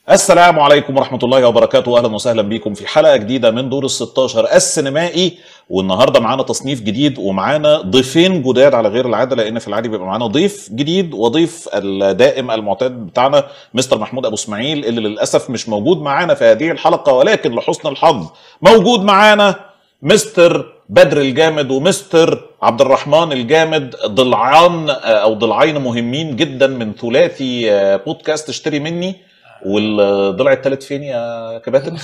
السلام عليكم ورحمة الله وبركاته أهلا وسهلا بكم في حلقة جديدة من دور الستاشر السينمائي والنهاردة معانا تصنيف جديد ومعانا ضيفين جداد على غير العادة لأن في العادي بيبقى معانا ضيف جديد وضيف الدائم المعتاد بتاعنا مستر محمود أبو إسماعيل اللي للأسف مش موجود معانا في هذه الحلقة ولكن لحسن الحظ موجود معانا مستر بدر الجامد ومستر عبد الرحمن الجامد ضلعان او ضلعين مهمين جدا من ثلاثي بودكاست اشتري مني والضلع الثالث فين يا كباتن؟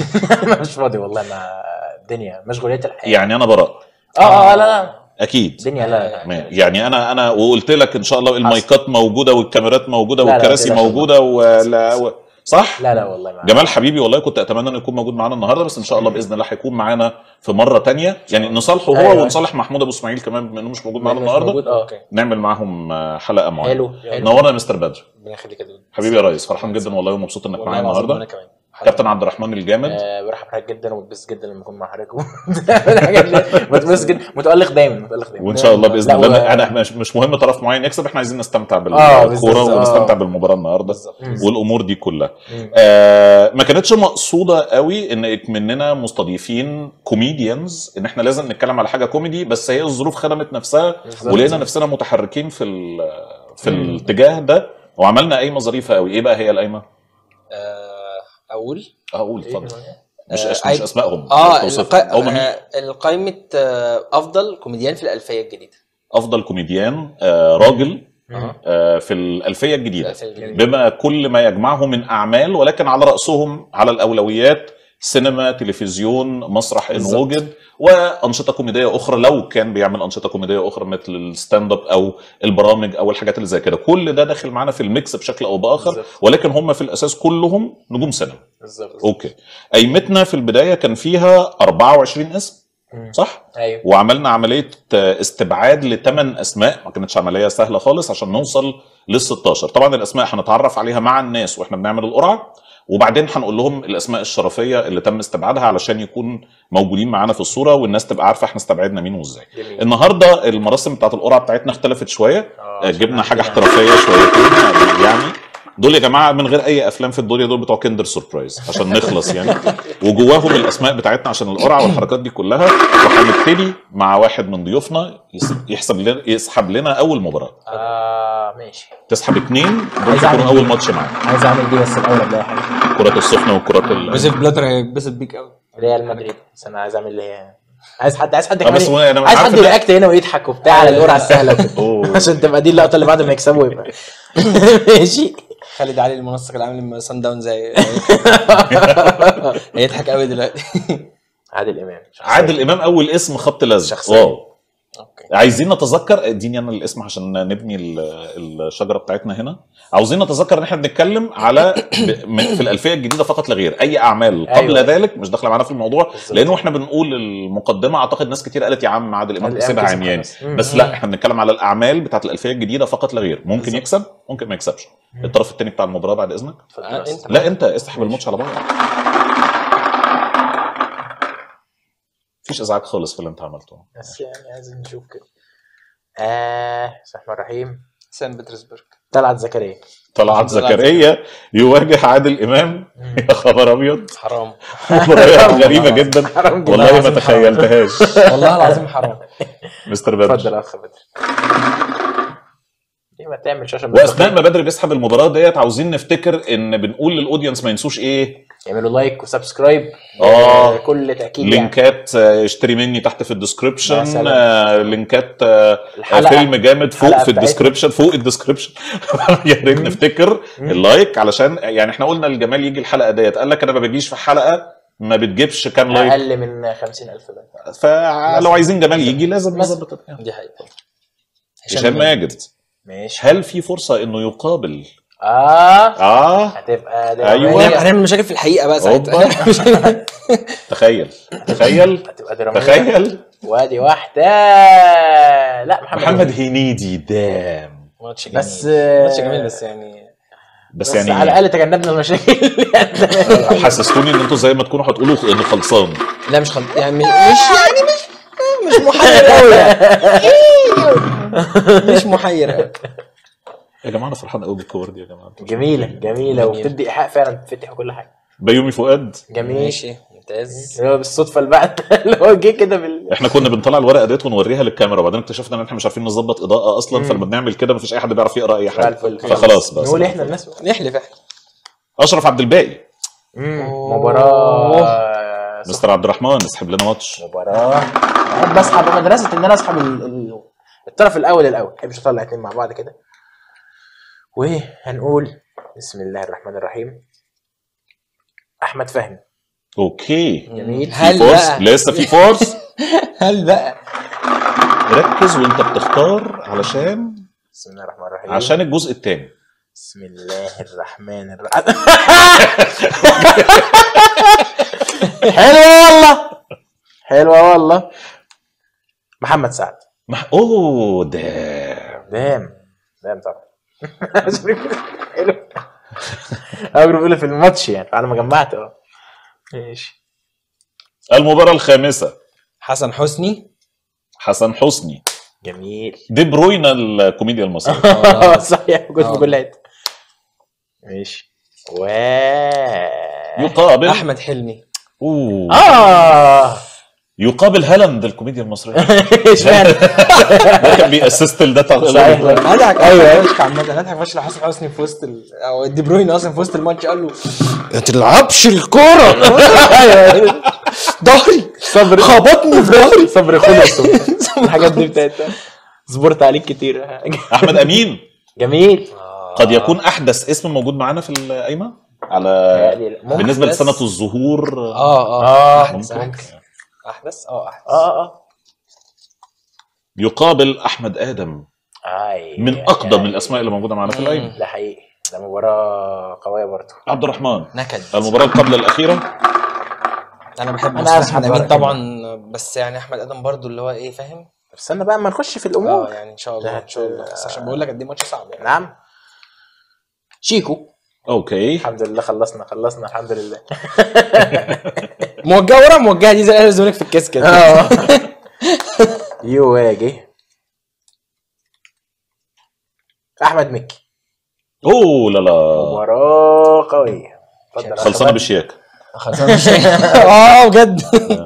مش فاضي والله مع الدنيا مشغوليات الحياه يعني انا براء اه اه لا لا اكيد الدنيا لا ما- يعني انا انا وقلت لك ان شاء الله المايكات موجوده والكاميرات موجوده لا، لا، والكراسي ما تقلقش موجوده ولا و... صح؟ لا لا والله ما جمال حبيبي والله كنت اتمنى انه يكون موجود معانا النهارده بس ان شاء الله باذن الله هيكون معانا في مره تانية يعني نصالحه هو أيوة. ونصالح محمود ابو اسماعيل كمان بما انه مش موجود معانا مش النهارده موجود، اه اوكي نعمل معاهم آه، حلقه معينه حلو حلو نورنا يا مستر بدر ربنا يخليك يا دود حبيبي يا ريس فرحان جدا والله ومبسوط انك والله معايا العظيم النهارده وانا كمان كابتن عبد الرحمن الجامد آه، برحب بحضرتك جدا وبتبسط جدا لما اكون مع حضرتك الحاجات دي بتبسط جدا متالق دايما متالق دايما وان شاء الله باذن لا، الله و- انا مش مش مهم طرف معين يكسب احنا عايزين نستمتع آه، بالكوره بالظبط، ونستمتع آه. بالمباراه النهارده بالظبط مم. والامور دي كلها مم. آه ما كانتش مقصوده قوي ان مننا مستضيفين كوميديانز ان احنا لازم نتكلم على حاجه كوميدي بس هي الظروف خدمت نفسها بالظبط. ولقينا نفسنا متحركين في ال- في مم. الاتجاه ده وعملنا قايمه ظريفه قوي ايه بقى هي القايمه؟ آه، اقول اقول اتفضل مش آه، مش عايز- اسمائهم اه توصفهم. الق... هم مين؟ آه، القائمه آه، افضل كوميديان في الالفيه الجديده افضل كوميديان آه راجل مم. آه في الالفيه الجديده الألفية الجديدة. بما كل ما يجمعه من اعمال ولكن على راسهم على الاولويات سينما تلفزيون مسرح ان بالظبط. وجد وانشطه كوميديه اخرى لو كان بيعمل انشطه كوميديه اخرى مثل الستاند اب او البرامج او الحاجات اللي زي كده كل ده داخل معانا في الميكس بشكل او باخر بالظبط. ولكن هم في الاساس كلهم نجوم سينما بالظبط اوكي قيمتنا في البدايه كان فيها 24 اسم مم. صح ايوه وعملنا عمليه استبعاد لثمان اسماء ما كانتش عمليه سهله خالص عشان نوصل لل 16 طبعا الاسماء هنتعرف عليها مع الناس واحنا بنعمل القرعه وبعدين هنقول لهم الاسماء الشرفيه اللي تم استبعادها علشان يكون موجودين معانا في الصوره والناس تبقى عارفه احنا استبعدنا مين وازاي جميل النهارده المراسم بتاعت القرعه بتاعتنا اختلفت شويه آه، آه، عشان جبنا حاجه عندنا- احترافيه شويتين يعني دول يا جماعه من غير اي افلام في الدنيا دول بتوع كندر سربرايز عشان نخلص يعني وجواهم الاسماء بتاعتنا عشان القرعه والحركات دي كلها وهنبتدي مع واحد من ضيوفنا يس- يحسب لنا يسحب لنا اول مباراه اه ماشي تسحب اثنين دول عايز يكونوا أعمل اول ماتش معانا عايز اعمل دي بس الاول قبل اي حاجه الكرات السخنه والكرات ال يوسف بلاتر هيتبسط بيك قوي ريال مدريد بس انا عايز اعمل اللي هي عايز حد عايز حد آه، بس كمان هو انا عايز عارف حد إن- يرياكت هنا ويضحك وبتاع على القرعه السهله وكده. أوه. عشان تبقى دي اللقطه اللي بعد ما يكسبوا يبقى ماشي خالد علي المنسق العام لما سان داون زي هيضحك قوي دلوقتي عادل امام شخصية. عادل امام اول اسم خبط لزق شخصية. واو اوكي عايزين نتذكر اديني انا الاسم عشان نبني ال- الشجره بتاعتنا هنا عاوزين نتذكر ان احنا بنتكلم على ب- من- في الالفيه الجديده فقط لا غير اي اعمال قبل أيوة. ذلك مش داخله معانا في الموضوع بالظبط. لانه احنا بنقول المقدمه اعتقد ناس كتير قالت يا عم عادل امام عادل كسبها إمام كسب عمياني خلاص. مم. بس لا احنا بنتكلم على الاعمال بتاعت الالفيه الجديده فقط لا غير ممكن بالظبط. يكسب ممكن ما يكسبش الطرف الثاني بتاع المباراه بعد اذنك اتفضل آه، بس. انت لا انت اسحب الماتش على بعض مفيش ازعاج خالص في اللي انت عملته بس يعني عايزين نشوف كده آه بسم الله الرحمن الرحيم سان بطرسبرغ طلعت زكريا طلعت طلعت زكريا يواجه عادل امام يا خبر ابيض حرام مباريات غريبه جدا حرام جدا. والله ما العظيم تخيلتهاش والله العظيم حرام مستر بدر اتفضل يا اخ بدر ليه ما تعمل شاشه واثناء ما بدر بيسحب المباراه ديت عاوزين نفتكر ان بنقول للاودينس ما ينسوش ايه يعملوا لايك وسبسكرايب آه. كل تاكيد يعني لينكات آه، اشتري مني تحت في الديسكربشن مثلاً. آه، لينكات آه، الحلقة- فيلم جامد فوق الحلقة في بتاعتنا. الديسكربشن فوق الديسكربشن يا ريت مم. نفتكر مم. اللايك علشان يعني احنا قلنا لجمال يجي الحلقه ديت قال لك انا ما بجيش في حلقه ما بتجيبش كام لايك اقل من 50000 لايك فلو عايزين جمال يجي لازم مثلاً. نظبط الدنيا. دي حقيقة هشام ماجد ماشي هل في فرصه انه يقابل اه اه هتبقى أيوة. درامية هنعمل مشاكل في الحقيقه بقى أوبا. ساعتها تخيل تخيل هتبقى درامية تخيل وادي واحده لا محمد محمد هنيدي دام ماتش جميل بس ماتش جميل بس يعني بس, بس يعني على الاقل تجنبنا المشاكل حسستوني ان انتوا زي ما تكونوا هتقولوا انه خلصان لا مش خل... يعني مش يعني مش مش محير قوي يعني. مش محير قوي يا جماعه انا فرحان قوي بالكور دي يا جماعه جميله جميله جميل. وبتدي ايحاء فعلا تفتح كل حاجه بيومي فؤاد جميل ماشي ممتاز اللي هو بالصدفه اللي بعد اللي هو جه كده بال احنا كنا بنطلع الورقه ديت ونوريها للكاميرا وبعدين اكتشفنا ان احنا مش عارفين نظبط اضاءه اصلا مم. فلما بنعمل كده مفيش اي حد بيعرف يقرا اي زي حاجه الفل. فخلاص بس نقول احنا الناس نحلف احنا اشرف عبد الباقي مم. أوه. مباراه مستر عبد الرحمن اسحب لنا ماتش مباراه احب اسحب مدرسه ان انا اسحب ال... ال... الطرف الاول الاول ما بحبش اطلع اتنين مع بعض كده وهنقول بسم الله الرحمن الرحيم احمد فهمي اوكي جميل. في هل فورس بقى لسه في فورس هل بقى ركز وانت بتختار علشان بسم الله الرحمن الرحيم عشان الجزء الثاني بسم الله الرحمن الرحيم حلوه والله حلوه والله محمد سعد مح... اوه ده دام دام طبعا حلو اقرب بيقولوا في الماتش يعني على ما جمعت اه ماشي المباراه الخامسه حسن حسني حسن حسني جميل دي بروينا الكوميديا المصريه آه. صحيح كنت آه. في كل حته ماشي و يقابل احمد حلمي اوه اه يقابل هالاند الكوميديا المصريه اشمعنى ده كان بيأسست لده صحيح. اضحك أيوة، أيوة. فشخ عامة انا اضحك فشخ لحسن حسني في وسط ال... او دي بروين اصلا في وسط الماتش قال له ما تلعبش الكوره ايوه ظهري صبر خبطني في ظهري صبر خلص الحاجات دي بتاعت صبرت عليك كتير احمد امين جميل قد يكون احدث اسم موجود معانا في القايمه على ممكن بالنسبه بس- لسنه الظهور اه اه اه احدث ممكن. احدث احدث اه احدث اه اه يقابل احمد ادم آي. من اقدم الاسماء اللي موجوده معانا في القايمه ده حقيقي ده مباراة قوية برضه عبد الرحمن نكد المباراه قبل الاخيره انا بحب أنا أنا عارف احمد حد امين ورا طبعا بس يعني احمد ادم برضو اللي هو ايه فاهم استنى بقى اما نخش في اه الامور يعني ان شاء الله ده ان شاء الله بس عشان بقول لك قد ايه ماتش صعب يعني نعم شيكو اوكي الحمد لله خلصنا خلصنا الحمد لله موجهه ورا موجهه دي زي الاهلي والزمالك في الكاس كده اه يواجه احمد مكي اوه لا لا مباراة قوية اتفضل يا خلصانه شباب. بالشياكه خلصانه مش اه بجد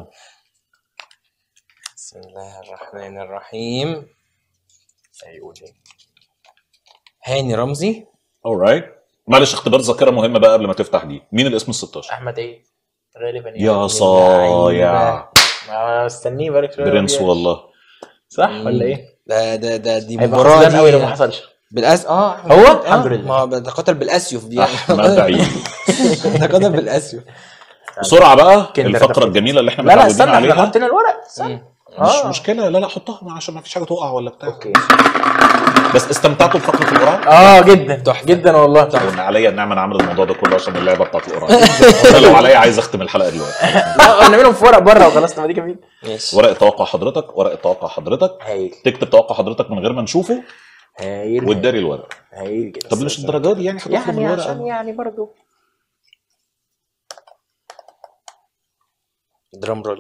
بسم الله الرحمن الرحيم هيقول ايه هاني رمزي alright معلش اختبار ذاكره مهمه بقى قبل ما تفتح دي مين الاسم ال 16 احمد ايه غالبا يعني. يا صايع ما استنيه بقالك شوية برنس ما والله صح ولا ايه؟ ده ده ده دي هيبقى مباراه خسران قوي لو ما دي حصلش بالاس اه هو؟ آه، الحمد لله. ما هو ده قتل بالاسيوف دي يعني احمد عيد ده قتل بالاسيوف بسرعه بقى كندر الفقره ده. الجميله اللي احنا لا لا متعودين استنى احنا عليها حطينا الورق استنى مم. مش آه. مشكله لا لا حطها عشان ما فيش حاجه تقع ولا بتاع اوكي بس استمتعتوا بفقره القرعه؟ اه جدا تحفة. جدا والله وان عليا النعمه انا عامل الموضوع ده كله عشان اللعبه بتاعت القرعه انا لو عليا عايز اختم الحلقه دلوقتي لا نعملهم في ورق بره وخلاص ما دي جميل ماشي ورقه توقع حضرتك ورقه توقع حضرتك هايل تكتب توقع حضرتك من غير ما نشوفه هايل وتداري الورق هايل جدا طب مش الدرجات دي يعني هتاخد من يعني عشان الورقه يعني برضو درام رول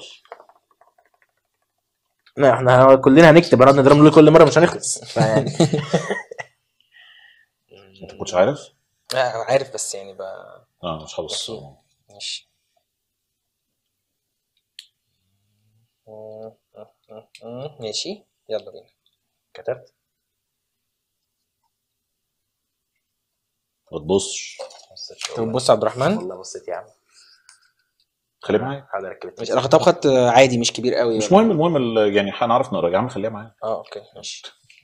لا احنا كلنا هنكتب هنقعد نضرب له كل مره مش هنخلص فيعني انت كنتش عارف؟ آه، عارف بس يعني بقى اه مش هبص أكيد. ماشي ماشي يلا بينا كتبت ما تبصش طب بص يا عبد الرحمن والله بصيت يا عم خليها معايا حاضر ركبت ماشي انا خدتها بخط عادي مش كبير قوي مش مهم المهم ال- يعني هنعرف نقرا يا عم خليها معايا اه اوكي ماشي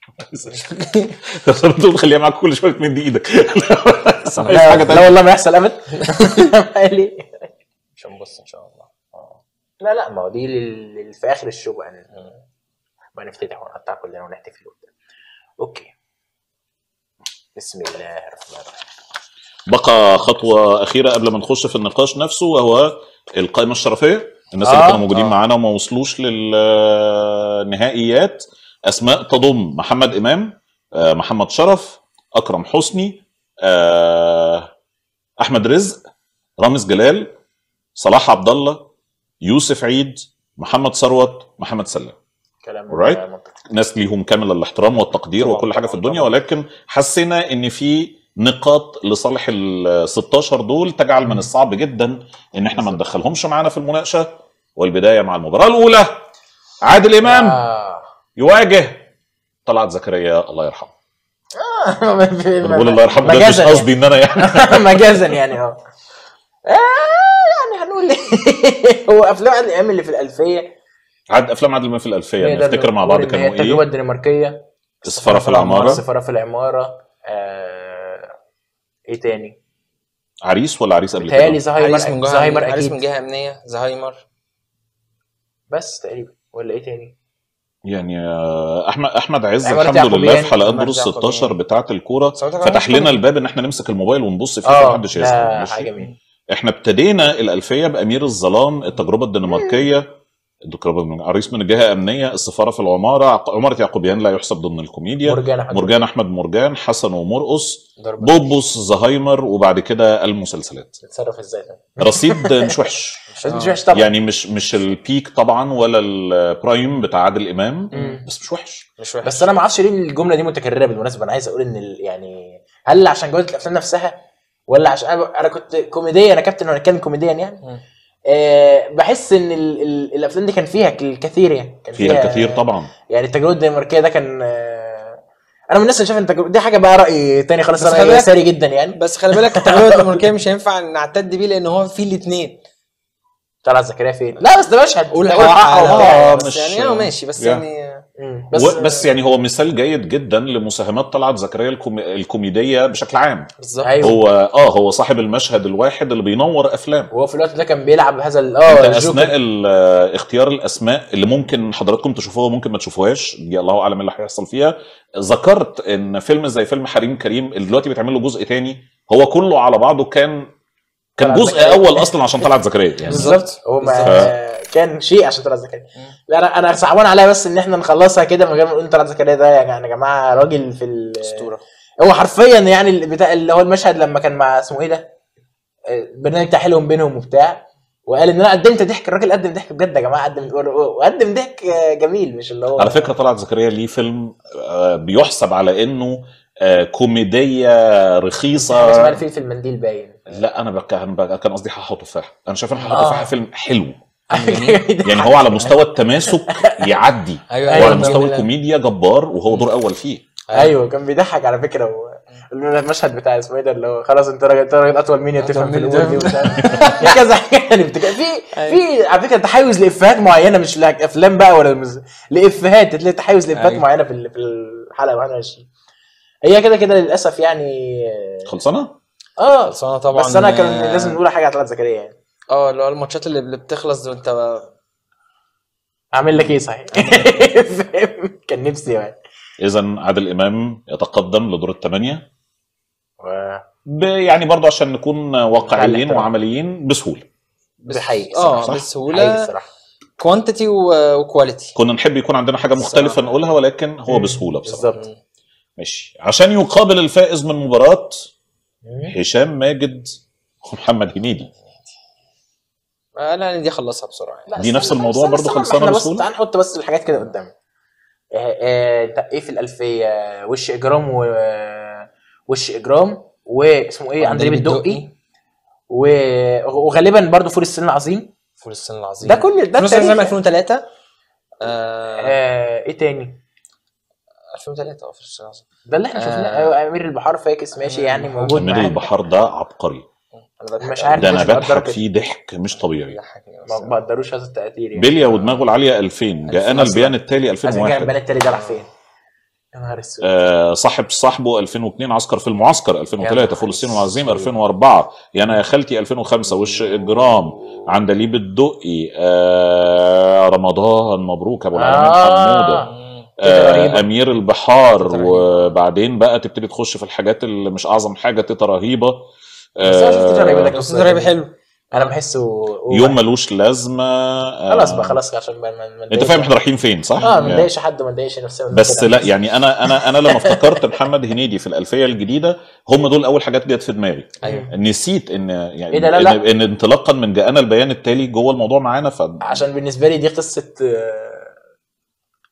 بس انت خليها معاك كل شويه تمد ايدك بس عايز لا, حاجه لا تانية والله ما يحصل ابدا ليه؟ مش هنبص ان شاء الله لا لا ما هو دي لل... لل- في اخر الشو يعني ما نفتتح ونقطع كلنا ونحتفل وبتاع اوكي بسم الله الرحمن الرحيم بقى خطوه اخيره قبل ما نخش في النقاش نفسه وهو القائمه الشرفيه الناس آه، اللي كانوا موجودين آه. معانا وما وصلوش للنهائيات اسماء تضم محمد امام آه، محمد شرف اكرم حسني آه، احمد رزق رامز جلال صلاح عبد الله يوسف عيد محمد ثروت محمد سلام كلام Right. منطقي ناس ليهم كامل الاحترام والتقدير طبعاً، وكل حاجه في طبعاً، الدنيا طبعاً. ولكن حسينا ان في نقاط لصالح ال 16 دول تجعل من الصعب جدا ان احنا ما ندخلهمش معانا في المناقشه والبدايه مع المباراه الاولى عادل امام آه. يواجه طلعت زكريا الله يرحمه انا انا بقول الله يرحمه ده مش قصدي ان انا يعني مجازا يعني اه آه، يعني هنقول إيه؟ هو افلام عادل امام اللي في الالفيه عاد افلام عادل امام في الالفيه نقدر نفتكر مع بعض نقول إن هي كانوا التجربه ايه الدنماركيه السفاره في العماره السفاره في العماره آه، ايه تاني؟ عريس ولا عريس قبل بيتهيألي كده زهايمر عريس من جهه زهايمر عريس اكيد من جهه امنيه زهايمر بس تقريبا ولا ايه تاني؟ يعني آه، احمد احمد عز عمارة الحمد لله يعقوبيان. في حلقات عمارة دور ال 16 يعقوبيان. بتاعه الكوره ساعتها فتح كان لنا عامل الباب ان احنا نمسك الموبايل ونبص فيه اه محدش يزعل ده ماشي؟ حاجه جميله احنا ابتدينا الالفيه بامير الظلام التجربه الدنماركيه التجربه من عريس من جهه امنيه السفاره في العماره عق- عماره يعقوبيان لا يحسب ضمن الكوميديا مرجان احمد مرجان احمد مرجان حسن ومرقص ضرب بوبوس زهايمر وبعد كده المسلسلات بتصرف ازاي ده؟ رصيد مش وحش مش مش وحش طبعا يعني مش مش البيك طبعا ولا البرايم بتاع عادل امام مم. بس مش وحش مش وحش بس انا ما اعرفش ليه الجمله دي متكرره بالمناسبه انا عايز اقول ان ال- يعني هل عشان جوده الافلام نفسها ولا عشان انا انا كنت كوميديا انا كابتن وانا بتكلم كوميديا يعني مم. آه بحس ان ال ال الافلام دي كان فيها الكثير يعني كان فيها الكثير طبعا يعني التجربه الدنماركيه ده كان آه انا من الناس اللي شايف ان التجربه دي حاجه بقى راي تاني خالص بس خلي انا بالك- يساري جدا يعني بس خلي بالك التجربه الدنماركيه مش هينفع نعتد بيه لان هو فيه الاثنين طلعت زكريا فين لا بس ده مشهد قول ده حق حق على- آه، بس مش- يعني اه ماشي بس يعني. يعني مم. بس, بس بس يعني هو مثال جيد جدا لمساهمات طلعت زكريا الكومي... الكوميديه بشكل عام بالظبط ايوه هو اه هو صاحب المشهد الواحد اللي بينور افلام وهو في الوقت ده كان بيلعب هذا ال- انت اه اثناء الجوكر ال- آه، اختيار الاسماء اللي ممكن حضراتكم تشوفوها وممكن ما تشوفوهاش دي الله اعلم اللي هيحصل فيها ذكرت ان فيلم زي فيلم حريم كريم اللي دلوقتي بيتعمل له جزء تاني هو كله على بعضه كان كان طلعت جزء زكريا. اول اصلا عشان طلعت زكريا يعني بالظبط هو ما بالظبط. كان شيء عشان طلعت زكريا لا انا انا صعبان عليا بس ان احنا نخلصها كده من غير ما نقول طلعت زكريا ده يا جماعه- يا جماعه راجل في ال- اسطوره هو حرفيا يعني ال- بتاع اللي هو المشهد لما كان مع اسمه ايه ده البرنامج بتاع حلوهم بينهم وبتاع وقال ان انا قدمت ضحك الراجل قدم ضحك بجد يا جماعه قدم وقدم ضحك جميل مش اللي هو على فكره طلعت زكريا ليه فيلم آه، بيحسب على انه آه، كوميديه رخيصه اسمها الفيل في المنديل باين لا انا بك... أنا بك... كان قصدي حاحة وتفاح انا شايف ان حاحة آه. وتفاح فيلم حلو يعني هو على مستوى التماسك يعدي ايوه وعلى أيوة، مستوى جميل. الكوميديا جبار وهو دور اول فيه ايوه كان بيضحك على فكره و... المشهد بتاع اسمه ايه ده اللي هو خلاص انت راجل انت راجل اطول مني أطول تفهم في مني الامور دي تفهم. وبتاع. في كذا حاجه يعني بتك... في في على فكره تحيز لافيهات معينه مش لا افلام بقى ولا مز... لافيهات تلاقي تحيز لافيهات أيوة. معينه في ال- في الحلقه 21 هي كده كده للاسف يعني خلصانه؟ اه خلصانه طبعا بس انا كان آه، لازم نقول حاجه على طلعت زكريا يعني اه اللي هو الماتشات اللي اللي بتخلص دي وانت اعمل لك ايه صحيح فاهم؟ كان نفسي يعني اذا عادل امام يتقدم لدور الثمانيه و... ب... يعني برضه عشان نكون واقعيين الاحترام. وعمليين بسهوله بحقيقي اه صح. حقيقي بسهوله الصراحه كوانتيتي وكواليتي كنا نحب يكون عندنا حاجه مختلفه الصراحة. نقولها ولكن هو مم. بسهوله بصراحه بالظبط ماشي عشان يقابل الفائز من مباراه مم. هشام ماجد ومحمد هنيدي لا لا دي خلصها بسرعه يعني. لا، دي نفس استنى- الموضوع استنى- برضو استنى، خلصانة احنا بس بسهولة؟ تعال نحط بس الحاجات كده قدامنا آه، آه، انت ايه في الالفيه وش اجرام و وش اجرام واسمه ايه عندليب الدقي و- وغالبا برضو فول السن العظيم فول السن العظيم ده كل ده فول السن العظيم التاريخ. 2003 آه آه، ايه تاني 2003 اه فول السن العظيم ده اللي احنا آه. شفناه آه، امير البحار فاكس ماشي أمير يعني البحار. موجود امير معانا. البحار ده عبقري انا بضحك مش أوي. عارف ده انا مش مقدره بضحك كده. فيه ضحك مش طبيعي بيضحكني بس. ما ما قدروش هذا التقدير يعني بليا ودماغه العاليه 2000 جاءنا أصلاً. البيان التالي عايز كان 2001 البنات التالي ده راح فين؟ يا نهار اسود آه، صاحب صاحبه 2002 عسكر في المعسكر يا 2003 نهار فول الصين العظيم اسود. 2004 يا انا يا خالتي 2005 وش اجرام عندليب الدقي آه، رمضان مبروك ابو العالمين حموده آه. مم. تيتا رهيبة. آه، امير البحار تيتا رهيبة. وبعدين بقى تبتدي تخش في الحاجات اللي مش اعظم حاجه تيتا رهيبه بس أنا شفت تيتا رهيبة ده آه، بس ده رايب حلو انا بحسه يوم ملوش لازمه آه، خلاص بقى خلاص عشان ما ما- ما انت نضايقش فاهم احنا رايحين فين صح؟ اه ما يعني- نضايقش حد وما نضايقش نفسنا بس لا يعني انا انا انا لما افتكرت محمد هنيدي في الالفيه الجديده هم دول اول حاجات جت في دماغي ايوه نسيت ان يعني إيه ده؟ لا، إن, لا. ان انطلاقا من جاءنا البيان التالي جوه الموضوع معانا ف عشان بالنسبه لي دي قصه آه،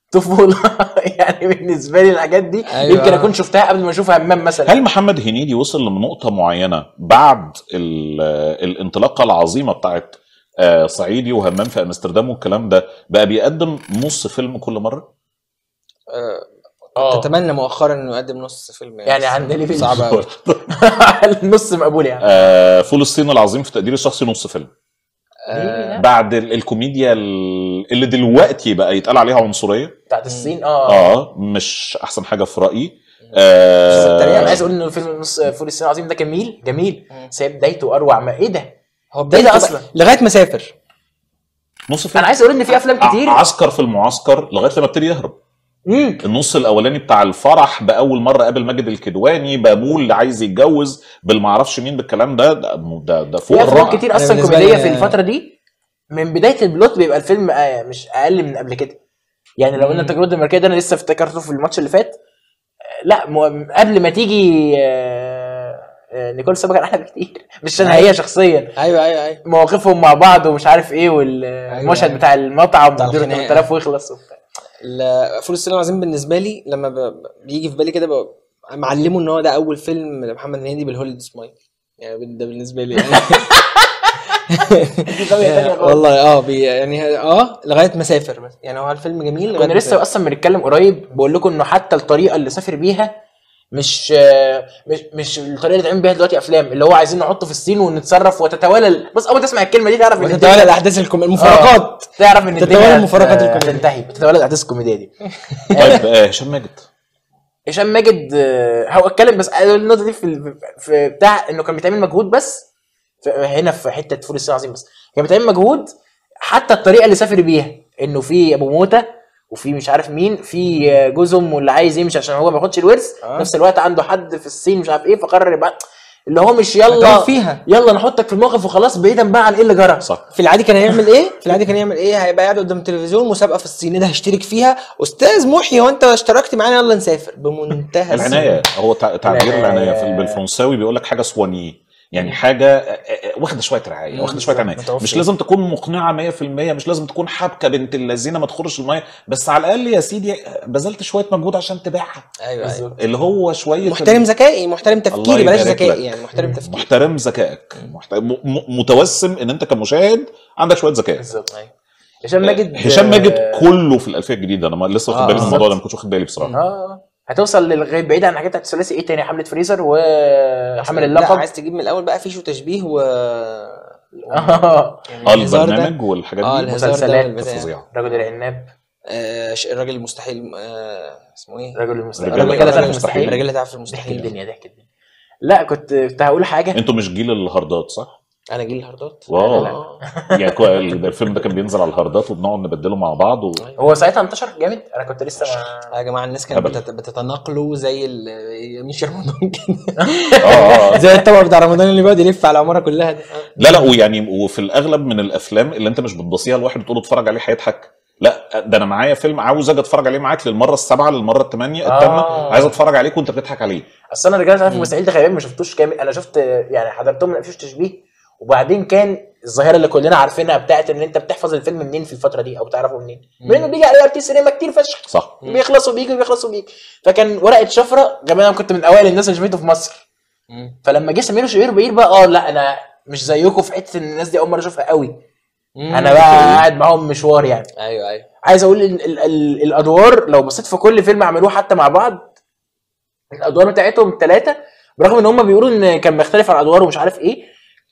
طفوله يعني بالنسبه لي الحاجات دي أيوة. يمكن اكون شفتها قبل ما اشوف همام مثلا هل محمد هنيدي وصل لنقطة معينة بعد ال- الانطلاقة العظيمة بتاعت آه، صعيدي وهمام في امستردام والكلام ده بقى بيقدم نص فيلم كل مرة؟ آه، اه تتمنى مؤخرا انه يقدم نص فيلم يعني بس عند ليفل صعب قوي النص مقبول يعني آه، فول الصين العظيم في تقديري الشخصي نص فيلم ليه؟ بعد ال- الكوميديا ال- اللي دلوقتي بقى يتقال عليها عنصرية بتاعت الصين اه اه مش احسن حاجة في رأيي آه، التريقة. انا عايز اقول ان الفيلم نص فول الصين العظيم ده جميل جميل مم. بس هي بدايته اروع ما ايه ده هو ايه ده بداية اصلا لغايه ما سافر نص فيلم انا عايز اقول ان في افلام كتير ع- عسكر في المعسكر لغايه لما ابتدي يهرب مم. النص الاولاني بتاع الفرح باول مره قابل ماجد الكدواني بابول اللي عايز يتجوز بالمعرفش مين بالكلام ده ده ده, ده فوق في افلام الرائع كتير أنا اصلا بالنسبة كوميديه لي- في الفتره دي من بدايه البلوت بيبقى الفيلم آه، مش اقل من قبل كده يعني لو قلنا مم. تجربه الدنماركيه ده انا لسه افتكرته في الماتش اللي فات آه، لا م- قبل ما تيجي آه، آه، نيكول سابا كان احلى بكتير مش عشان هي شخصيا ايوه ايوه ايوه مواقفهم مع بعض ومش عارف ايه والمشهد أيوة. بتاع المطعم بتاع ومدير الخناقة. 8000 ويخلص وبتاع ال- فول الصين العظيم بالنسبه لي لما ب... بيجي في بالي كده ب... معلمه ان هو ده اول فيلم لمحمد هنيدي بالهوليد سمايل يعني ده بالنسبه لي يعني دي زاويه تانية خالص. والله اه بي يعني اه لغايه ما سافر بس يعني هو الفيلم جميل لغايه كنا ما لسه سافر. اصلا بنتكلم قريب بقول لكم انه حتى الطريقه اللي سافر بيها مش آه، مش مش الطريقه اللي اتعمل بيها دلوقتي افلام اللي هو عايزين نحطه في الصين ونتصرف وتتوالى ال- بص اول ما تسمع الكلمه دي تعرف ان وتتوالى الدنيا- الاحداث الكم... المفارقات تعرف ان تتوالى الدنيا المفارقات هت- الكوميدية. هتنتهي بتتوالى الاحداث الكوميديه دي طيب آه، هشام ماجد هشام ماجد آه، هو اتكلم بس قال النقطه دي في ال- في بتاع انه كان بيتعمل مجهود بس في هنا في حته فول الصين العظيم بس كان بيتعمل مجهود حتى الطريقه اللي سافر بيها انه في ابو موته وفي مش عارف مين في آه، جوز امه اللي عايز يمشي عشان هو ما ياخدش الورث آه. في نفس الوقت عنده حد في الصين مش عارف ايه فقرر يبقى اللي هو مش يلا اعترف فيها يلا نحطك في الموقف وخلاص بعيدا بقى عن ايه اللي جرى صح في العادي كان هيعمل ايه؟ في العادي كان يعمل ايه؟ هيبقى قاعد قدام التلفزيون مسابقه في الصين ده هشترك فيها استاذ محي هو انت اشتركت معانا يلا نسافر بمنتهى العنايه هو تع- تعبير العناية. العنايه في بالفرنساوي بيقول لك حاجه سواني يعني حاجه آه، آه، واخده شويه رعايه واخده شويه عنايه متوفية. مش لازم تكون مقنعه 100% مش لازم تكون حابكه بنت اللذينه ما تخرش الميه بس على الاقل يا سيدي آه، بذلت شويه مجهود عشان تبيعها ايوه ايوه اللي هو شويه محترم ذكائي محترم تفكيري الله بلاش يبارك ذكائي لك. يعني محترم تفكيري محترم ذكائك محت- م- م- متوسم ان انت كمشاهد عندك شويه ذكاء بالظبط هشام ماجد هشام ماجد آه، كله في الالفيه الجديده انا ما- لسه واخد آه، بالي من الموضوع بالظبط. ده ما كنتش واخد بالي بصراحه اه هتوصل للغايه بعيد عن الحاجات بتاعت الثلاثي ايه تاني حمله فريزر وحمل لا اللقب عايز تجيب من الاول بقى فيش وتشبيه و اه يعني اه الهزار ده- البرنامج والحاجات اه دي الهزار ده مسلسلات والبتاع. فظيعه رجل العناب آه ش- الراجل المستحيل آه اسمه ايه؟ رجل المستحيل رجالة رجل كده تعرف تعرف المستحيل. المستحيل الراجل اللي تعرف ضحك المستحيل الدنيا ضحك الدنيا لا كنت كنت هقول حاجه انتوا مش جيل الهاردات صح؟ انا جيل الهاردات واو آه. يعني كو- ال- الفيلم ده كان بينزل على الهاردات وبنقعد نبدله مع بعض و... هو ساعتها انتشر جامد انا كنت لسه ما يا جماعه الناس كانت هبل. بتت- بتتناقلوا زي ال- مش رمضان كده اه آه. زي الطبق بتاع رمضان اللي بيقعد يلف على العماره كلها ده لا لا ويعني وفي الاغلب من الافلام اللي انت مش بتبصيها لواحد بتقول له اتفرج عليه هيضحك لا ده انا معايا فيلم عاوز اجي اتفرج عليه معاك للمره السابعه للمره الثمانيه الثامنه آه. عايز اتفرج عليك وانت بتضحك عليه اصل انا رجعت عارف مم. المستحيل ده خلي بالك ما شفتوش كامل انا شفت يعني حضرتهم من مفيش تشبيه وبعدين كان الظاهره اللي كلنا عارفينها بتاعت ان انت بتحفظ الفيلم منين في الفتره دي او بتعرفه منين مم. منه بيجي عليه ارتي سينما كتير فشخ صح مم. بيخلصوا بيجي وبيخلصوا بيجي فكان ورقه شفره جماعه انا كنت من اوائل الناس اللي شفته في مصر فلما جه سمير وشهير بهير بقى اه لا انا مش زيكم في حته ان الناس دي اول مره اشوفها قوي انا بقى قاعد معاهم مشوار يعني ايوه ايوه عايز اقول ال ال ال الادوار لو بصيت في كل فيلم عملوه حتى مع بعض الادوار بتاعتهم ثلاثه برغم ان هم بيقولوا ان كان بيختلف عن ادوار ومش عارف ايه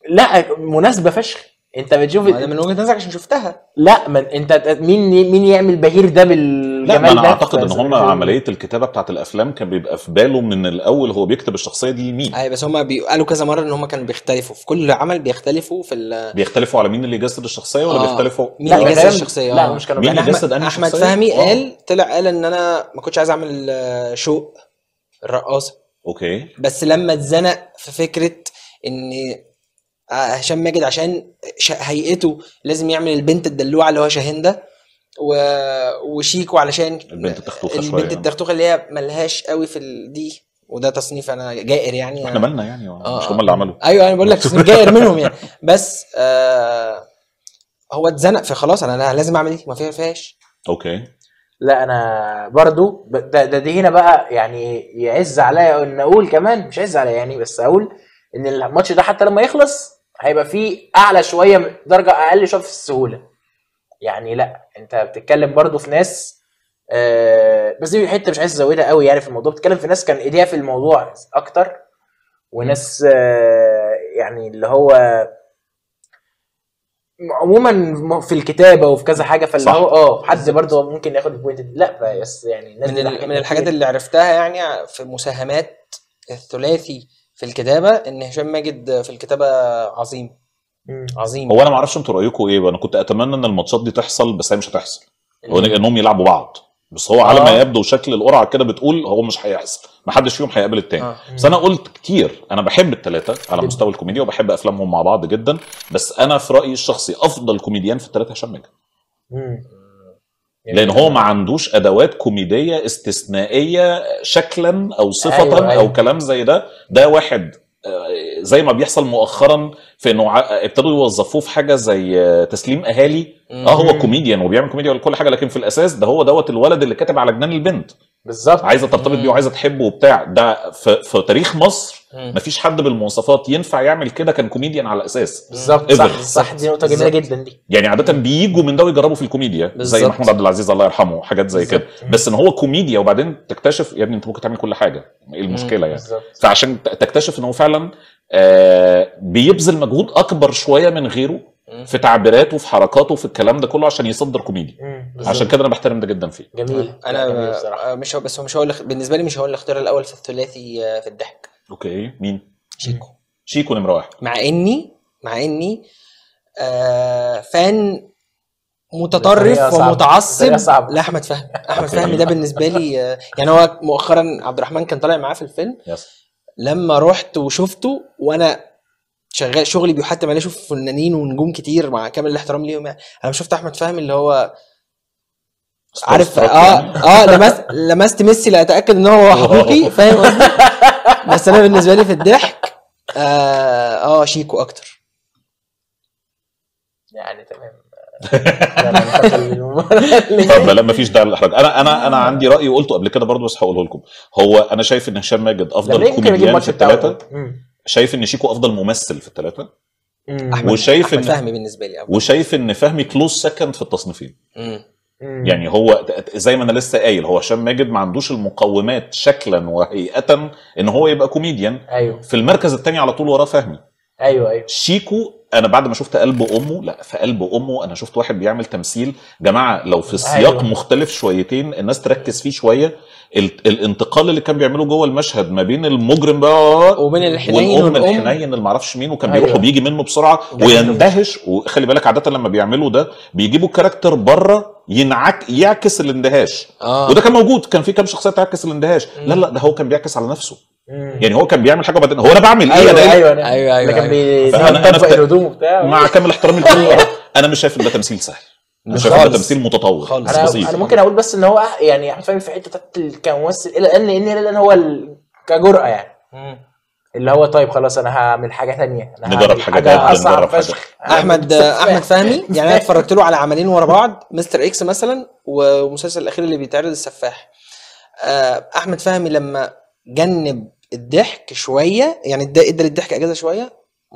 لا مناسبه فشخ انت بتشوف ما ده من وجهه نظرك عشان شفتها لا من انت مين مين يعمل بهير ده لا بالجمال ما انا ده اعتقد ان في- هم في- عمليه الكتابه بتاعت الافلام كان بيبقى في باله من الاول هو بيكتب الشخصيه دي مين ايوه بس هم قالوا كذا مره ان هم كانوا بيختلفوا في كل عمل بيختلفوا في ال بيختلفوا على مين اللي يجسد الشخصيه ولا آه. بيختلفوا مين لا اللي جسد كلام- الشخصيه لا آه. مش كانوا مين بيعملوا- اللي يعني جسد احمد, أنهي أحمد شخصية؟ فهمي آه. قال طلع قال ان انا ما كنتش عايز اعمل آه، شوق الرقاصه اوكي بس لما اتزنق في فكره ان آه، هشام ماجد عشان ش- هيئته لازم يعمل البنت الدلوعه اللي هو شاهين ده و... وشيكو علشان البنت التختوخة شوية البنت يعني. التختوخه اللي هي ملهاش قوي في ال- دي وده تصنيف انا جائر يعني احنا مالنا يعني آه، مش آه. هم اللي عملوا ايوه انا بقول لك تصنيف جائر منهم يعني بس آه هو اتزنق في خلاص انا لازم اعمل دي ما فيها فيهاش اوكي لا انا برضو ب- ده, ده دي هنا بقى يعني يعز عليا ان اقول كمان مش عز عليا يعني بس اقول ان الماتش ده حتى لما يخلص هيبقى فيه اعلى شويه درجه اقل شويه في السهوله يعني لا انت بتتكلم برضو في ناس آه بس دي حته مش عايز ازودها قوي يعني في الموضوع بتتكلم في ناس كان ايديها في الموضوع اكتر وناس آه يعني اللي هو عموما في الكتابه وفي كذا حاجه فاللي صح. هو اه حد برضه ممكن ياخد البوينت دي لا بس يعني الناس من, دي ال- ضحكت من الحاجات كتير. اللي عرفتها يعني في مساهمات الثلاثي في الكتابه ان هشام ماجد في الكتابه عظيم مم. عظيم هو انا ما اعرفش انتوا رايكم ايه انا كنت اتمنى ان الماتشات دي تحصل بس هي مش هتحصل هو انهم يلعبوا بعض بس هو على آه. ما يبدو شكل القرعه كده بتقول هو مش هيحصل ما حدش فيهم هيقابل التاني آه. بس انا قلت كتير انا بحب الثلاثه على مستوى الكوميديا وبحب افلامهم مع بعض جدا بس انا في رايي الشخصي افضل كوميديان في الثلاثه هشام ماجد مم. لان هو ما عندوش ادوات كوميديه استثنائيه شكلا او صفه أيوة، أيوة أيوة. او كلام زي ده ده واحد آه، زي ما بيحصل مؤخرا في انه ع- ابتدوا يوظفوه في حاجه زي آه، تسليم اهالي اه هو مم. كوميديان وبيعمل كوميديا وكل حاجه لكن في الاساس ده هو دوت الولد اللي كاتب على جنان البنت بالظبط عايزه ترتبط بيه مم. وعايزه تحبه وبتاع ده في, في تاريخ مصر مم. مفيش حد بالمواصفات ينفع يعمل كده كان كوميديان على اساس بالظبط Ever. صح صح دي نقطه جميله بالظبط. جدا دي يعني عاده بييجوا من ده ويجربوا في الكوميديا زي بالظبط. محمود عبد العزيز الله يرحمه حاجات زي كده بالظبط. بس ان هو كوميديا وبعدين تكتشف يا ابني انت ممكن تعمل كل حاجه ايه المشكله يعني بالظبط فعشان ت- تكتشف ان هو فعلا آه بيبذل مجهود اكبر شويه من غيره مم. في تعبيراته في حركاته في الكلام ده كله عشان يصدر كوميديا مم. بالظبط. عشان كده انا بحترم ده جدا فيه جميل جميل انا بصراحه مش هو بس هو مش هو اللي بالنسبه لي مش هو الاختيار الاول في الثلاثي آه، في الضحك اوكي مين شيكو شيكو نمره واحد مع اني مع اني آه فان متطرف بطريقة صعبة. ومتعصب بطريقة صعبة. لاحمد فهمي احمد أوكي. فهمي ده بالنسبه لي آه، يعني هو مؤخرا عبد الرحمن كان طالع معاه في الفيلم يس لما رحت وشفته وانا شغال شغلي بيحتم عليه اشوف فنانين ونجوم كتير مع كامل الاحترام ليهم يعني انا شفت احمد فهمي اللي هو عارف Starstruck اه يعني. اه لمست لمست ميسي لاتاكد ان هو حقيقي فاهم قصدي بس انا بالنسبه لي في الضحك اه, آه شيكو اكتر يعني تمام لا، لا، ننتقل للمباراة اللي طب جاية. لا مفيش داعي للاحراج انا انا انا عندي راي وقلته قبل كده برضه بس هقوله لكم هو انا شايف ان هشام ماجد لما افضل يمكن يجيب كوميديان الماتش في بتاعه الثلاثه مم. شايف ان شيكو افضل ممثل في الثلاثه مم. احمد وشايف احمد إن- فهمي بالنسبه لي أفضل. وشايف ان فهمي كلوز سكند في التصنيفين مم. مم. يعني هو ت- زي ما انا لسه قايل هو هشام ماجد ما عندوش المقومات شكلا وهيئه ان هو يبقى كوميديان ايوه في المركز الثاني على طول وراه فهمي ايوه ايوه شيكو انا بعد ما شفت قلب امه لا في قلب امه انا شفت واحد بيعمل تمثيل جماعه لو في السياق أيوة. أيوة. مختلف شويتين الناس تركز فيه شويه ال- الانتقال اللي كان بيعمله جوه المشهد ما بين المجرم بقى وبين الحنين والام والام الحنين اللي معرفش مين وكان أيوة. بيروح وبيجي منه بسرعه جميل. ويندهش وخلي بالك عاده لما بيعملوا ده بيجيبوا الكاركتر بره ينعك يعكس الاندهاش اه وده كان موجود كان في كام شخصيه تعكس الاندهاش لا لا ده هو كان بيعكس على نفسه مم. يعني هو كان بيعمل حاجه وبعدين هو انا بعمل ايه ايوه أنا إيه؟ ايوه أيوة، أيوة، ده كان بي فأنا- أنا بيطبق بت- الهدوم وبتاع مع كامل احترامي لكل انا مش شايف ان ده تمثيل سهل انا شايف ان ده خالص. تمثيل متطور خالص. بس انا بسيط انا ممكن اقول بس ان هو أح- يعني احمد فهمي في حته بتاعت ال- كممثل الى ان ان الى ان هو ال- كجرأه يعني مم. اللي هو طيب خلاص انا هعمل حاجه تانية انا نجرب هعمل حاجة جديدة، اصعب نجرب حاجة. فشخ احمد احمد فهمي يعني انا اتفرجت له على عملين ورا بعض مستر اكس مثلا والمسلسل الاخير اللي بيتعرض السفاح آه، احمد فهمي لما جنب الضحك شويه يعني ادى ادى للضحك اجازه شويه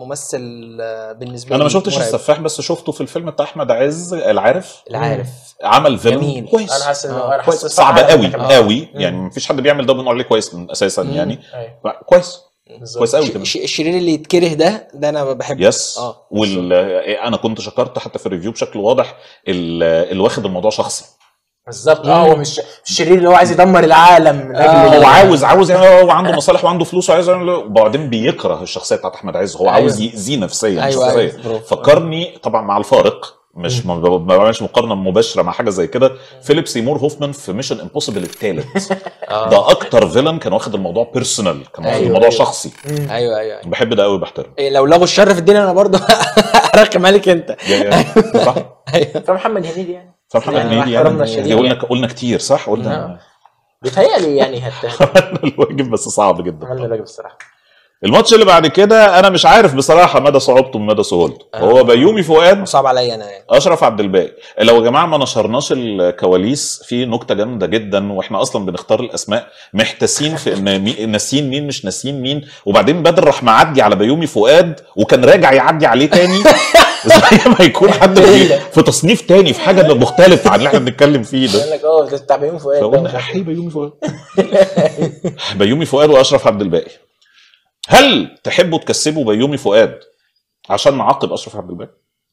ممثل آه، بالنسبه انا ما لي شفتش مرعب. السفاح بس شفته في الفيلم بتاع احمد عز العارف العارف عمل فيلم جميل. كويس انا حاسس ان آه، انا كويس حاسس صعب الصراحة قوي كان- آه. قوي مم. يعني مفيش حد بيعمل ده بنقول عليه كويس من اساسا مم. يعني أيوة. كويس بالظبط. كويس قوي ش- كمان ش- الشرير اللي يتكره ده ده انا بحبه يس اه وال انا كنت شكرت حتى في الريفيو بشكل واضح ال- اللي واخد الموضوع شخصي بالظبط اه هو مش مش الشرير اللي هو عايز يدمر العالم من آه. اجل هو ال- عاوز عاوز يعني هو عنده مصالح وعنده فلوس وعايز يعمل وبعدين بيكره الشخصيه بتاعت احمد عز هو أيوة. عاوز يأذيه نفسيا أيوة، شخصيا أيوة، برافو. فكرني طبعا مع الفارق مش ما ب- ما بعملش مقارنه مباشره مع حاجه زي كده فيليب سيمور هوفمان في ميشن امبوسيبل الثالث آه. ده اكتر فيلن كان واخد الموضوع بيرسونال كان واخد أيوة، الموضوع أيوة. شخصي ايوه ايوه أيوة. بحب ده قوي بحترمه إيه، لو لغوا الشر في الدنيا انا برضه ارقم عليك انت يعني صح ايوه فمحمد هنيدي يعني فمحمد يعني هنيدي احترامنا يعني الشديد دي قلنا يعني. قلنا كتير صح قلنا بيتهيألي يعني هت عملنا الواجب بس صعب جدا عملنا الواجب الصراحه الماتش اللي بعد كده انا مش عارف بصراحه مدى صعوبته من مدى سهولته هو بيومي فؤاد صعب عليا انا يعني اشرف عبد الباقي لو يا جماعه ما نشرناش الكواليس في نكته جامده جدا واحنا اصلا بنختار الاسماء محتاسين في ان مي... ناسيين مين مش ناسيين مين وبعدين بدر راح معدي على بيومي فؤاد وكان راجع يعدي عليه تاني زي ما يكون حد في, في تصنيف تاني في حاجه مختلف عن اللي احنا بنتكلم فيه ده يقول لك اه ده بتاع بيومي فؤاد فقلنا ده. احيي بيومي فؤاد بيومي فؤاد واشرف عبد الباقي هل تحبوا تكسبوا بيومي فؤاد عشان نعاقب اشرف عبد الباقي؟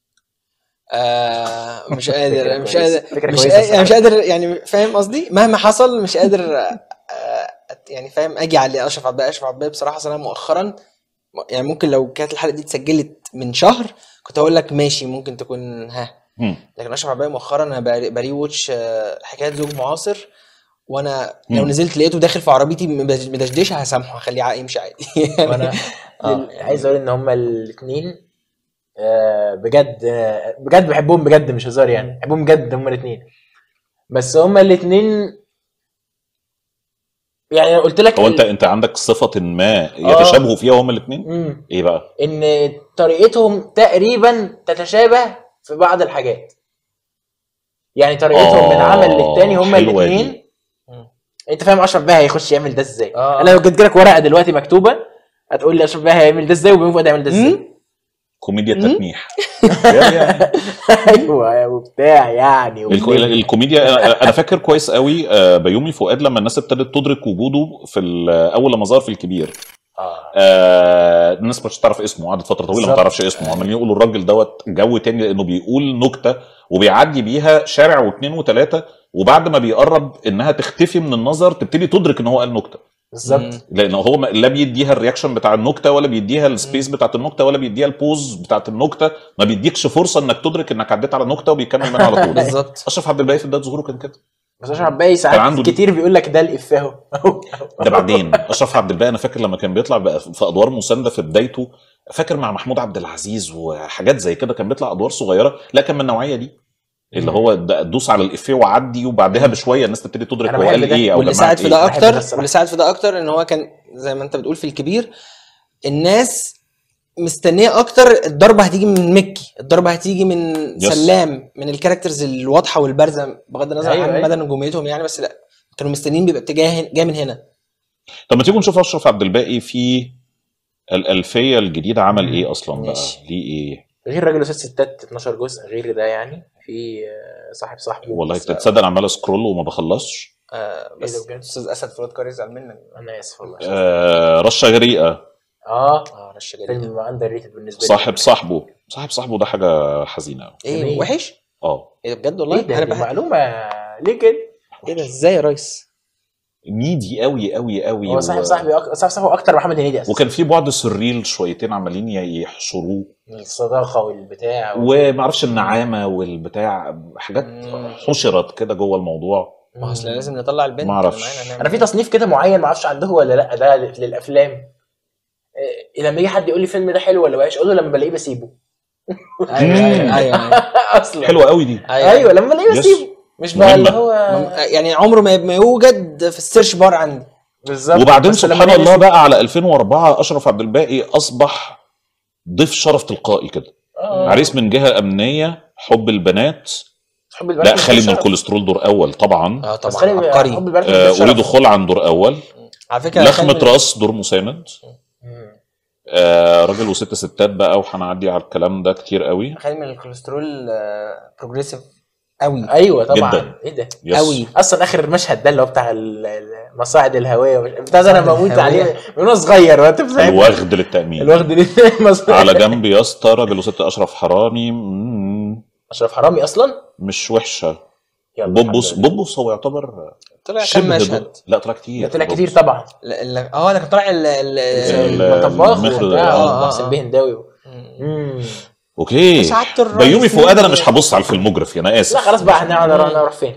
آه مش فكرة قادر مش كويسة. قادر فكرة مش كويسة قادر يعني مش الصراحة. قادر يعني فاهم قصدي مهما حصل مش قادر آه، آه، يعني فاهم اجي على اشرف عبد الباقي اشرف عبد الباقي بصراحه أصل انا مؤخرا يعني ممكن لو كانت الحلقه دي اتسجلت من شهر كنت اقول لك ماشي ممكن تكون ها مم. لكن اشرف عبد الباقي مؤخرا انا بري بري واتش آه، حكايه زوج معاصر وانا لو مم. نزلت لقيته داخل في عربيتي مدش- مدشدشه هسامحه هخليه عا- يمشي عادي وانا آه. لل- عايز اقول ان هما الاثنين بجد آه، بجد بحبهم بجد مش هزار يعني بحبهم بجد هما الاثنين بس هما الاثنين يعني أنا قلت لك هو انت ال- انت عندك صفه ما يتشابهوا فيها هما الاثنين؟ مم. ايه بقى؟ ان طريقتهم تقريبا تتشابه في بعض الحاجات يعني طريقتهم آه، من عمل للتاني هما حلوة الاثنين دي. انت فاهم اشرف بقى هيخش يعمل ده ازاي آه. انا لو جبت لك ورقه دلوقتي مكتوبه هتقول لي اشرف بقى هيعمل ده ازاي وبيومي فؤاد هيعمل ده ازاي كوميديا مم. التلميح يعني ايوه وبتاع يعني الكو- وبنبني. الكوميديا انا أنا فاكر كويس قوي آه، بيومي فؤاد لما الناس ابتدت تدرك وجوده في ال- اول لما ظهر في الكبير اه آه الناس مش تعرف اسمه قعدت فتره طويله ما بالظبط. تعرفش اسمه عمالين يقولوا الراجل دوت جو تاني لانه بيقول نكته وبيعدي بيها شارع واثنين وثلاثه وبعد ما بيقرب انها تختفي من النظر تبتدي تدرك ان هو قال نكته بالظبط لان هو ما- لا بيديها الرياكشن بتاع النكته ولا بيديها السبيس بتاعت النكته ولا بيديها البوز بتاعت النكته ما بيديكش فرصه انك تدرك انك عديت على نكته وبيكمل منها على طول بالظبط اشرف عبد الباقي في بدايه ظهوره كان كده بس اشرف عباقي كان ساعات عنده دي. كتير بيقول لك ده الافيه اهو ده بعدين اشرف عبد الباقي انا فاكر لما كان بيطلع بقى في ادوار مسانده في بدايته فاكر مع محمود عبد العزيز وحاجات زي كده كان بيطلع ادوار صغيره لا كان من النوعيه دي اللي هو د- دوس على الافيه وعدي وبعدها بشويه الناس تبتدي تدرك أنا هو بحب قال ده. ايه او واللي جماعة ساعد في إيه. ده بحب اكتر ده الصراحة. واللي ساعد في ده اكتر ان هو كان زي ما انت بتقول في الكبير الناس مستنيه اكتر الضربه هتيجي من مكي الضربه هتيجي من يس. سلام من الكاركترز الواضحه والبارزه بغض النظر أيوة، عن أيوة. مدى نجوميتهم يعني بس لا كانوا مستنيين بيبقى اتجاه جاي من هنا طب ما تيجوا نشوف اشرف عبد الباقي في الالفيه الجديده عمل ايه اصلا بقى ماشي. ليه ايه غير راجل وست ستات 12 جزء غير ده يعني في آه، صاحب صاحبه والله بس- تصدق انا عمال اسكرول وما بخلصش آه ده بس بجد؟ استاذ اسد فراد كار يزعل منك انا اسف والله آه رشه جريئه اه اه رشه جريئه فيلم اندر ريتد بالنسبه لي صاحب صاحبه صاحب صاحبه ده حاجه حزينه أوي. ايه جميل. وحش اه ايه ده بجد والله ايه ده انا دي بحب معلومه ليه كده ايه ده ازاي يا ريس نيدي قوي قوي قوي هو صاحب صاحبي أك... صاحب صاحبه اكتر محمد هنيدي اصلا وكان في بعد سريل شويتين عمالين يحشروه الصداقه والبتاع وما اعرفش النعامه والبتاع حاجات مم. حشرت كده جوه الموضوع ما اصل لازم نطلع البنت ما أعرفش. اللي معانا نعمل انا في إيه؟ تصنيف كده معين ما اعرفش عنده ولا لا ده للافلام إيه، لما يجي حد يقول لي الفيلم ده حلو ولا وحش اقول له لما بلاقيه بسيبه ايوه ايوه ايوه اصلا حلوه قوي دي ايوه لما بلاقيه يس. بسيبه مش بقى اللي مهمة. هو يعني عمره ما ما يوجد في السيرش بار عندي بالظبط وبعدين بس لما سبحان ألاقيه الله بسيبه- بقى على 2004 اشرف عبد الباقي اصبح ضيف شرف تلقائي كده آه. عريس من جهه امنيه حب البنات حب البنات لا مش خالي من شرف. الكوليسترول دور اول طبعا اه بس طبعا خالي عبقري حب البنات مش آه شرف. اريد خلعا دور اول على فكره لخمه خالد- راس دور مساند مم. آه راجل وست ستات بقى وهنعدي على الكلام ده كتير قوي خالي من الكوليسترول آه، بروجريسيف قوي ايوه طبعا جداً. ايه ده يس. قوي اصلا اخر المشهد ده اللي هو بتاع ال- ال- المصاعد الهويه ومش- بتاع ده انا المصاعد بموت الهوية. عليه من وانا صغير وانت فاهم الوغد للتامين الوغد دي على جنب يا اسطى راجل وست اشرف حرامي مم، اشرف حرامي اصلا مش وحشه يلا بوبوس الحمد لله. بوبوس هو يعتبر طلع كام شبه مشهد دو- لا طلع كتير ده طلع كتير بوبوس. طبعا لا- لا- اه ده كان طالع ال ال- ال- المطباخ المخرج- وبتاع آه، آه، ومحسن آه. بيه هنداوي مم. مم. اوكي سعادة الرئيس بيومي فؤاد انا مين؟ مش هبص على الفيلموجرافي انا اسف لا خلاص بقى هنقعد نروح نروح فين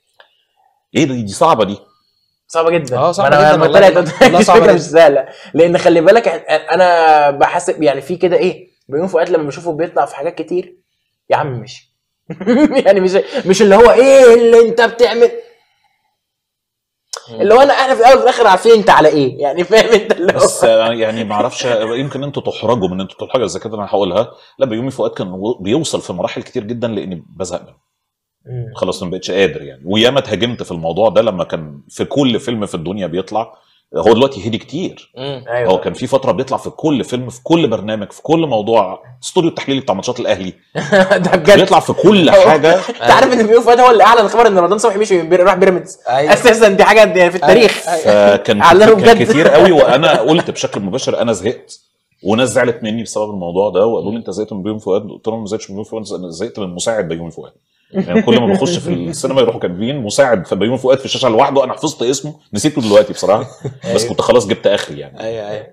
ايه دي, دي صعبه دي صعبه جدا اه، صعبة ما أنا جدا لما والله. طلعت والله صعبة الفكره جدا. مش سهله لان خلي بالك انا بحسب يعني في كده ايه بيومي فؤاد لما بشوفه بيطلع في حاجات كتير يا عم مش يعني مش مش اللي هو ايه اللي انت بتعمل اللي هو انا احنا في الاول وفي الاخر عارفين انت على ايه يعني فاهم انت اللي هو بس يعني ما اعرفش يمكن انتوا تحرجوا من انتوا تقولوا حاجه زي كده انا هقولها لا بيومي فؤاد كان و- بيوصل في مراحل كتير جدا لاني بزهق منه مم. خلاص ما بقتش قادر يعني وياما اتهاجمت في الموضوع ده لما كان في كل فيلم في الدنيا بيطلع هو دلوقتي هدي كتير مم. ايوه هو كان في فتره بيطلع في كل فيلم في كل برنامج في كل موضوع استوديو التحليلي بتاع ماتشات الاهلي ده بجد بيطلع في كل حاجه انت عارف ان بيوم فؤاد هو اللي اعلن خبر ان رمضان صبحي مشي من بير- راح بيراميدز أيوة. اساسا دي حاجه دي في التاريخ أيوة. فكان أعلنوا كان بجد. كتير قوي وانا قلت بشكل مباشر انا زهقت وناس زعلت مني بسبب الموضوع ده وقالوا لي انت زهقت من بيومي فؤاد قلت لهم ما زهقتش من بيومي فؤاد انا زهقت من مساعد بيومي فؤاد يعني كل ما بخش في السينما يروحوا كاتبين مساعد في بيومي فؤاد في الشاشه لوحده انا حفظت اسمه نسيته دلوقتي بصراحه بس كنت خلاص جبت اخري يعني ايوه ايوه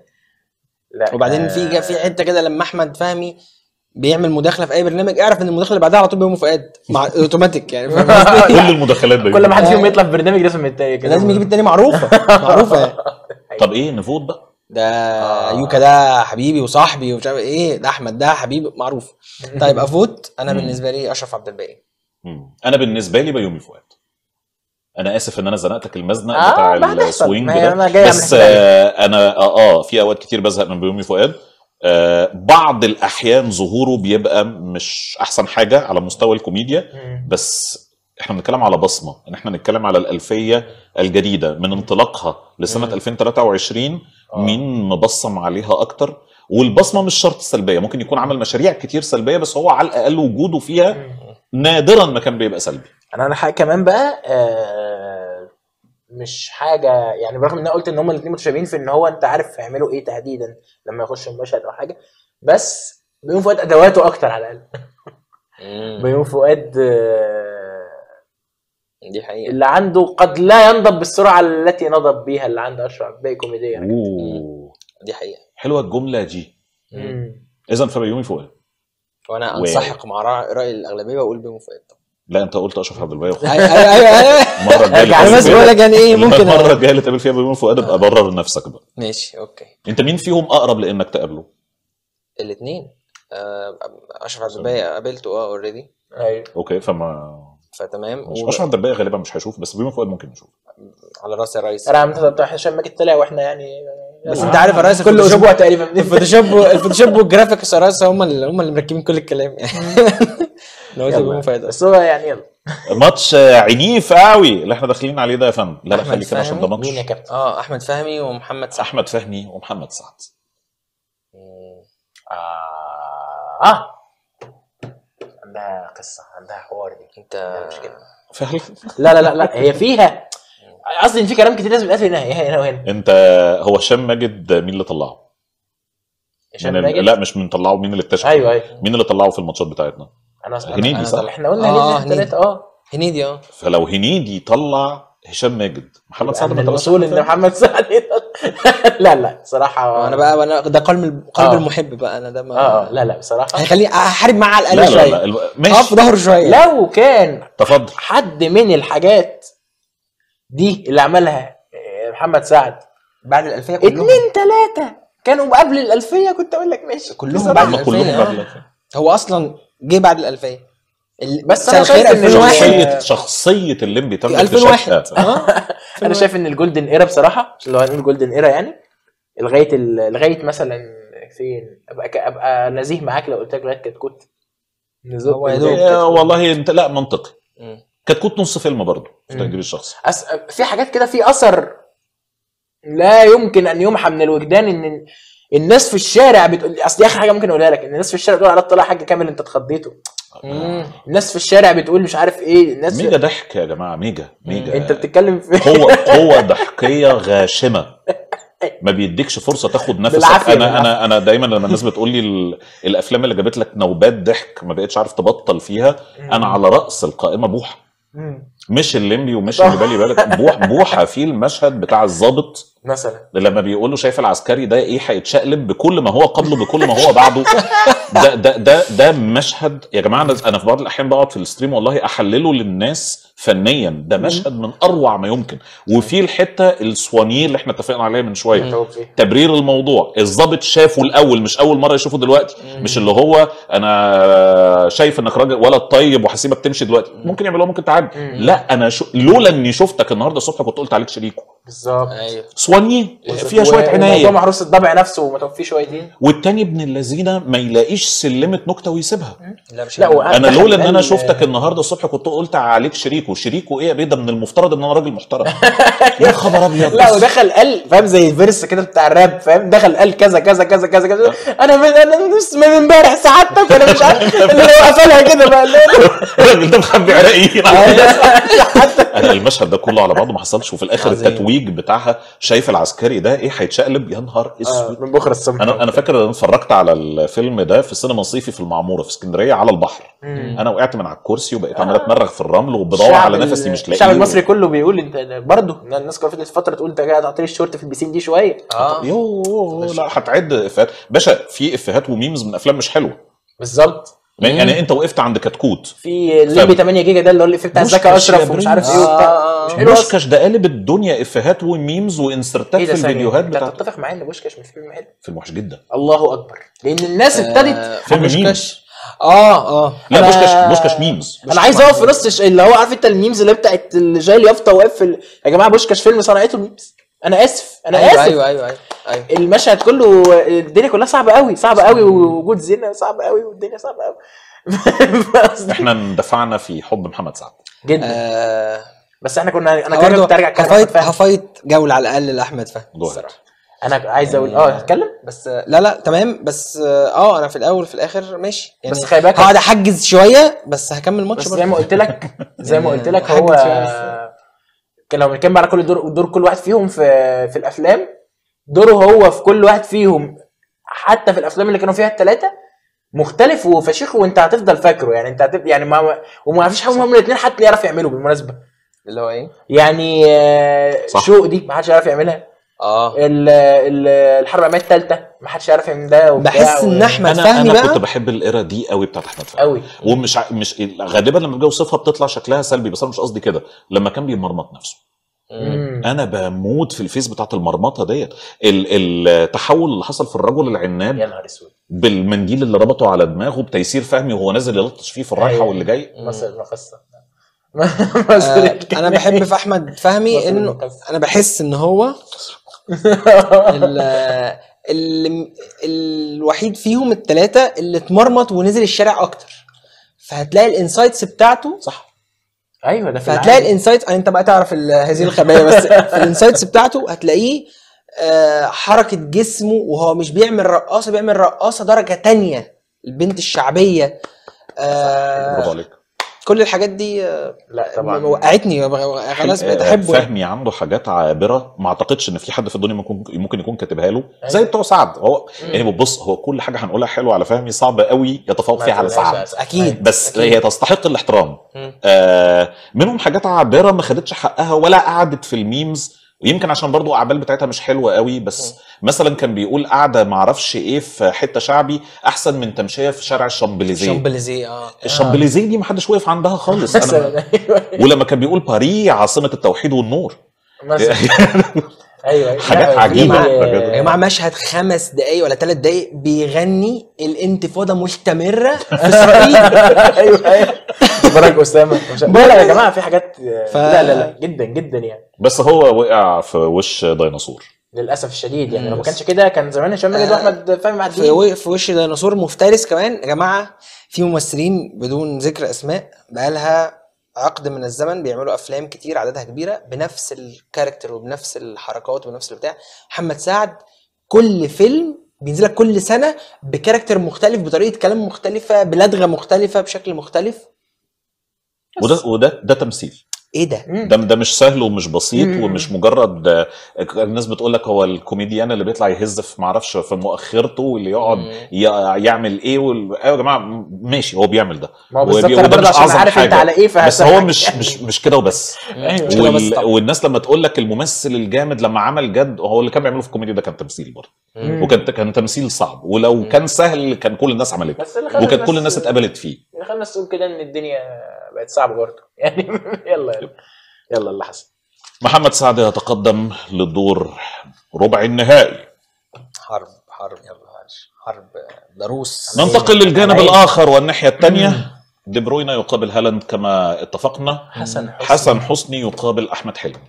لا وبعدين في جا- في حته كده لما احمد فهمي بيعمل مداخله في اي برنامج اعرف ان المداخله اللي بعدها على طول بيومي فؤاد مع اوتوماتيك يعني فاهم قصدي؟ كل المداخلات بيومي كل ما حد فؤاد. فيهم يطلع في برنامج لازم يتضايق كده لازم يجيب التاني معروفه معروفه يعني طب ايه نفوت بقى ده يوكا ده حبيبي وصاحبي ومش عارف ايه ده احمد ده حبيبي معروف طيب افوت انا مم. بالنسبه لي اشرف عبد الباقي مم. انا بالنسبه لي بيومي فؤاد انا اسف ان انا زنقتك المزنق آه، بتاع ما هتحصل. السوينج ما هي ده أنا جاي أعمل بس حساب. آه انا اه, آه في اوقات كتير بزهق من بيومي فؤاد آه بعض الاحيان ظهوره بيبقى مش احسن حاجه على مستوى الكوميديا مم. بس احنا بنتكلم على بصمه ان احنا بنتكلم على الالفيه الجديده من انطلاقها لسنه مم. 2023 آه. مين مبصم عليها اكتر والبصمه مش شرط سلبيه ممكن يكون عمل مشاريع كتير سلبيه بس هو على الاقل وجوده فيها مم. نادرا ما كان بيبقى سلبي انا انا حاجه كمان بقى آه، مش حاجه يعني برغم ان انا قلت ان هما الاثنين متشابهين في ان هو انت عارف هيعملوا ايه تحديدا لما يخش المشهد او حاجه بس بيوم فؤاد ادواته اكتر على الاقل بيوم فؤاد آه، دي حقيقه اللي عنده قد لا ينضب بالسرعه التي نضب بيها اللي عند اشرف باقي كوميديا اوه دي حقيقه حلوه الجمله دي مم. اذا فبيومي فؤاد وانا و- انسحق مع رأي راي الاغلبيه واقول بيومي فؤاد طبعا لا انت قلت اشرف عبد الباقي ايوه ايوه ايوه المره الجايه اللي أرجع انا تقابل بس فيها- بقول لك يعني ايه ممكن المره الجايه اللي تقابل فيها بيومي فؤاد ابقى برر نفسك بقى ماشي اوكي انت مين فيهم اقرب لانك تقابله الاثنين اشرف عبد الباقي قابلته اه اوريدي ايوه اوكي فما فتمام مش و- اشرف عبد الباقي غالبا مش هيشوف بس بيومي فؤاد ممكن يشوف على راسي يا ريس انا عم بتاع هشام ماجد طلع واحنا يعني بس انت عارف يا ريس كل الفوتوشوب- اسبوع تقريبا الفوتوشوب الفوتوشوب والجرافيكس يا ريس هم اللي هم اللي مركبين كل الكلام يعني لو قلت بيومي فؤاد بس هو يعني يلا ماتش عنيف قوي اللي احنا داخلين عليه ده يا فندم لا لا أحمد خلي كده عشان ده فهمي. ماتش مين يا كابتن؟ اه احمد فهمي ومحمد سعد احمد فهمي ومحمد سعد آه آه عندها قصة عندها حوار دي انت مش كده فعلا لا لا لا لا هي فيها قصدي ان في كلام كتير لازم يتقال هنا هنا وهنا انت هو هشام ماجد مين اللي طلعه؟ هشام من ال- ماجد لا مش من طلعه مين اللي اكتشف ايوه ايوه مين اللي طلعه في الماتشات بتاعتنا انا اصلا هنيدي أنا صح؟ طلع- احنا قلنا آه، هنيدي هنيدي. ثلاثة اه هنيدي اه فلو هنيدي طلع هشام ماجد محمد سعد من ما طلعش الوصول أحمد ان فهمي؟ محمد سعد لا لا صراحة انا بقى انا ده قلب قلب آه. المحب بقى انا ده ما اه اه لا لا بصراحة هيخليني احارب معاه على لا الاقل لا لا شويه الو- اقف في ماشي ظهره شويه لو كان تفضل حد من الحاجات دي اللي عملها آه، محمد سعد بعد الالفيه كلهم اتنين تلاتة كانوا قبل الألفية كنت أقول لك ماشي كلهم بصراحة. بعد هم الألفية، كلهم آه. بعد الألفية. هو اصلا جه بعد الالفيه ال- بس سنة أنا شايف الخير إن 2001 شخصية شخصية الليمبي تم 2001 اكتشافها اه انا شايف ان الجولدن ايرا بصراحه لو هنقول جولدن ايرا يعني لغايه ال- لغايه مثلا فين ابقى ك- ابقى نزيه معاك لو قلت لك لغايه كتكوت نزق هو يا لغاية دوب. يا كتكوت. والله انت لا منطقي مم. كتكوت نص فيلم برضه في مم. تقديري الشخصي أس... في حاجات كده في اثر لا يمكن ان يمحى من الوجدان ان الناس في الشارع بتقول اصل دي اخر حاجه ممكن اقولها لك ان الناس في الشارع بتقول على طلع حاج كامل انت اتخضيته مم. الناس في الشارع بتقول مش عارف ايه الناس ميجا ضحك يا جماعة ميجا ميجا انت بتتكلم في قوة قوة ضحكية غاشمة ما بيديكش فرصة تاخد نفسك بالعافية، انا بالعافية. انا انا دايما لما الناس بتقول لي ال- الافلام اللي جابت لك نوبات ضحك ما بقتش عارف تبطل فيها انا على راس القائمة بوحة مم. مش الليمبي ومش اللي بالي بالك بوح بوحة في المشهد بتاع الضابط مثلا لما بيقول له شايف العسكري ده ايه هيتشقلب بكل ما هو قبله بكل ما هو بعده ده ده ده ده مشهد يا جماعه أنا- انا في بعض الاحيان بقعد في الستريم والله احلله للناس فنيا ده مشهد من اروع ما يمكن وفي الحته السوانيه اللي احنا اتفقنا عليها من شويه متوب فيه. تبرير الموضوع الضابط شافه الاول مش اول مره يشوفه دلوقتي مش اللي هو انا شايف انك راجل ولد طيب وهسيبك تمشي دلوقتي ممكن يعملوها ممكن تعدي مم. لا انا شو... لولا اني شفتك النهارده الصبح كنت قلت عليك شريكو بالظبط ايوه سوانيه فيها شويه و- عنايه وموضوع محروس الضبع نفسه ومتوب فيه شويتين والتاني ابن الذين ما يلاقيش سلمه نكته ويسيبها لا مش لا هعمل. وقعد انا دخل لولا ان انا قال- شفتك النهارده الصبح كنت قلت عليك شريكو شريكو ايه يا بيه ده من المفترض ان انا راجل محترم يا خبر ابيض لا بس. ودخل قال فاهم زي الفيرس كده بتاع الراب فاهم دخل قال كذا كذا كذا كذا كذا انا من انا نص من امبارح سعادتك انا مش عارف اللي هو قفلها كده بقى اللي هو- الراجل ده مخبي عراقيين حتى انا المشهد ده كله على بعضه ما حصلش وفي الاخر عظيم. التتويج بتاعها شايف العسكري ده ايه هيتشقلب يا نهار آه، اسود من بكره الصبح انا انا فاكر ان أنا اتفرجت على الفيلم ده في السينما الصيفي في المعموره في اسكندريه على البحر مم. انا وقعت من على الكرسي وبقيت عمال اتمرغ في الرمل وبدور الشعب على ال- نفسي مش لاقيه الشعب المصري كله بيقول انت برضه الناس كانت فضلت فتره تقول انت قاعد حاطط لي الشورت في البسين دي شويه اه يوه لا هتعد افيهات باشا في افيهات وميمز من افلام مش حلوه بالظبط يعني انت وقفت عند كتكوت في الليمبي 8 جيجا ده اللي هو اللي بتاع مش زكا مش اشرف يا ومش برنس. عارف ايه وبتاع آه، مش حلو اصلا بوشكاش ده قالب الدنيا افيهات وميمز وانسرتات ايه في ده ثانية؟ الفيديوهات انت بتاعت تتفق معايا ان بوشكاش مش فيلم حلو فيلم وحش جدا الله اكبر لان الناس ابتدت آه، فيلم ميم. بوشكاش اه اه لا أنا- بوشكاش بوشكاش ميمز انا عايز اقف في نص الش- اللي هو عارف انت الميمز اللي بتاعت اللي جاي اليافطه واقف في ال- يا جماعه بوشكاش فيلم صنعته الميمز انا اسف انا ايوه اسف ايوه ايوه ايوه ايوه المشهد كله الدنيا كلها صعبه قوي صعبه قوي ووجود زينه صعب قوي والدنيا صعبه قوي قصدي احنا اندفعنا في حب محمد سعد جدا آه، بس احنا كنا انا برضه كده كنت ارجع كلام هفايت أحمد فهمي. هفايت جوله على الاقل لاحمد فهمي جوه الصراحه انا عايز اقول اه هتكلم بس آه، لا لا تمام بس اه آه، انا في الاول وفي الاخر ماشي يعني بس خلي بالك هقعد احجز شويه بس هكمل الماتش بس زي ما برضه. قلت لك زي ما قلت لك حاجة هو شوية. كان لو بنتكلم على كل دور دور كل واحد فيهم في في الافلام دوره هو في كل واحد فيهم حتى في الافلام اللي كانوا فيها الثلاثه مختلف وفشيخ وانت هتفضل فاكره يعني انت هتفضل يعني ما وما فيش حاجه هم الاثنين حد يعرف يعمله بالمناسبه اللي هو ايه يعني آه، صح. شوق دي ما حدش يعرف يعملها اه ال- ال- الحرب العالميه الثالثه ما حدش يعرف يعمل ده وبتاع بحس ان و- احمد انا فهمي انا بقى كنت بحب الايرا دي قوي بتاعت احمد فهمي قوي ومش ع... مش غالبا لما باجي اوصفها بتطلع شكلها سلبي بس انا مش قصدي كده لما كان بيمرمط نفسه مم. انا بموت في الفيس بتاعت المرمطه ديت ال- التحول اللي حصل في الرجل العناب يا نهار اسود بالمنديل اللي ربطه على دماغه بتيسير فهمي وهو نازل يلطش فيه في الرايحه أيوة. واللي جاي مصر المقصه آه انا بحب في احمد فهمي مصر انه المقصة. انا بحس ان هو ال- ال- الوحيد فيهم الثلاثه اللي اتمرمط ونزل الشارع اكتر فهتلاقي الانسايتس بتاعته صح ايوه ده في فهتلاقي العالم. الانسايتس انت بقى تعرف ال- هذه الخبايا بس في الانسايتس بتاعته هتلاقيه آه، حركه جسمه وهو مش بيعمل رقاصه بيعمل رقاصه درجه تانية البنت الشعبيه برافو آه عليك كل الحاجات دي آه، لا طبعا وقعتني خلاص بقيت احبه يعني. فهمي عنده حاجات عابره ما اعتقدش ان في حد في الدنيا ممكن ممكن يكون كاتبها له زي بتوع سعد هو يعني بص هو كل حاجه هنقولها حلوه على فهمي صعب قوي يتفوق فيها على سعد اكيد بس أكيد. هي تستحق الاحترام مم. آه منهم حاجات عابره ما خدتش حقها ولا قعدت في الميمز ويمكن عشان برضو الاعمال بتاعتها مش حلوه قوي بس مثلا كان بيقول قاعده ما اعرفش ايه في حته شعبي احسن من تمشيه في شارع الشامبليزيه شامبليزيه اه الشامبليزيه دي ما حدش وقف عندها خالص أنا مثلا ايوه ولما كان بيقول باري عاصمه التوحيد والنور مثلا ايوه أيوة. حاجات لا، في- عجيبة. يا جماعه مشهد خمس دقايق ولا ثلاث دقايق بيغني الانتفاضه مستمره في اسرائيل ايوه ايوه باراك اسامه مش- لا لا يا جماعه في حاجات ف- لا لا لا جدا جدا يعني بس هو وقع في وش ديناصور للاسف الشديد يعني لو ما بس. كانش كده كان زمان هشام ماجد آه. واحمد فهمي في, معديين و- في وش ديناصور مفترس كمان يا جماعه في ممثلين بدون ذكر اسماء بقالها عقد من الزمن بيعملوا افلام كتير عددها كبيره بنفس الكاركتر وبنفس الحركات وبنفس البتاع محمد سعد كل فيلم بينزل لك كل سنه بكاركتر مختلف بطريقه كلام مختلفه بلدغه مختلفه بشكل مختلف وده وده ده تمثيل ايه ده ده ده مش سهل ومش بسيط مم. ومش مجرد آه، الناس بتقول لك هو الكوميديان اللي بيطلع يهز في معرفش في مؤخرته واللي يقعد مم. ي- يعمل ايه وال... ايوه يا جماعه ماشي هو بيعمل ده ما هو وبي- بالظبط انا وده برضه مش عشان أعظم عارف انت حاجة. على ايه بس هو فهسامحك. مش مش مش كده وبس ايوه مش كده بس وال... طبعا. والناس لما تقول لك الممثل الجامد لما عمل جد هو اللي كان بيعمله في الكوميديا ده كان تمثيل برضه مم. وكان كان تمثيل صعب ولو كان سهل كان كل الناس عملته بس اللي خلى وكانت كل الناس اتقبلت فيه اللي خلى الناس تقول كده ان الدنيا بقت صعبه برضه يعني يلا يلا يلا اللي حصل محمد سعد يتقدم للدور ربع النهائي حرب حرب يلا معلش حرب ضروس ننتقل للجانب على إيه؟ الاخر والناحيه الثانيه دي بروينا يقابل هالاند كما اتفقنا حسن حسني حسن حسني يقابل احمد حلمي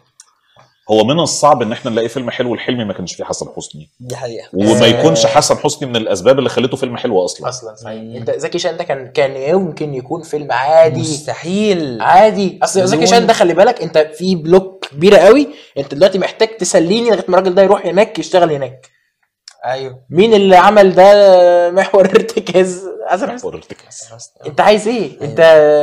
هو من الصعب ان احنا نلاقي فيلم حلو لحلمي ما كانش فيه حسن حسني دي حقيقه وما آه. يكونش حسن حسني من الاسباب اللي خلته فيلم حلو اصلا اصلا صحيح مم. انت زكي شان ده كان كان يمكن يكون فيلم عادي مستحيل عادي اصل زكي بدون- شان ده خلي بالك انت في بلوك كبيره قوي انت دلوقتي محتاج تسليني لغايه ما الراجل ده يروح هناك يشتغل هناك ايوه مين اللي عمل ده محور ارتكاز حسن حسني محور ارتكاز انت عايز ايه انت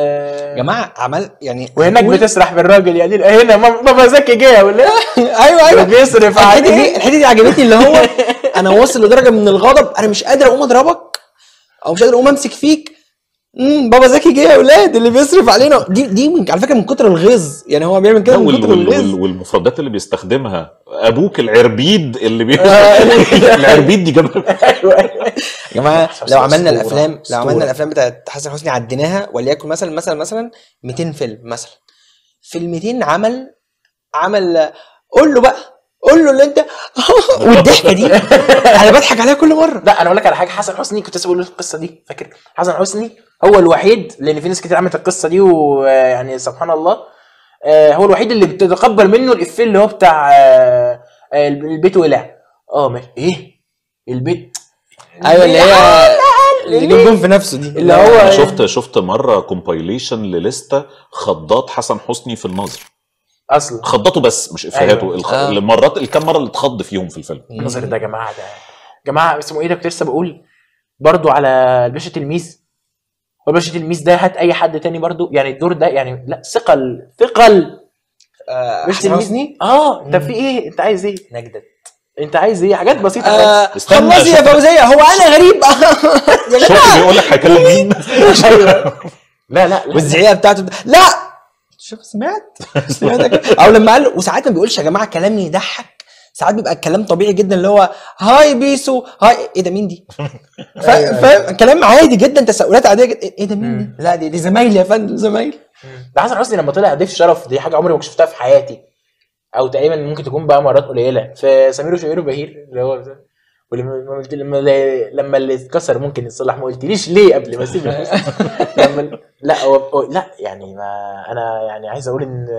يا جماعه عمل يعني وهناك قول- بتسرح بالراجل يعني هنا مام- بابا زكي جه ولا ايوه ايوه بيصرف الحته دي عليه الحته دي عجبتني اللي هو انا واصل لدرجه من الغضب انا مش قادر اقوم اضربك او مش قادر اقوم امسك فيك امم بابا زكي جه يا اولاد اللي بيصرف علينا دي دي من على فكره من كتر الغيظ يعني هو بيعمل كده لا، من وال- كتر وال- الغيظ وال- والمفردات اللي بيستخدمها ابوك العربيد اللي بي... آه. العربيد دي جنب ايوه يا جماعه حسن لو عملنا أسطورة، الافلام لو أسطورة. عملنا الافلام بتاعت حسن حسني عديناها وليكن مثلا مثلا مثلا 200 فيلم مثلا في ال 200 عمل عمل قول له بقى قول له اللي انت والضحكه دي انا بضحك عليها كل مره لا انا اقول لك على حاجه حسن حسني كنت لسه بقول له القصه دي فاكر حسن حسني هو الوحيد لان في ناس كتير عملت القصه دي ويعني سبحان الله آه، هو الوحيد اللي بتتقبل منه الافيه اللي هو بتاع آه، آه، البيت ولع اه ماشي ايه البيت ايوه اللي هي اللي ليه؟ جاب جون في نفسه دي اللي هو أنا شفت شفت مره كومبايليشن لليسته خضات حسن حسني في الناظر اصلا خضاته بس مش افيهاته أيوة. الخ... آه. المرات الكام مره اللي اتخض فيهم في الفيلم النظر ده يا جماعه ده جماعه اسمه ايه ده كنت لسه بقول برضو على الباشا تلميذ والباشا تلميذ ده هات اي حد تاني برضو يعني الدور ده يعني لا ثقل ثقل آه، باشا حسن تلميذ حسني اه انت في ايه انت عايز ايه نجدت انت عايز ايه حاجات بسيطه آه، بس استنى خلصي يا شوف. فوزيه هو انا غريب يا شفت جماعه بيقول لك هيكلم مين ايوه لا لا لا والزعيقه بتاعته لا شوف سمعت سمعت كده؟ او لما قال وساعات ما بيقولش يا جماعه كلام يضحك ساعات بيبقى الكلام طبيعي جدا اللي هو هاي بيسو هاي ايه ده مين دي؟ فا- فاهم كلام عادي جدا تساؤلات عاديه جدا ايه ده مين دي؟ لا دي دي زمايلي يا فندم زمايلي ده حسن حسني لما طلع ضيف شرف دي حاجه عمري ما شفتها في حياتي او تقريبا ممكن تكون بقى مرات قليله في سمير وشهير وبهير اللي هو ولما لما قلت لما لما اللي اتكسر ممكن يتصلح ما قلتليش ليه قبل ما اسيب المسلسل؟ لما لا هو هو- لا يعني ما انا يعني عايز اقول ان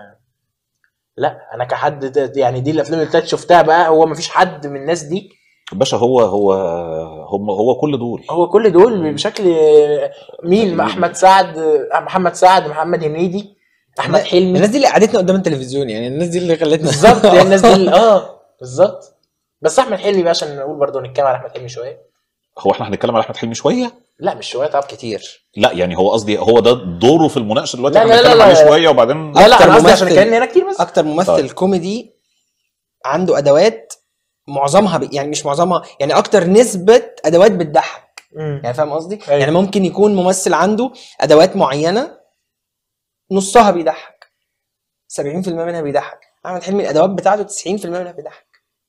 لا انا كحد ده- يعني دي الافلام اللي طلعت شفتها بقى هو ما فيش حد من الناس دي باشا هو هو هم هو كل دول هو كل دول بشكل مين احمد سعد محمد سعد محمد هنيدي احمد حلمي الناس دي اللي قعدتنا قدام التلفزيون يعني الناس دي اللي خلتنا بالظبط يعني الناس دي اللي- اه بالظبط بس احمد حلمي بقى عشان نقول برضه نتكلم على احمد حلمي شويه هو احنا هنتكلم على احمد حلمي شويه لا مش شويه طبعا كتير لا يعني هو قصدي هو ده دوره في المناقشه دلوقتي لا، احنا لا، لا، هنتكلم لا، عليه لا. شويه وبعدين لا لا أكتر انا قصدي عشان ممثل- كان هنا كتير بس اكتر ممثل طيب. كوميدي عنده ادوات معظمها ب... يعني مش معظمها يعني اكتر نسبه ادوات بتضحك مم. يعني فاهم قصدي أيوة. يعني ممكن يكون ممثل عنده ادوات معينه نصها بيضحك 70% منها بيضحك احمد حلمي الادوات بتاعته 90% منها بيضحك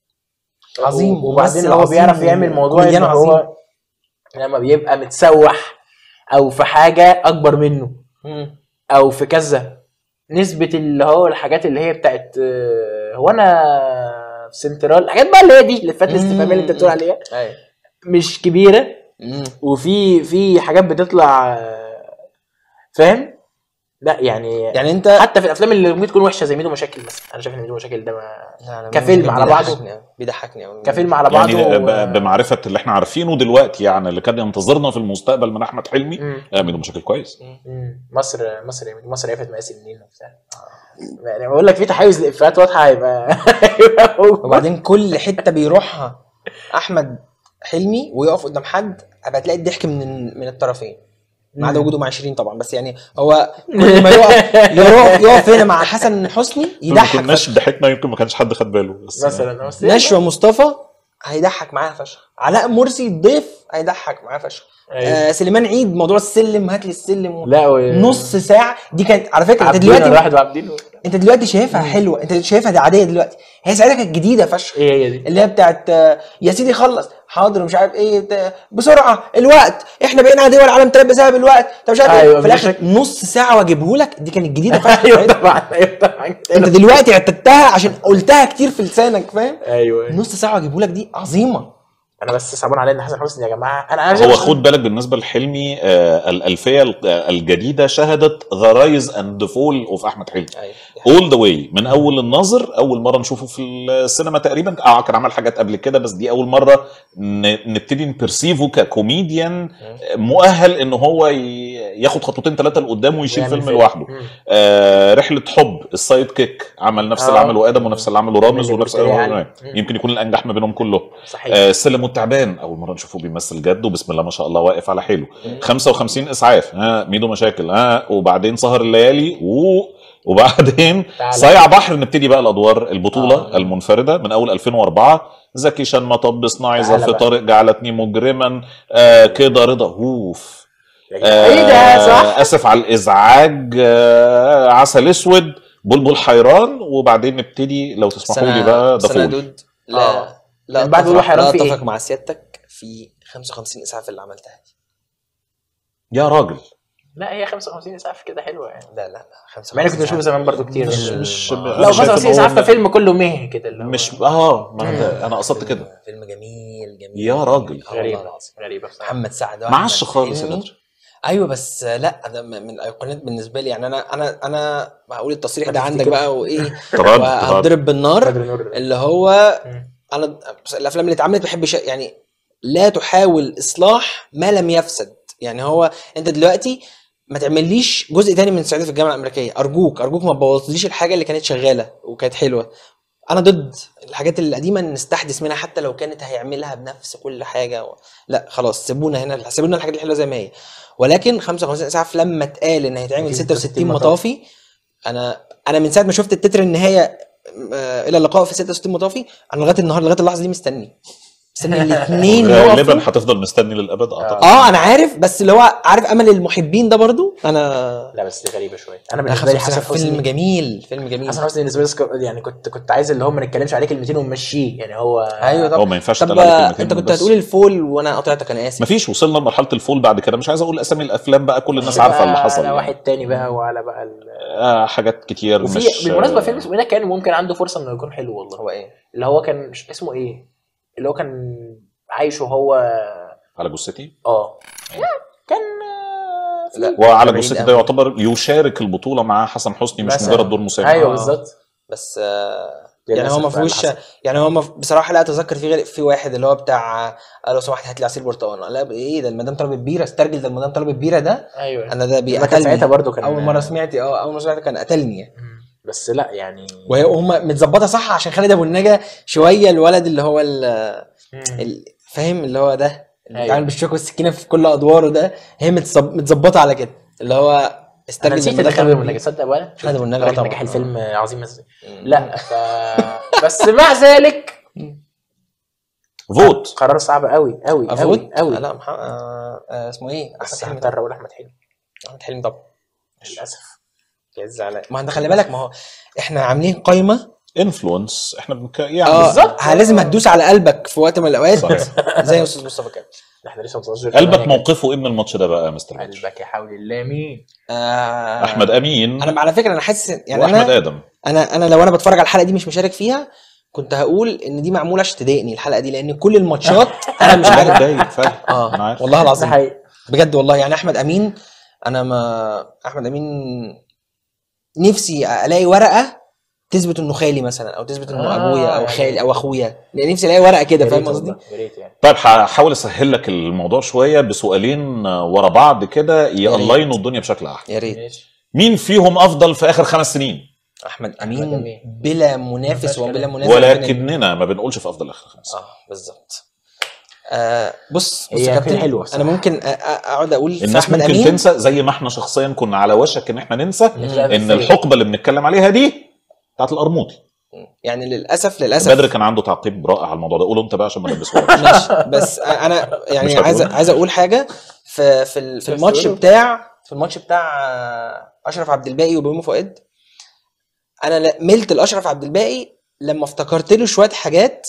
عظيم وبعدين ممثل هو عظيم بيعرف يعمل موضوع كوميديان ان هو لما بيبقى متسوح او في حاجه اكبر منه مم. او في كذا نسبه اللي هو الحاجات اللي هي بتاعت آه، هو انا في سنترال الحاجات بقى اللي هي دي اللي فات الاستفهاميه اللي انت بتقول عليها ايوه مش كبيره مم. وفي في حاجات بتطلع آه، فاهم لا يعني يعني انت حتى في الافلام اللي ممكن تكون وحشه زي ميدو مشاكل مثلا انا شايف ان ميدو مشاكل ده ما لا، لا، كفيلم بيضحكني على بعضه. أوي. بيضحكني قوي كفيلم على بعضه يعني و- ب- بمعرفه اللي احنا عارفينه دلوقتي يعني اللي كان ينتظرنا في المستقبل من احمد حلمي مم. يعملوا مشاكل كويس مم. مصر مصر مصر عرفت مقاس النيل وبتاع يعني بقول لك في تحيز لافيهات واضحه هيبقى هيبقى موجود. وبعدين كل حته بيروحها احمد حلمي ويقف قدام حد هتلاقي الضحك من من الطرفين ما عدا وجوده مع شيرين طبعا بس يعني هو كل ما يقف يقف, يقف هنا مع حسن حسني ما يضحك كناش ضحكنا يمكن ما كانش حد خد باله بس مثلا بس نشوى مصطفى هيضحك معاها فشخ علاء مرسي ضيف هيضحك معاها فشخ أيوة. آه سليمان عيد موضوع السلم هات لي السلم و... لا و... نص ساعه دي كانت على فكره انت عابدين دلوقتي الواحد وعابدين انت دلوقتي شايفها حلوه انت شايفها دي عاديه دلوقتي هي ساعتها كانت جديده فشخ ايه هي دي؟ اللي هي بتاعت آه، يا سيدي خلص حاضر مش عارف ايه ت- بسرعه الوقت احنا بقينا دول العالم تلات بسبب الوقت طب مش عارف أيوة، ايه في الاخر بشكل- نص ساعه واجيبه لك دي كانت جديده فشخ ايوه طبعا ايوه طبعا انت دلوقتي اعتدتها عشان قلتها كتير في لسانك فاهم ايوه نص ساعه واجيبه لك دي عظيمه انا بس صعبان عليا ان حسن حسني يا جماعه انا عايز هو خد بالك بالنسبه لحلمي آه الالفيه ال- آه، الجديده شهدت ذا رايز اند فول اوف احمد حلمي ايوه اول ذا واي من اول الناظر اول مره نشوفه في السينما تقريبا اه كان عمل حاجات قبل كده بس دي اول مره ن- نبتدي نبرسيفه ككوميديان مؤهل ان هو ي- ياخد خطوتين ثلاثه لقدام ويشيل يعمل فيلم لوحده مم. آه رحله حب السايد كيك عمل نفس اللي آه. عمله ادم ونفس اللي عمله رامز اللي ونفس كنت اللي يعني. عمله مم. يمكن يكون الانجح ما بينهم كلهم صحيح آه السلم والتعبان اول مره نشوفه بيمثل جد وبسم الله ما شاء الله واقف على حيله 55 اسعاف ها ميدو مشاكل ها وبعدين سهر الليالي و وبعدين تعالى. صايع بحر نبتدي بقى الادوار البطوله آه. آه. المنفرده من اول 2004 زكي شان مطب صناعي تعالى ظرف بقى. طارق جعلتني مجرما آه كده رضا اوف آه ايه ده صح؟ اسف على الازعاج آه عسل اسود بلبل حيران وبعدين نبتدي لو تسمحوا لي بقى ده بس أنا يا فول دود لا آه. لا من بعد أتفق- بيقولوا حيران لا في إيه؟ اتفق مع سيادتك في 55 اسعاف اللي عملتها دي يا راجل لا هي 55 اسعاف كده حلوه يعني لا لا لا 55 مع اني كنت بشوفه زمان برضو كتير مش يعني. مش لو أنا شايف 55 إن هو اسعاف ففيلم كله مه كده اللي هو مش اه ما أنا- انا قصدت كده فيلم جميل جميل يا راجل. آه والله غريبة العظيم غريبة بصراحة محمد سعد ما وأحمد عادش خالص يا حلمي. بدر ايوه بس لا ده م- من الايقونات بالنسبه لي يعني انا انا انا هقول التصريح ما ده عندك تفتكرش. بقى وايه طراد طراد وهتضرب بالنار بدر نور اللي هو مم. انا بس الافلام اللي اتعملت بحب شيء يعني لا تحاول اصلاح ما لم يفسد يعني هو انت دلوقتي ما تعمليش جزء تاني من صعيدي في الجامعه الامريكيه ارجوك ارجوك ما تبوظليش الحاجه اللي كانت شغاله وكانت حلوه انا ضد الحاجات القديمه نستحدث منها حتى لو كانت هيعملها بنفس كل حاجه و... لا خلاص سيبونا هنا سيبونا الحاجات الحلوه زي ما هي ولكن 55 اسعاف لما اتقال ان هيتعمل 66 مطافي انا انا من ساعه ما شفت التتر النهايه آه، الى اللقاء في 66 مطافي انا لغايه النهارده لغايه اللحظه دي مستني مستني الاثنين غالبا هتفضل مستني للابد اعتقد اه انا عارف بس اللي هو عارف امل المحبين ده برضو انا لا بس دي غريبة شوية انا لا، بالنسبة لي 55 حسن فيلم حسني جميل فيلم جميل حسن حسني بالنسبة لي سك- يعني كنت كنت عايز اللي هو ما نتكلمش عليه كلمتين ونمشيه يعني هو ايوه هو طب ما ينفعش طب تقول عليه آه، كلمتين انت كنت بس. هتقول الفول وانا قطعتك انا اسف مفيش وصلنا لمرحله الفول بعد كده مش عايز اقول اسامي الافلام بقى كل الناس عارفه اللي حصل على يعني. واحد تاني بقى وعلى بقى ال... آه حاجات كتير وفي مش بالمناسبة فيلم اسمه ايه ده كان ممكن عنده فرصة انه يكون حلو والله هو ايه اللي هو كان مش اسمه ايه اللي هو كان عايش وهو على جثتي اه كان آه، في- لا. وعلى بعيد جثتي أوي. ده يعتبر يشارك البطوله مع حسن حسني مش مثلاً. مجرد دور مساعد ايوه آه. بالظبط بس آه، يعني للأسف هو ما بقى فيهوش اللي حصل. يعني هو ما بصراحه لا اتذكر في غير في واحد اللي هو بتاع آه، لو سمحت هات لي عصير برتقال لا ايه ده المدام طلبت بيره استرجل ده المدام طلبت بيره ده ايوه انا ده لما كان بيقتلني ساعتها برضه كان اول مره سمعت اه اول مره سمعت كان قتلني مم. بس لا يعني وهي هم متظبطه صح عشان خالد ابو النجا شويه الولد اللي هو ال- مم. ال- فاهم اللي هو ده اللي أيوة. بيتعامل بالشوكه والسكينه في كل ادواره ده هي متظب- متظبطه على كده اللي هو انا استرجل نسيت المدام ان خالد طلبت ابو النجا تصدق بقى خالد أبو النجا راجل طبعاً. نجح الفيلم عظيم ازاي بيره. لا ف... بس مع ذلك فوت قرار صعب قوي قوي افوت قوي قوي لا محمد آه آه اسمه ايه احمد بس حلمي هضطر اقول احمد حلمي احمد حلمي طبعا للاسف يعز عليا ما انت خلي بالك ما هو احنا عاملين قايمه انفلونس احنا بنك... يعني اه بالظبط. ه- لازم هتدوس على قلبك في وقت من الاوقات صحيح. زي استاذ مصطفى كامل احنا لسه ما وصلناش قلبك موقفه ايه من الماتش ده بقى يا مستر بدر؟ قلبك يا حول الله مين آه احمد امين انا على فكره انا حاسس يعني واحمد انا ادم انا انا لو انا بتفرج على الحلقه دي مش مشارك فيها كنت هقول ان دي معموله عشان تضايقني الحلقه دي لان كل الماتشات انا مش انا عارف متضايق فعلا اه انا عارف والله ده العظيم حقيقي بجد والله يعني احمد امين انا ما احمد امين نفسي الاقي ورقه تثبت انه خالي مثلا او تثبت انه آه، ابويا او يعني- خالي او اخويا يعني نفسي الاقي ورقه كده يا فاهم ريت قصدي والله، يا ريت يعني طيب هحاول اسهل لك الموضوع شويه بسؤالين ورا بعض كده يلاينوا الدنيا بشكل احسن يا ريت ماشي مين فيهم افضل في اخر خمس سنين احمد أحمد امين أمين. بلا منافس مفيهاش وبلا كلام. منافس ولكننا ما بنقولش في افضل اخر خمس سنين اه بالظبط آه بص بص هي يا كانت كابتن حلوة الصراحة. انا ممكن أ- أ- اقعد اقول في الناس احمد ممكن امين تنسى زي ما احنا شخصيا كنا على وشك ان احنا ننسى لا، ان في- الحقبه اللي بنتكلم عليها دي بتاعت القرموطي يعني للاسف للاسف بدر كان عنده تعقيب رائع على الموضوع ده قوله انت بقى عشان ما نلبسهاش ماشي بس انا يعني مش عايز هتقول؟ عايز اقول حاجه في في ال- في بس الماتش تقوله. بتاع في الماتش بتاع آه، اشرف عبد الباقي وبيومي فؤاد انا لا- ملت لاشرف عبد الباقي لما افتكرت له شويه حاجات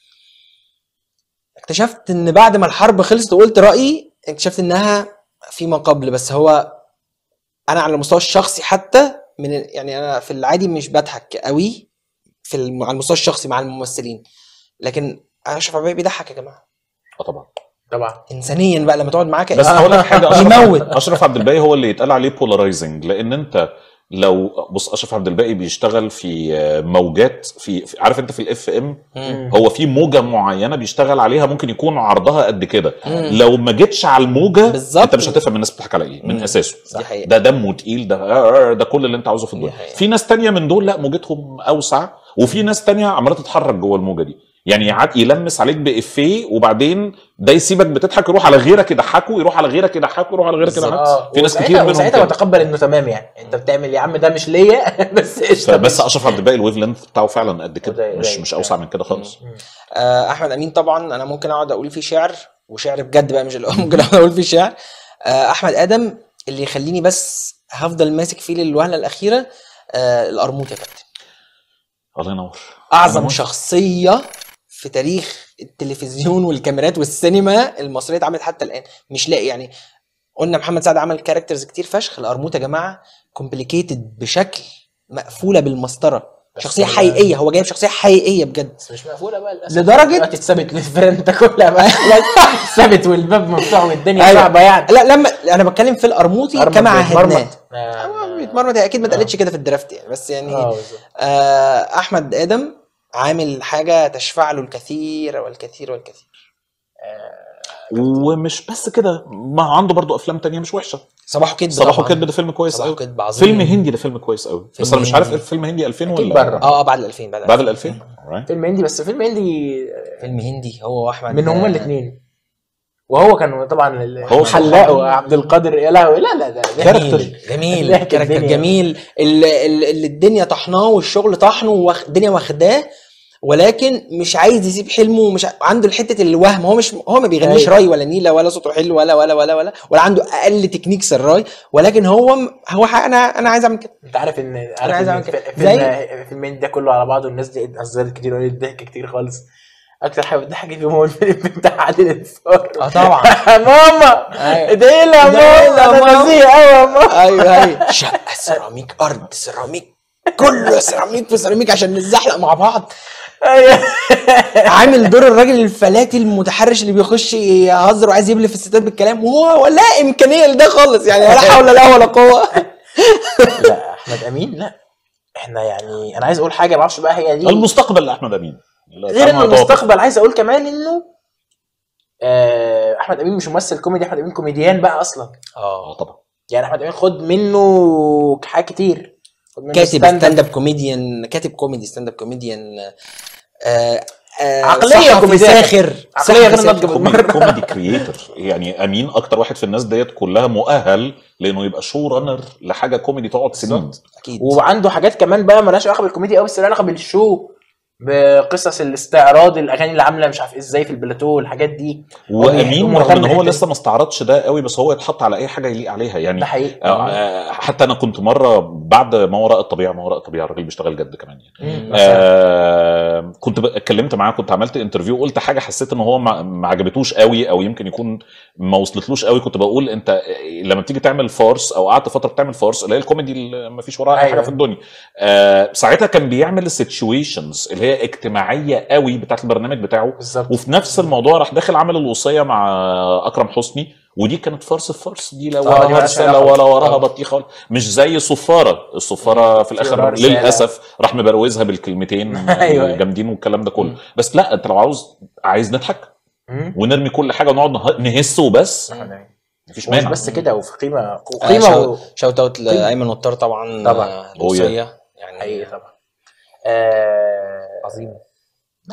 اكتشفت ان بعد ما الحرب خلصت وقلت رايي اكتشفت انها فيما قبل بس هو انا على المستوى الشخصي حتى من يعني انا في العادي مش بضحك قوي في الم- على المستوى الشخصي مع الممثلين لكن اشرف عبد الباقي بيضحك يا جماعه اه طبعا طبعا انسانيا بقى لما تقعد معاك بس هقول لك حاجه اشرف يموت. اشرف عبد الباقي هو اللي يتقال عليه بولارايزنج لان انت لو بص اشرف عبد الباقي بيشتغل في موجات في, في عارف انت في الاف ام مم. هو في موجه معينه بيشتغل عليها ممكن يكون عرضها قد كده مم. لو ما جيتش على الموجه بالظبط. انت مش هتفهم الناس بتضحك على ايه من مم. اساسه دي حقيقة. ده دمه تقيل ده آه، آه، ده كل اللي انت عاوزه في الدنيا دي حقيقة. في ناس تانية من دول لا موجتهم اوسع وفي ناس تانية عماله تتحرك جوه الموجه دي يعني يعد يلمس عليك بافيه وبعدين ده يسيبك بتضحك يروح على غيرك يضحكه يروح على غيرك يضحكه يروح على غيرك يضحكه اه في ناس وساعتها- كتير منهم وساعتها كده. بتقبل انه تمام يعني انت بتعمل يا عم ده مش ليا بس قشطه بس اشرف عبد الباقي الويف لينث بتاعه فعلا قد كده وده مش قليل. مش اوسع من كده خالص آه، احمد امين طبعا انا ممكن اقعد اقول فيه شعر وشعر بجد بقى مش اللي هو ممكن اقعد اقول فيه شعر آه، احمد ادم اللي يخليني بس هفضل ماسك فيه للوهله الاخيره آه، القرموط يا كابتن الله ينور اعظم أنا شخصيه في تاريخ التلفزيون والكاميرات والسينما المصريه اتعملت حتى الان مش لاقي يعني قلنا محمد سعد عمل كاركترز كتير فشخ القرموط يا جماعه كومبليكيتد بشكل مقفوله بالمسطره بس شخصيه هو- حقيقيه هو جايب شخصيه حقيقيه بجد بس مش مقفوله بقى للاسف لدرجة- دلوقتي اتثبت الفرنت كلها بقى ثابت والباب مفتوح والدنيا أيوة. صعبه يعني لا لما انا بتكلم في القرموطي أرمط كما بيتمرمط. عهدناه آه، هو بيتمرمط هي اكيد ما اتقالتش كده في الدرافت يعني بس يعني اه بالظبط. آه احمد ادم عامل حاجه تشفع له الكثير والكثير والكثير ومش بس كده ما عنده برضو افلام تانية مش وحشه صباحه كدب صباح طبعاً. وكذب ده فيلم كويس صباح قوي وكدب عظيم فيلم هندي ده فيلم كويس قوي بس فيلم انا مش عارف هندي. فيلم هندي 2000 أكيد ولا بره. اه اه بعد ال 2000 بعد ال بعد 2000 ال 2000 Alright. فيلم هندي بس فيلم هندي فيلم هندي هو واحمد من هما آه، الاثنين وهو كان طبعا ال- هو حلاق وعبد القادر يا لهوي لا لا لا كاركتر جميل جميل ضحك كاركتر الدنيا. جميل اللي, اللي الدنيا طحناه والشغل طحنه والدنيا واخداه ولكن مش عايز يسيب حلمه ومش ع- عنده الحته الوهم هو مش هو ما بيغنيش أيوة. راي ولا نيله ولا صوته حلو ولا ولا ولا ولا ولا عنده اقل تكنيكس الراي ولكن هو م- هو ح- انا انا عايز اعمل كده انت عارف ان عارف عايز ان أعمل كده. في- زي- فيلم فيلم هندي ده كله على بعضه الناس دي هزرت كتير وقالت ضحك كتير خالص اكتر حاجه بتضحك فيهم هو الفيلم بتاع عادل انصار اه طبعا ماما أيوة. ادعي لها ادعي لها ماما انا ماما. نزيه قوي يا ماما ايوه ايوه شقه سيراميك ارض سيراميك كله سيراميك في سيراميك عشان نتزحلق مع بعض أيوة. عامل دور الراجل الفلاتي المتحرش اللي بيخش يهزر وعايز يبلف الستات بالكلام وهو ولا امكانيه لده خالص يعني ولا حول له ولا قوه لا احمد امين لا احنا يعني انا عايز اقول حاجه ما اعرفش بقى هي دي المستقبل لاحمد امين لا، غير كما انه توقع. المستقبل عايز اقول كمان انه آه، احمد امين مش ممثل كوميدي احمد امين كوميديان بقى اصلا اه طبعا يعني احمد امين خد منه حاجات كتير خد منه كاتب ستاند ستاند اب كوميديان كاتب كوميدي ستاند اب كوميديان آه، آه، عقلية صحفي كوميدية. ساخر عقلية صحفي غير ساخر. ناضجة كوميدي كوميدي كرييتور يعني امين اكتر واحد في الناس ديت كلها مؤهل لانه يبقى شو رانر لحاجه كوميدي تقعد سنين بالظبط. اكيد وعنده حاجات كمان بقى مالهاش علاقه بالكوميديا قوي بس لها علاقه بالشو بقصص الاستعراض الاغاني اللي عامله مش عارف ازاي في البلاتو والحاجات دي وامين هو رغم ان مهتم هو بالحتة لسه ما استعرضش ده قوي بس هو اتحط على اي حاجه يليق عليها يعني ده حقيقي آه، آه، حتى انا كنت مره بعد ما وراء الطبيعه ما وراء الطبيعه الراجل بيشتغل جد كمان يعني مم. آه كنت ب- اتكلمت معاه كنت عملت انترفيو قلت حاجه حسيت ان هو ما ما عجبتوش قوي او يمكن يكون ما وصلتلوش قوي كنت بقول انت لما بتيجي تعمل فارس او قعدت فتره بتعمل فارس اللي هي الكوميدي اللي ما فيش وراها اي أيوة. حاجه في الدنيا آه ساعتها كان بيعمل السيتويشنز اللي هي اجتماعيه قوي بتاعت البرنامج بتاعه بالظبط وفي نفس الموضوع راح داخل عمل الوصيه مع اكرم حسني ودي كانت فرص في فرص دي لا آه، دي وراها مالهاش رساله علاقة. ولا وراها آه. بطيخه ولا- مش زي صفاره الصفاره في الاخر وراها رسالة. للاسف راح مبروزها بالكلمتين أيوة. الجامدين والكلام ده كله مم. بس لا انت لو عاوز عايز نضحك مم. ونرمي كل حاجه ونقعد نه- نهس وبس مفيش مش مانع بس كده وفي قيمه آه، قيمه شاوت- و... شوت اوت لايمن وطار طبعا طبعا. آه، أوه، الوصيه يعني حقيقي طبعا آه... عظيم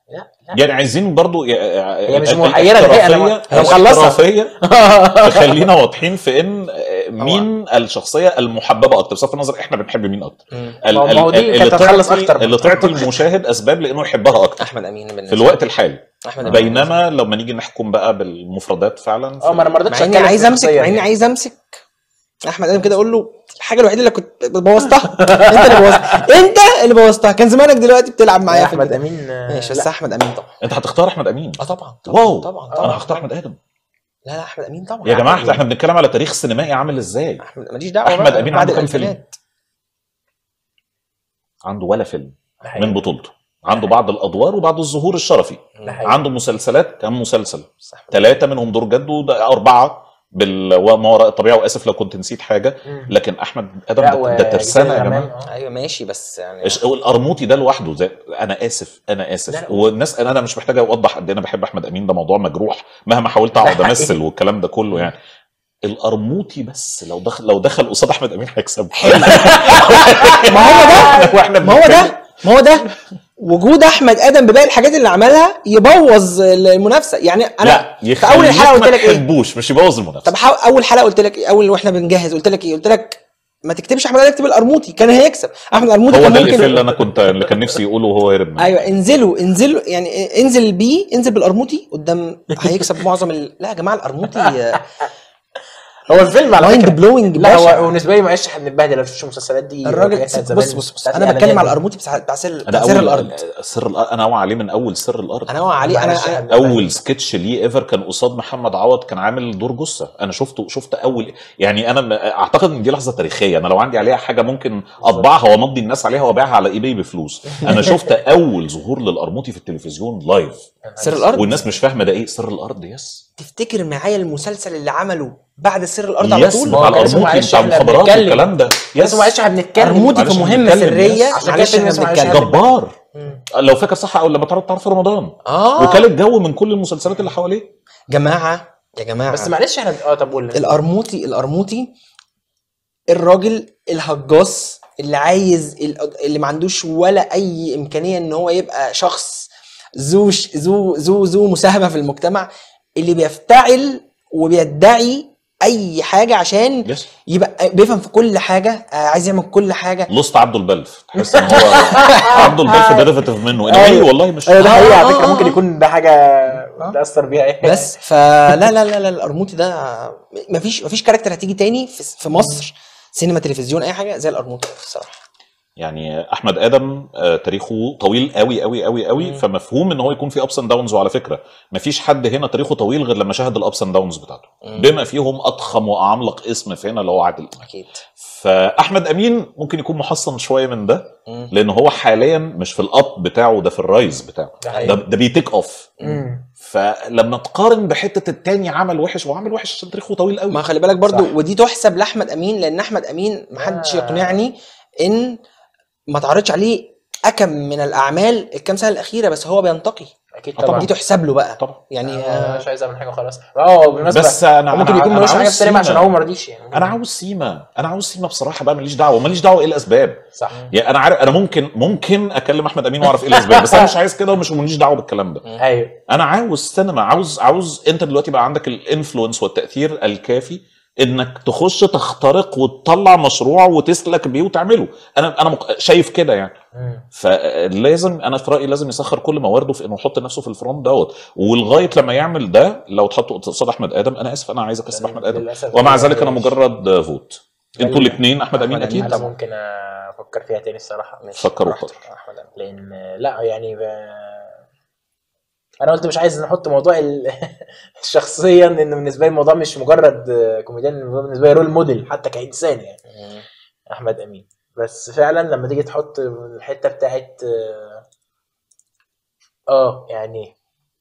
لا لا يعني عايزين برضو هي مش محيرة الهيئة، أنا- أنا مخلصها. تخلينا واضحين في ان آه، مين الشخصيه المحببه اكتر بصرف النظر احنا بنحب مين اكتر مم. ال- ما هو ال- دي اللي كانت هتخلص تعطي- أكتر. اللي تعطي المشاهد اسباب لانه يحبها اكتر احمد امين بالنسبة في الوقت الحالي احمد امين بينما لما نيجي نحكم بقى بالمفردات فعلا اه ما انا ما رضيتش مع اني أتكلم عايز في امسك الشخصية مع اني دي. عايز امسك احمد ادم كده اقول له الحاجه الوحيده اللي كنت بوظتها انت اللي بوظتها انت اللي بوظتها كان زمانك دلوقتي بتلعب معايا يا في احمد البتاع. امين آه، ماشي لا. بس احمد امين طبعا انت هتختار احمد امين اه طبعا طبعا واو طبعا انا طبعا هختار احمد ادم لا لا احمد امين طبعا يا جماعه احنا احنا بنتكلم على تاريخ سينمائي عامل ازاي احمد ماليش دعوه أحمد بقى أمين بعد عنده كام فيلم؟ الالفينات عنده ولا فيلم ده حقيقي. من بطولته عنده بعض الادوار وبعض الظهور الشرفي ده حقيقي. عنده مسلسلات كم مسلسل بس أحمد ثلاثه منهم دور جد واربعه بال وما وراء الطبيعه واسف لو كنت نسيت حاجه مم. لكن احمد ادم لا، ده, ده وجزيرة ترسانه يا الغمام، جماعه آه. ايوه ماشي بس يعني إيش- والقرموطي ده لوحده زي انا اسف انا لا، اسف لا. والناس انا مش محتاج اوضح قد ايه انا بحب احمد امين ده موضوع مجروح مهما حاولت ده اقعد حقيقي. امثل والكلام ده كله يعني القرموطي بس لو دخل لو دخل قصاد احمد امين هيكسب ما هو ده واحنا ما هو ده ما هو ده وجود احمد ادم بباقي الحاجات اللي عملها يبوظ المنافسه يعني انا لا في اول الحلقه قلت لك ما ايه تحبوش مش يبوظ المنافسه طب حاول اول حلقه قلت لك ايه اول واحنا بنجهز قلت لك ايه قلت لك ما تكتبش احمد ادم اكتب القرموطي كان هيكسب احمد القرموطي هو كان ده الافيه اللي ممكن انا كنت اللي كان نفسي يقوله وهو هرب منه. ايوه انزلوا انزلوا يعني انزل بيه انزل بالقرموطي قدام هيكسب معظم ال... لا يا جماعه القرموطي هو الفيلم على مايند فكره بلوينج لا هو بالنسبه لي معلش احنا بنتبهدل لو شفتش المسلسلات دي الراجل بتاعت بص زمان، بص بص, بص. بتاعت انا الإعلانات بتكلم على دي. القرموطي بتاع بتاع سر انا بتاع سر اول الارض سر الارض انا اوعى عليه من اول سر الارض انا واقع عليه انا معلش، أنا- اول سكتش ليه ايفر كان قصاد محمد عوض كان عامل دور جثه انا شفته شفت اول يعني انا م- اعتقد ان دي لحظه تاريخيه انا لو عندي عليها حاجه ممكن اطبعها وامضي الناس عليها وابيعها على اي باي بفلوس انا شفت اول ظهور للقرموطي في التلفزيون لايف سر الارض والناس مش فاهمه ده ايه سر الارض يس تفتكر معايا المسلسل اللي عمله بعد سر الارض على يس طول مع كان اسمه القرموطي معلش بتاع إحنا المخابرات بنتكلم. والكلام ده بس معلش احنا بنتكلم قرموطي في معلش مهمه هنتكلم، سريه يس. عشان معلش كده احنا الناس معلش بنتكلم جبار مم. لو فاكر صح اول لما تعرض تعرف رمضان اه وكان الجو من كل المسلسلات اللي حواليه جماعه يا جماعه بس معلش احنا اه طب قول القرموطي القرموطي الراجل الهجاص اللي عايز اللي ما عندوش ولا اي امكانيه ان هو يبقى شخص ذو ش- ذو ذو ذو مساهمه في المجتمع اللي بيفتعل وبيدعي اي حاجه عشان يس يبقى بيفهم في كل حاجه آه، عايز يعمل كل حاجه لوست عبده البلف تحس ان هو عبده البلف ديريفيتيف منه انه أيوة. ايه والله مش ايوه ده آه، حقيقي على آه، فكره آه. ممكن يكون ده حاجه تاثر بيها ايه بس فلا لا لا لا القرموطي ده مفيش مفيش كاركتر هتيجي تاني في, في مصر سينما تلفزيون اي حاجه زي القرموطي الصراحه يعني احمد ادم آه، تاريخه طويل قوي قوي قوي قوي مم. فمفهوم ان هو يكون في ابس اند داونز وعلى فكره مفيش حد هنا تاريخه طويل غير لما شاهد الابس اند داونز بتاعته مم. بما فيهم اضخم واعملق اسم في هنا اللي هو عادل اكيد فاحمد امين ممكن يكون محصن شويه من ده مم. لان هو حاليا مش في الاب بتاعه ده في الرايز بتاعه ده ده, حقيقي. ده بيتيك اوف مم. فلما تقارن بحته التاني عمل وحش وعمل وحش عشان تاريخه طويل قوي ما خلي بالك برضو صح. ودي تحسب لاحمد امين لان احمد امين محدش آه. يقنعني ان ما تعرضش عليه اكم من الاعمال الكام سنه الاخيره بس هو بينتقي اكيد آه طبعاً. طبعا دي تحسب له بقى طبعا يعني يعني آه، مش عايز اعمل حاجه خلاص اه بالمناسبه بس انا هو ممكن أنا- يكون أنا ملوش حاجه عاوز في السينما عشان سيما. هو ما رضيش يعني انا عاوز سيما انا عاوز سيما بصراحه بقى ماليش دعوه ماليش دعوه ايه الاسباب صح يعني انا عارف انا ممكن ممكن اكلم احمد امين واعرف ايه الاسباب بس انا مش عايز كده ومش ماليش دعوه بالكلام ده ايوه انا عاوز سينما عاوز عاوز انت دلوقتي بقى عندك الانفلونس والتاثير الكافي انك تخش تخترق وتطلع مشروع وتسلك بيه وتعمله انا انا مق- شايف كده يعني مم. فلازم انا في رايي لازم يسخر كل موارده في انه يحط نفسه في الفرونت دوت ولغايه لما يعمل ده لو اتحط قصاد احمد ادم انا اسف انا عايز اكسب احمد ادم للأسف ومع ده ذلك انا مش- مجرد فوت انتوا غالباً. الاثنين احمد امين أحمد أمين اكيد انا ممكن افكر فيها تاني الصراحه فكروا براحتك. خطر احمد أمين. لان لا يعني ب... انا قلت مش عايز نحط موضوع ال... شخصيا ان بالنسبه لي الموضوع مش مجرد كوميديان الموضوع بالنسبه لي رول موديل حتى كانسان يعني مم. احمد امين بس فعلا لما تيجي تحط الحته بتاعت اه آه، يعني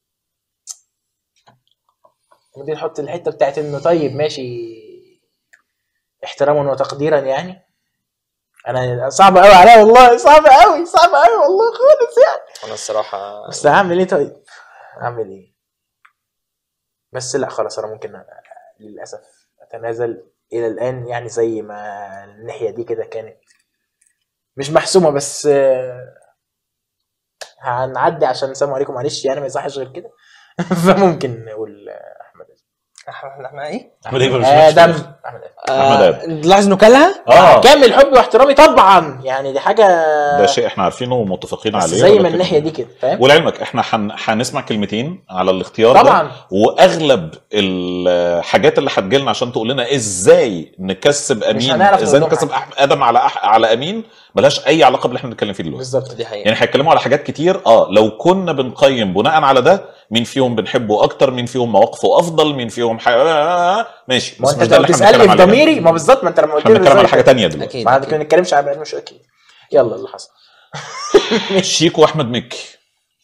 لما تيجي تحط الحته بتاعت انه طيب ماشي احتراما وتقديرا يعني انا صعب قوي عليا والله صعب قوي صعب قوي والله خالص يعني انا الصراحه بس هعمل ايه طيب؟ اعمل ايه؟ بس لا خلاص انا ممكن أ- للاسف اتنازل الى الان يعني زي ما الناحيه دي كده كانت مش محسومه بس آه، هنعدي عشان السلام عليكم معلش يعني ما يصحش غير كده فممكن نقول احمد احنا احنا ايه؟ احمد ايه مش ادم مشكلة. احمد ادم أحمد آه، آدم. نلاحظ انه كلها اه كامل حبي واحترامي طبعا يعني دي حاجه ده شيء احنا عارفينه ومتفقين بس عليه زي ما ولكن- الناحيه دي كده فاهم ولعلمك احنا حن... هنسمع كلمتين على الاختيار ده طبعا واغلب الحاجات اللي هتجيلنا عشان تقول لنا ازاي نكسب امين هنعرف ازاي نقول لهم نكسب حاجة. أح- ادم على أح... على امين ملهاش اي علاقه باللي احنا بنتكلم فيه دلوقتي بالظبط دي حقيقه يعني هيتكلموا على حاجات كتير اه لو كنا بنقيم بناء على ده مين فيهم بنحبه اكتر مين فيهم مواقفه افضل مين فيهم ح... آه ماشي ما بس انت مش ده لو اللي احنا تسالني بنتكلم في عليه ضميري ما بالظبط ما انت لما قلت احنا لي بنتكلم على بالظبط حاجه تانية دلوقتي اكيد بعد كده ما نتكلمش على مش اكيد يلا اللي حصل شيكو واحمد مكي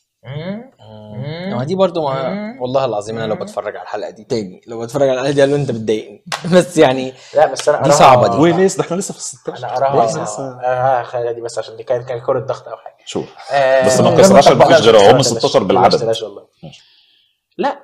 ما دي برضو ما مم. والله العظيم انا لو بتفرج على الحلقه دي تاني لو بتفرج على الحلقه دي قالوا انت بتضايقني بس يعني لا بس انا دي أراها- صعبة دي. وليس ده احنا لسه في الستاشر انا اراها لسه- لسه- اه خليها دي بس عشان دي كانت كانت كره ضغط او حاجه شوف آه، بس ما لا، كسرهاش لا، مفيش لا، غيرها، لا، هم لا، 16 لا، بالعدد. لا، والله ماشي. لا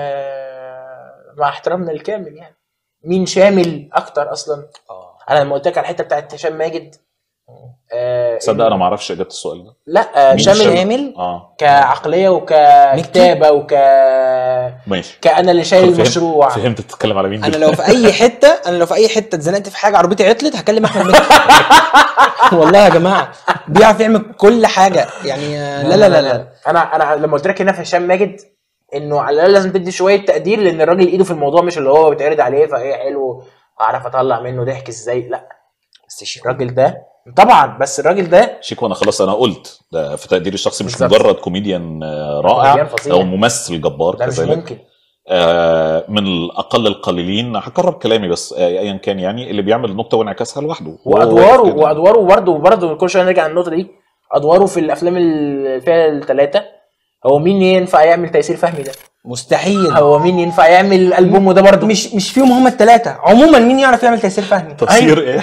آه، مع احترامنا الكامل يعني مين شامل اكتر اصلا اه انا لما قلت لك على الحته بتاعت هشام ماجد آه، تصدق انا ما اعرفش اجابه السؤال ده لا آه، مين شامل شامل؟ شامل اه كعقليه وككتابه وك ماشي كأنا اللي شايل فهمت- المشروع فهمت تتكلم على مين انا دلوقتي. لو في اي حته انا لو في اي حته اتزنقت في حاجه عربيتي عطلت هكلم احمد مكي والله يا جماعه بيعرف يعمل كل حاجه يعني آه، لا لا لا لا انا انا لما قلت لك هنا في هشام ماجد انه على الاقل لازم تدي شويه تقدير لان الراجل ايده في الموضوع مش اللي هو بيتعرض عليه فايه حلو اعرف اطلع منه ضحك ازاي لا بس شيكو الراجل ده طبعا بس الراجل ده شيكو انا خلاص انا قلت ده في تقديري الشخصي مش بالظبط. مجرد كوميديان آه، كوميديان رائع فظيع. او ممثل جبار ده مش كذلك ممكن آه، من الاقل القليلين هكرر كلامي بس آه، ايا كان يعني اللي بيعمل نكته وانعكاسها لوحده وادواره هو كده. وادواره برضه برضه كل شويه نرجع للنقطه دي ادواره في الافلام اللي فيها الثلاثه هو مين ينفع يعمل تيسير فهمي ده؟ مستحيل هو مين ينفع يعمل البومه ده برضه؟ مش مش فيهم هم الثلاثه عموما مين يعرف يعمل تيسير فهمي تصوير ايه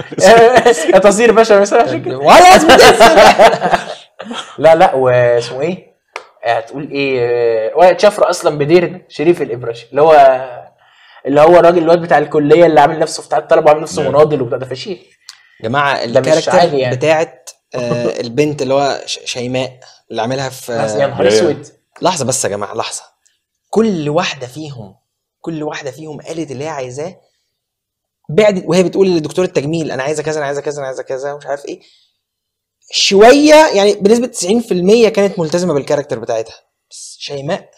يا تصير باشا مثلا عشان كده ولا اسمه تيسير لا لا واسمه ايه؟ هتقول ايه؟ آه، وائل شفرة اصلا بدير ده شريف الابراشي اللي هو اللي هو الراجل الواد بتاع الكليه اللي عامل نفسه بتاع الطلبه وعامل نفسه نعم. مناضل وبتاع ده فشيخ جماعه ده مش الكاركتر عادي يعني. بتاعت آه، البنت اللي هو ش- شيماء اللي عاملها في بس يا نهار يا- يا. اسود لحظه بس يا جماعه لحظه كل واحده فيهم كل واحده فيهم قالت اللي هي عايزاه بعدت وهي بتقول لدكتور التجميل انا عايزه كذا انا عايزه كذا انا عايزه كذا ومش عارف ايه شويه يعني بنسبه 90% كانت ملتزمه بالكاركتر بتاعتها بس شيماء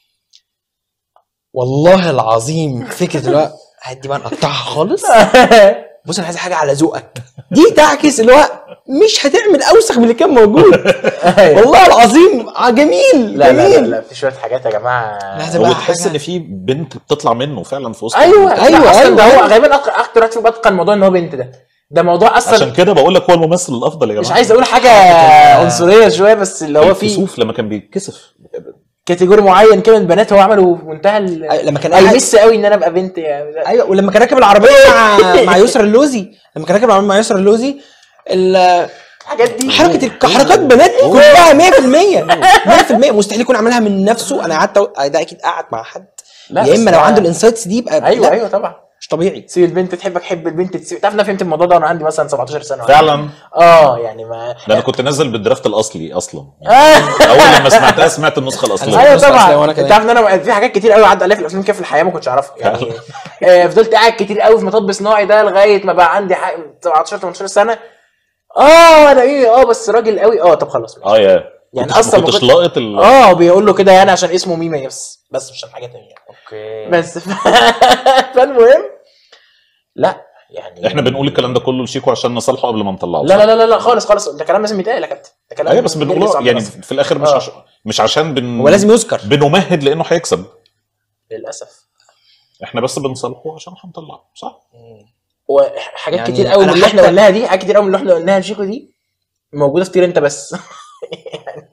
والله العظيم فكره اللي هو هدي بقى نقطعها خالص بص انا عايز حاجه على ذوقك دي تعكس اللي هو مش هتعمل اوسخ من اللي كان موجود والله العظيم آه، جميل لا لا لا, جميل لا في شويه حاجات يا جماعه لازم بقى وبتحس حاجة- ان في بنت بتطلع منه فعلا في وسط ايوه البنت. ايوه أيوة، اصلا أيوة، ده هو أيوة. غالبا أك- اكتر واحد فيهم بتقن موضوع ان هو بنت ده ده موضوع اصلا عشان كده بقول لك هو الممثل الافضل يا جماعه مش عايز اقول حاجه عنصريه شويه بس اللي هو في الكسوف لما كان بيتكسف كاتيجوري معين كده من البنات هو عمله في منتهى ال- أيوة، لما كان قاعد- هيمس قوي ان انا ابقى بنت يعني ايوه ولما كان راكب العربيه مع مع يسرا اللوزي لما كان راكب العربيه مع يسرا اللوزي ال- الحاجات دي حركه الك- حركات بنات كلها 100% 100% مستحيل يكون عملها من نفسه انا قعدت أقول- ده اكيد قعد مع حد لا، يا بس اما لو ده- عنده الانسايتس دي يبقى ايوه لا، ايوه طبعا مش طبيعي سيب البنت تحبك حب البنت تسيب تعرف إن انا فهمت الموضوع ده وانا عندي مثلا 17 سنه فعلا اه يعني ما ده انا كنت نازل بالدرافت الاصلي اصلا آه. اول لما سمعتها سمعت النسخه الاصليه ايوه بس أصل طبعا وأنا كمان. انت عارف ان انا في حاجات كتير قوي عدى عليا في الافلام كده في الحياه ما كنتش اعرفها يعني آه، فضلت قاعد كتير قوي في مطب صناعي ده لغايه ما بقى عندي حق- 17 18 سنه اه انا ايه اه بس راجل قوي اه طب خلاص اه يا يعني كنت- أصلاً ما ما كنتش كنت- لاقط ال... اه بيقول له كده يعني عشان اسمه ميمي بس بس مش عشان حاجه تانية اوكي بس ف... فالمهم لا يعني احنا بنقول الكلام ده كله لشيكو عشان نصالحه قبل ما نطلعه لا لا لا لا, لا خالص خالص ده كلام لازم يتقال يا كابتن ده كلام ايوه بس يرجع بنقوله على يعني راسنا. في الاخر مش آه. عشان مش عشان بن... هو لازم يذكر بنمهد لانه هيكسب للاسف احنا بس بنصالحه عشان هنطلعه صح وحاجات يعني كتير قوي من أنا اللي احنا حتى- قلناها دي حاجات كتير قوي من اللي احنا قلناها لشيكو دي موجوده في طير انت بس يعني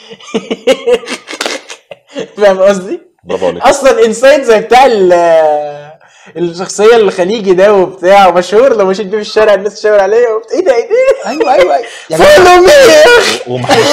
فاهم قصدي؟ برافو عليك اصلا انسايد زي بتاع ال- الشخصيه الخليجي ده وبتاع ومشهور لو مشيت بيه في الشارع الناس تشاور عليه وبت... ايه ده ايه ده؟ ايوه ايوه ايوه يا جماعه فولو مي يا اخي ومحدش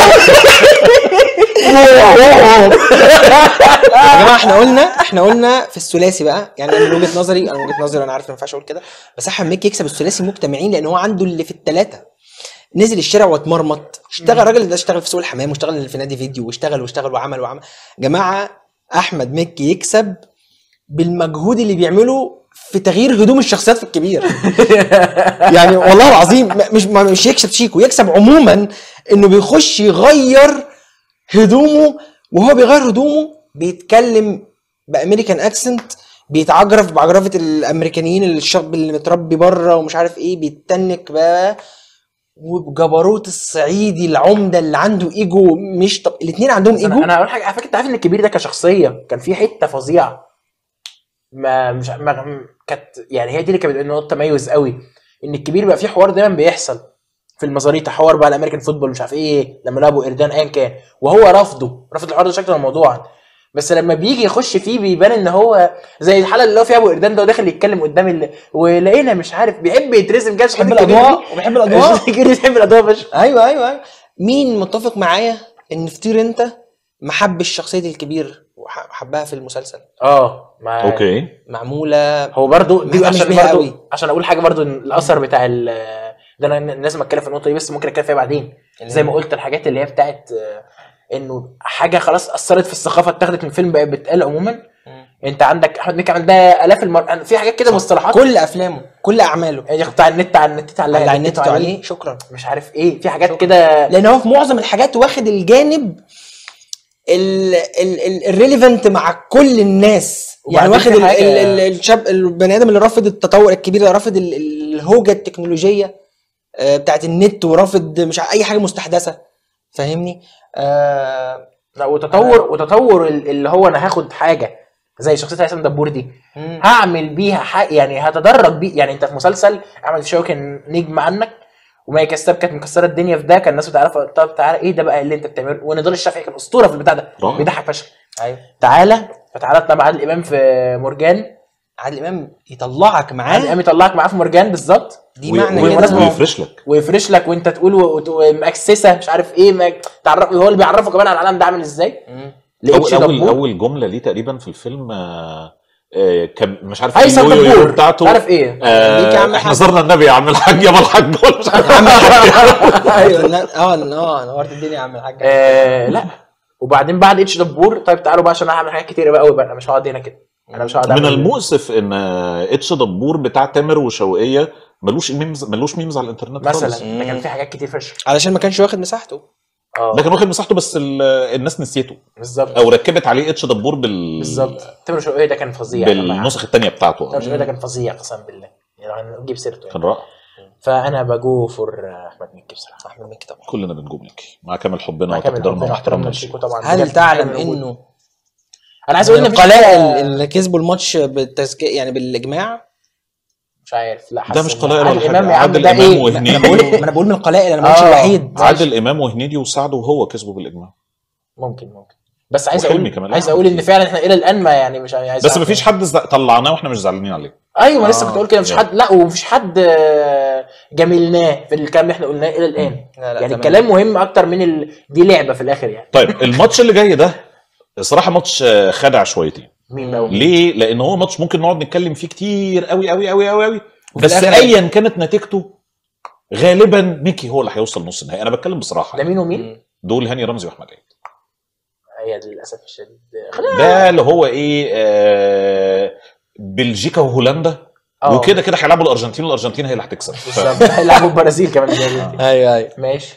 يا جماعه احنا قلنا احنا قلنا في الثلاثي بقى يعني انا من وجهه نظري انا من وجهه نظري انا عارف ما ينفعش اقول كده بس احمد مكي يكسب الثلاثي مجتمعين لان هو عنده اللي في الثلاثه نزل الشارع واتمرمط اشتغل الراجل ده اشتغل في سوق الحمام واشتغل في نادي فيديو واشتغل واشتغل وعمل وعمل جماعه احمد مكي يكسب بالمجهود اللي بيعمله في تغيير هدوم الشخصيات في الكبير يعني والله العظيم م- مش ما- مش يكسب شيكو يكسب عموما انه بيخش يغير هدومه وهو بيغير هدومه بيتكلم بامريكان اكسنت بيتعجرف بعجرفه الامريكانيين الشاب اللي متربي بره ومش عارف ايه بيتنك بقى وبجبروت الصعيدي العمده اللي عنده ايجو مش طب الاثنين عندهم انا ايجو انا اقول حاجه على فكره انت عارف ان الكبير ده كشخصيه كان في حته فظيعه ما مش ما كانت يعني هي دي اللي كانت بتبقى نقطه تميز قوي ان الكبير بقى في حوار دايما بيحصل في المزاريطه حوار بقى الامريكان فوتبول مش عارف ايه لما لعبوا اردان ايا كان وهو رافضه رافض الحوار ده شكلا وموضوعا بس لما بيجي يخش فيه بيبان ان هو زي الحلقه اللي هو فيها ابو اردان ده وداخل يتكلم قدام ال... ولقينا مش عارف بيحب يترسم كده بيحب الاضواء وبيحب الاضواء الكبير بيحب الاضواء فشخ ايوه ايوه ايوه مين متفق معايا ان فطير انت ما حبش شخصيه الكبير وحبها في المسلسل اه ما اوكي معموله هو برضو دي ما عشان اهتمش بيها برضو قوي. عشان اقول حاجه برضو إن الاثر بتاع ال ده انا لازم اتكلم في النقطه دي بس ممكن اتكلم فيها بعدين زي ما قلت الحاجات اللي هي بتاعت آه، انه حاجه خلاص اثرت في الثقافه اتاخدت من فيلم بقت بتتقال عموما مم. انت عندك احمد مكي عمل ده الاف المر... في حاجات كده مصطلحات كل افلامه كل اعماله يعني بتاع النت على النت على اللي على النت عليه شكرا مش عارف ايه في حاجات كده لان هو في معظم الحاجات واخد الجانب الريليفنت مع كل الناس يعني وبعدين واخد في ال- حاجة- ال- ال- الشاب البني ادم اللي رافض التطور الكبير ده رافض ال- الهوجه التكنولوجيه آه، بتاعت النت ورافض مش ع- اي حاجه مستحدثه فاهمني آه لا وتطور وتطور ال- اللي هو انا هاخد حاجه زي شخصيه هيثم دبور دي مم. هعمل بيها حق يعني هتدرج بيه يعني انت في مسلسل احمد الشاوي كان نجم عنك ومي كساب كانت مكسره الدنيا في ده كان الناس بتعرفها طب تعالى ايه ده بقى اللي انت بتعمله ونضال الشافعي كان اسطوره في البتاع ده رائع. بيضحك فشخ ايوه تعالى فتعالى اطلع مع عادل امام في مرجان عادل امام يطلعك عادل معاه امام يطلعك معاه في مرجان بالظبط دي وي- معنى وي- كده ويفرش لك ويفرش لك وانت تقول و- وت- ومأكسسه مش عارف ايه ما تعرف هو اللي بيعرفه كمان على العالم ده عامل ازاي مم. لقيتش اول اول دبور اول جمله ليه تقريبا في الفيلم آه، آه، كان مش عارف هيثم إيه، يو- يو- يو دبور بتاعته تعرف ايه ليك يا آه عم احنا الحاج. زرنا النبي يا عم الحاج يا ابو الحاج ولا مش عارف عم الحاج اه اه نورت الدنيا يا عم الحاج آه لا وبعدين بعد اتش دبور طيب تعالوا بقى عشان انا هعمل حاجات كتير بقى قوي بقى انا مش هقعد هنا كده انا مش هقعد من أعمل- المؤسف ان آه، اتش دبور بتاع تامر وشوقيه ملوش ميمز ملوش ميمز على الانترنت خالص. مثلا ده كان في حاجات كتير فشخ علشان ما كانش واخد مساحته اه ده كان واخد مساحته بس ال- الناس نسيته بالظبط او ركبت عليه اتش دبور بال بالظبط تامر شوقية ده كان فظيع يا جماعة. بالنسخ الثانيه بتاعته تامر شوقية ده كان فظيع قسما بالله يعني هنجيب سيرته يعني. كان رائع فانا بجو فور احمد مكي بصراحه احمد مكي طبعا كلنا بنجوم لك مع كامل حبنا مع كامل وتقديرنا حبنا واحترامنا واحترامنا لشيكو لشيكو طبعا هل بجد تعلم حلو موجود. انه انا عايز اقول ان مفيش القلائل حاجة- اللي كسبوا الماتش بالتزكية يعني بالاجماع مش عارف لا ده حاسس مش إن قلائل ولا عادل حاجة. امام يا عم عادل ده إمام ايه وهنيدي. انا بقول ما انا بقول من القلائل انا ما قلتش آه. الوحيد عادل امام وهنيدي وسعد وهو كسبوا بالاجماع ممكن ممكن بس عايز وحلمي اقول كمان. عايز اقول ان فعلا احنا الى الان ما يعني مش عايز بس أعرف مفيش يعني. حد ز- طلعناه واحنا مش زعلانين عليه ايوه ما لسه آه. كنت اقول كده مفيش حد لا ومفيش حد آه، جميلناه في الكلام اللي احنا قلناه الى الان لا لا يعني تمام. الكلام مهم اكتر من ال... دي لعبه في الاخر يعني طيب الماتش اللي جاي ده الصراحه ماتش آه، خادع شويتين مين بقى ليه لان هو ماتش ممكن نقعد نتكلم فيه كتير قوي قوي قوي قوي قوي وفي بس الآخر- ايا كانت نتيجته غالبا ميكي هو اللي هيوصل نص النهائي انا بتكلم بصراحه ده مين ومين؟ مم. دول هاني رمزي واحمد عيد هي للاسف الشديد ده اللي هو ايه آه بلجيكا وهولندا آه. وكده كده هيلعبوا الارجنتين والارجنتين هي اللي هتكسب ف- بالظبط هيلعبوا البرازيل كمان ايوه ايوه ماشي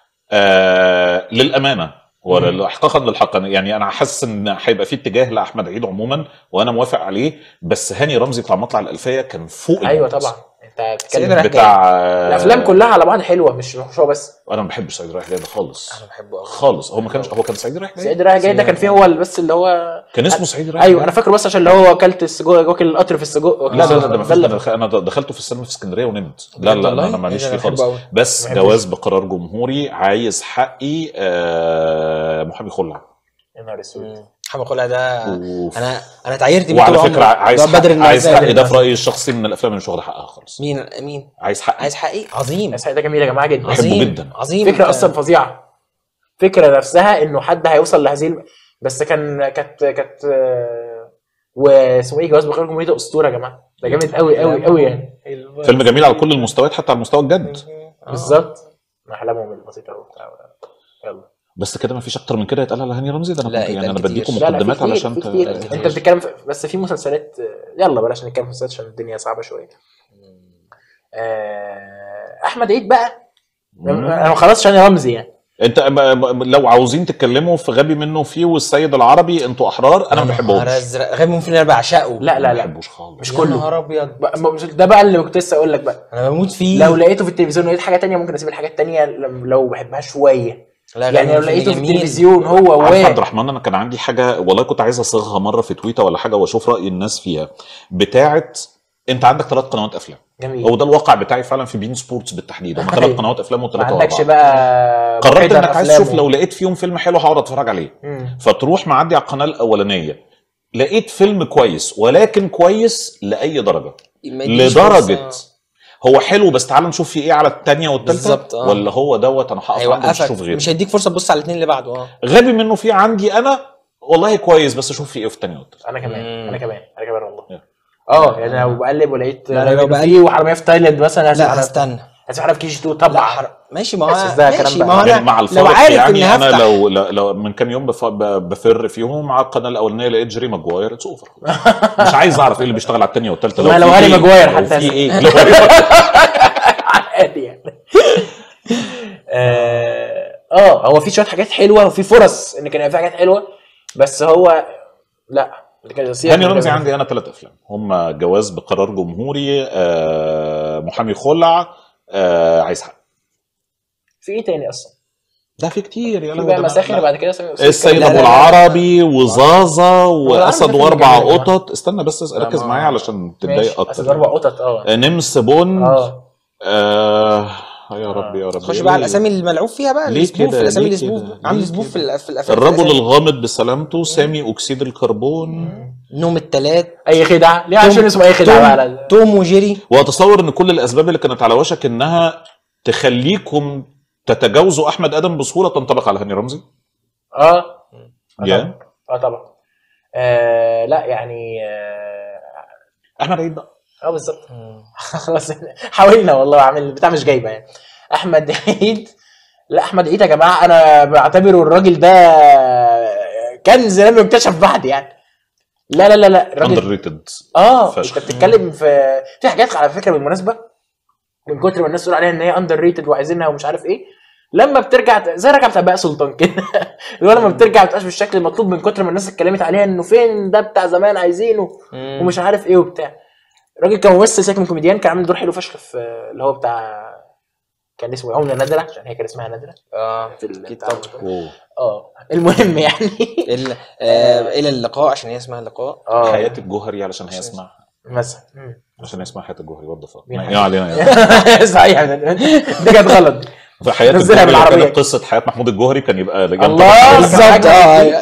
آه للامانه واحقاقا للحق أنا- يعني انا حاسس ان هيبقى في اتجاه لاحمد عيد عموما وانا موافق عليه بس هاني رمزي بتاع مطلع الالفيه كان فوق ايوه الممتاز. طبعا انت سيدي بتتكلم رايح بتاع آه، الافلام كلها على بعض حلوه مش مش هو بس انا ما بحبش سعيد رايح جاي ده خالص انا بحبه قوي خالص هو ما كانش هو كان سعيد رايح جاي سعيد رايح جاي ده كان فيه هو اللي بس اللي هو كان اسمه سعيد رايح ايوه جاي. انا فاكره بس عشان اللي هو اكلت السجق واكل القطر في السجق لا لا لا ده ما فيش- اللي- ده أنا- انا دخلته في السينما في اسكندريه ونمت لا لا لا انا ماليش فيه خالص خالص بس ما بحبوش. جواز بقرار جمهوري عايز حقي آه محامي خلع يا نهار اسود محمد خلع ده أوف. انا انا اتعيرت بيه وعلى طول فكره عمري. عايز ده بدر حق عايز النزال. حقي ده في رايي الشخصي من الافلام اللي مش واخده حقها خالص مين مين عايز حقي عايز حقي عظيم بس ده جميل يا جماعه جدا بحبه عظيم جدا. عظيم فكره اصلا فظيعه فكره نفسها انه حد هيوصل لهذه الم- بس كان كانت كانت آه، واسمه ايه جواز بقرار جمهوري ده اسطوره يا جماعه ده جامد قوي قوي قوي يعني فيلم جميل على كل المستويات حتى على المستوى الجد بالظبط احلامهم البسيطه وبتاع يلا بس كده ما فيش اكتر من كده يتقال على هاني رمزي ده انا لا، كنت يعني انا يتقال بديكم كتير. لا لا في مقدمات كتير علشان في ت- كتير آه، انت بتتكلم في بس في مسلسلات يلا بلاش نتكلم في مسلسلات عشان الدنيا صعبه شويه آه، احمد عيد بقى مم. انا خلاص عشان رمزي يعني انت ب- ب- لو عاوزين تتكلموا في غبي منه فيه والسيد العربي انتوا احرار انا ما بحبهمش نهار ازرق غبي ممكن انا بعشقه لا لا ما لا بحبوش خالص مش يا كله نهار ابيض بقى- ما- مش- ده بقى اللي كنت لسه اقول لك بقى انا بموت فيه لو لقيته في التلفزيون ولقيت حاجه تانية ممكن اسيب الحاجات التانية لم- لو بحبها شويه لا يعني غبي لو فيه لقيته في جميل. التلفزيون هو عارف عبد و الرحمن انا كان عندي حاجه والله كنت عايز اصيغها مره في تويتر ولا حاجه واشوف راي الناس فيها بتاعت انت عندك ثلاث قنوات افلام جميل هو ده الواقع بتاعي فعلا في بين سبورتس بالتحديد هم ثلاث أيوة. قنوات افلام ما وثلاثه عندكش ورا بعض بقى قررت محيط انك عايز الأفلام تشوف لو لقيت فيهم فيلم حلو هقعد اتفرج عليه مم. فتروح معدي على القناه الاولانيه لقيت فيلم كويس ولكن كويس لاي درجه ما يديش لدرجه فرصة. هو حلو بس تعال نشوف فيه ايه على الثانيه والثالثه بالظبط، آه. ولا هو دوت انا هقف عنده مش هيوقفك هشوف غيره مش هيديك فرصه تبص على الاثنين اللي بعده اه غبي منه في عندي انا والله كويس بس اشوف فيه ايه في الثانيه والثالثه انا كمان مم. انا كمان انا كمان والله Yeah. اه يعني لو بقلب ولقيت لا، لا، لو لو بقلب- في وحراميه في تايلاند مثلا هسمع لا حرام- هستنى هسمع حرام في كي جي 2 لا طبعا حر... ماشي ما بس هو ده كلام ماشي بقى. ما هو يعني انا مع لو الفرق عارف يعني اني انا هفتح لو لو لو من كام يوم بف- ب- بفر فيهم على القناه الاولانيه لقيت جيري ماجواير اتس اوفر مش عايز اعرف ايه اللي بيشتغل على الثانيه والثالثه ما لو في هاري إيه؟ ماجواير لو حتى في ايه عادي يعني اه آه، هو في شويه حاجات حلوه وفي فرص ان كان يبقى في حاجات حلوه بس هو لا اللي كان يصير هاني رمزي عندي انا ثلاث افلام هم جواز بقرار جمهوري آه، محامي خلع آه، عايز حق في ايه تاني اصلا؟ ده في كتير يا في لهوي بقى ده أنا- مساخن لا. بعد كده سامي- السيد لا، ابو لا، لا. العربي وزازا واسد العربي ده واربع فيلم جميل. قطط استنى بس لا، ركز ما- معايا علشان تتضايق ماشي اكتر اسد اربع قطط اه آه، نمس بوند اه آه يا ربي يا ربي خش بقى على الاسامي الاملعوب فيها بقى ليه الاسبوف كده؟ الاسامي ليه الاسبوف كده؟ عامل ليه اسبوف في كده؟ الأف- في الافلام الرجل الأسامي. الغامض بسلامته سامي اكسيد الكربون نوم التلات اي خدعه ليه عشان اسمه اي خدعه بقى على توم, توم وجيري واتصور ان كل الاسباب اللي كانت على وشك انها تخليكم تتجاوزوا احمد ادم بسهوله تنطبق على هاني رمزي اه آه يا طبعا. اه طبعا آه لا يعني اه احمد عيد بقى آه، بالظبط خلاص حاولنا والله اعمل بتاع مش جايبه يعني احمد عيد لا احمد عيد يا جماعه انا بعتبره الراجل ده كنز لم يكتشف بعد يعني لا لا لا لا اندر الراجل ريتد اه فشخ. انت بتتكلم في في حاجات على فكره بالمناسبه من كتر ما الناس تقول عليها ان هي اندر ريتد وعايزينها ومش عارف ايه لما بترجع زي رجعت بقى سلطان كده اللي هو لما بترجع ما بتبقاش بالشكل المطلوب من كتر ما الناس اتكلمت عليها انه فين ده بتاع زمان عايزينه ومش عارف ايه وبتاع الراجل كان ممثل ساكن كوميديان كان عامل دور حلو فشخ في اللي هو بتاع كان اسمه عملة نادرة عشان هي كان اسمها نادرة اه في ال- اكيد بتاع طبعا أوه. اه المهم يعني ال- آه، الى اللقاء عشان هي اسمها اللقاء اه حياه الجوهري علشان هي اسمها مثلا مم. عشان هي اسمها حياه الجوهري وات ذا مين ما علينا يعني صحيح دي كانت غلط في حياه نزلها الجوهري لو بالعربية. كانت قصه حياه محمود الجوهري كان يبقى الله بالظبط، اه.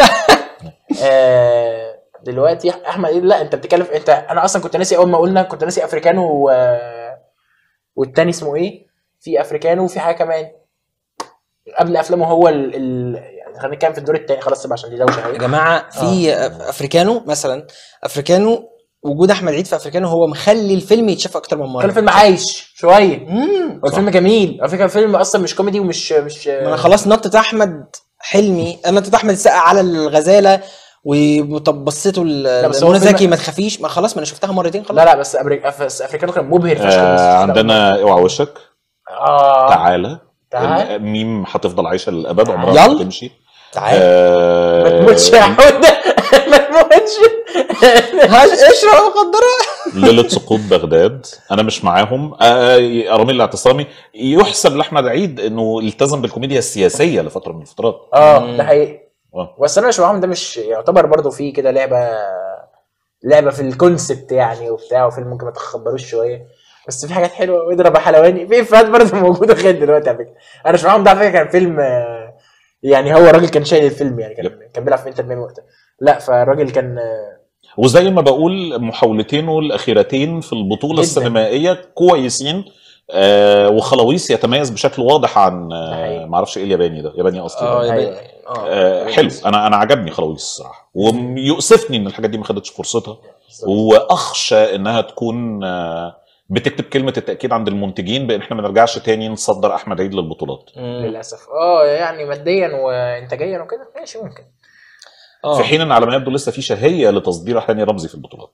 آه، دلوقتي احمد إيه؟ لا انت بتتكلم انت انا اصلا كنت ناسي اول ما قلنا كنت ناسي افريكانو و... والتاني اسمه ايه في افريكانو وفي حاجه كمان قبل افلامه هو ال... ال... يعني خلينا نتكلم في الدور التاني خلاص سيبها عشان دي دوشه يا قوي جماعه في افريكانو مثلا افريكانو وجود احمد عيد في افريكانو هو مخلي الفيلم يتشاف اكتر من مره كان فيلم عايش شويه امم هو الفيلم جميل على فكره الفيلم اصلا مش كوميدي ومش مش ما انا خلاص نطت احمد حلمي انا نطت احمد السقا على الغزاله وطب بصيته ل- بس هو لمنى فيلم- زكي ما تخافيش ما خلاص ما انا شفتها مرتين خلاص لا لا بس أمريك... أف... افريكانو كان مبهر فشخ آه عندنا اوعى وشك اه تعالى تعال ميم هتفضل عايشه للابد عمرها يلا. ما تمشي تعال آه، ما تموتش يا حوده ما تموتش هاش اشرب مخدرات ليله سقوط بغداد انا مش معاهم آه، ارامل الاعتصامي يحسب لاحمد عيد انه التزم بالكوميديا السياسيه لفتره من الفترات اه مم. ده حقيقي آه. بس انا مش معاهم ده مش يعتبر برضه في كده لعبه لعبه في الكونسبت يعني وبتاع وفيلم ممكن ما تخبروش شويه بس في حاجات حلوه واضرب يا حلواني في افيهات برضه موجوده لغايه دلوقتي على فكره انا مش معاهم ده على فكره كان فيلم آه، يعني هو الراجل كان شايل الفيلم يعني كان كان بيلعب في انتر ميامي وقتها لا فالراجل كان آه، وزي ما بقول محاولتينه الاخيرتين في البطوله جداً. السينمائيه كويسين آه وخلاويص يتميز بشكل واضح عن ده آه حقيقي. ما اعرفش ايه الياباني ده ياباني اصلي اه ده. يا أيوة. بني. اه آه حلو انا انا عجبني خلاويص الصراحه ويؤسفني ان الحاجات دي ما خدتش فرصتها واخشى انها تكون آه بتكتب كلمه التاكيد عند المنتجين بان احنا ما نرجعش تاني نصدر احمد عيد للبطولات للاسف اه يعني ماديا وانتاجيا وكده ماشي ممكن في حين ان على ما يبدو لسه في شهيه لتصدير هاني رمزي في البطولات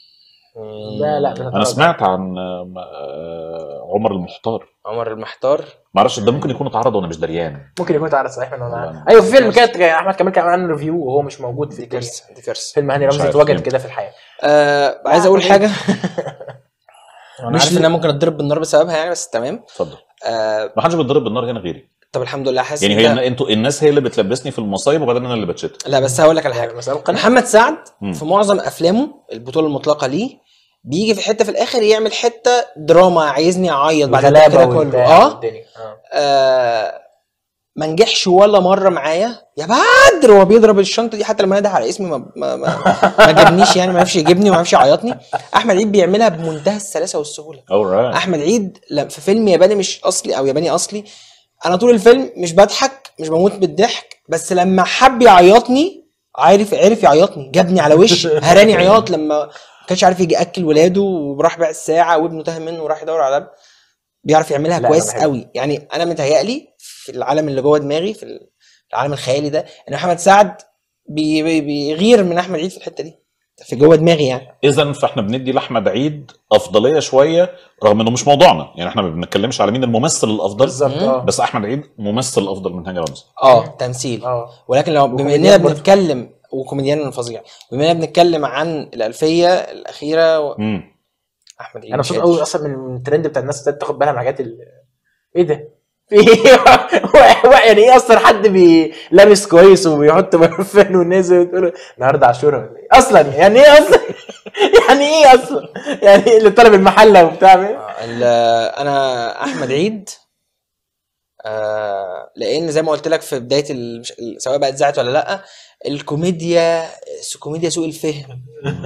لا لا انا سمعت عن آه، آه، عمر المحتار عمر المحتار ما اعرفش ده ممكن يكون اتعرض وانا مش دريان ممكن يكون تعرض صحيح من وانا والله. عارف. ايوه في فيلم كانت احمد كمال كان عامل ريفيو وهو مش موجود في دي الدنيا كارثه دي كارثه فيلم هاني مش رمزي عارف اتوجد مين. كده في الحياه آه عايز اقول حاجه أنا مش عارف ان انا ممكن اتضرب بالنار بسببها يعني بس تمام اتفضل آه ما حدش بيتضرب بالنار هنا غيري طب الحمد لله حاسس يعني إن هي ده- انتوا الناس هي اللي بتلبسني في المصايب وبعدين انا اللي بتشتم لا بس هقول لك على حاجه يعني مسألة قناعة محمد سعد مم. في معظم افلامه البطوله المطلقه ليه بيجي في حته في الاخر يعمل حته دراما عايزني اعيط بعد الغلابة التفكير كله والبتاع اه والدنيا. اه آه، ما نجحش ولا مره معايا يا بدر هو بيضرب الشنطه دي حتى لما نده على اسمي ما ما ما, ما جابنيش يعني ما عرفش يجيبني وما عرفش يعيطني احمد عيد بيعملها بمنتهى السلاسه والسهوله alright احمد عيد ل- في فيلم ياباني مش اصلي او ياباني اصلي انا طول الفيلم مش بضحك مش بموت بالضحك بس لما حب يعيطني عارف عرف يعيطني جابني على وش هراني عياط لما ما كانش عارف يجي اكل ولاده وراح باع الساعه وابنه تاه منه وراح يدور على اب بيعرف يعملها لا، كويس أنا بحب. قوي يعني انا متهيألي في العالم اللي جوه دماغي في العالم الخيالي ده ان محمد سعد بي بي بيغير من احمد عيد في الحته دي في جوه دماغي يعني اذا فاحنا بندي لاحمد عيد افضليه شويه رغم انه مش موضوعنا يعني احنا ما بنتكلمش على مين الممثل الافضل بالظبط مم. اه بس احمد عيد ممثل افضل من هاني رمزي اه تمثيل اه ولكن لو بما وكوميديان اننا برضه. بنتكلم وكوميديان فظيع بما اننا بنتكلم عن الالفيه الاخيره و... امم احمد عيد انا مش مبسوط قادر. قوي اصلا من الترند بتاع الناس ابتدت تاخد بالها من الحاجات ال... ايه ده؟ في إيه؟ يعني ايه اصلا حد بي لابس كويس وبيحط برفان ونازل وتقول النهارده عاشوره ولا ايه؟ اصلا يعني ايه اصلا؟ يعني ايه اصلا؟ يعني إيه اللي طلب المحله وبتاع إيه؟ آه، ال- انا احمد عيد آه لان زي ما قلت لك في بدايه ال... مش- ال- سواء بقى اتذاعت ولا لا الكوميديا س- كوميديا سوء الفهم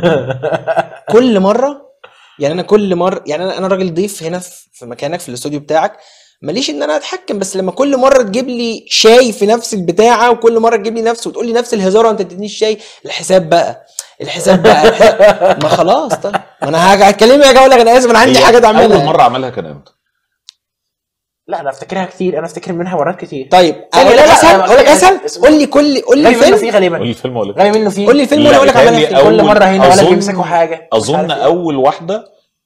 كل مره يعني انا كل مره يعني انا انا راجل ضيف هنا في في مكانك في الاستوديو بتاعك ماليش ان انا اتحكم بس لما كل مره تجيب لي شاي في نفس البتاعه وكل مره تجيب لي نفس وتقول لي نفس الهزار وانت تدينيش شاي الحساب بقى الحساب بقى الحساب. ما خلاص طيب ما انا هاجي هكلمك اقول لك انا اسف انا عندي هي حاجه تعملها اول مره عملها كان امتى؟ لا انا افتكرها كتير انا افتكر منها مرات كتير طيب ثانية، اقول لا، لك لا، اسهل أنا اقول لك بقول لك اسهل اسمه. قول لي كل قول لي غبي منه فيلم فيه غالبا قول الفيلم ولا غبي منه فيه قول لي الفيلم لا، وانا اقول لك عملها بيتهيألي فين كل أول- مره هنا ولا أظن- بيمسكوا حاجه مش اظن عارف إيه. اول واحده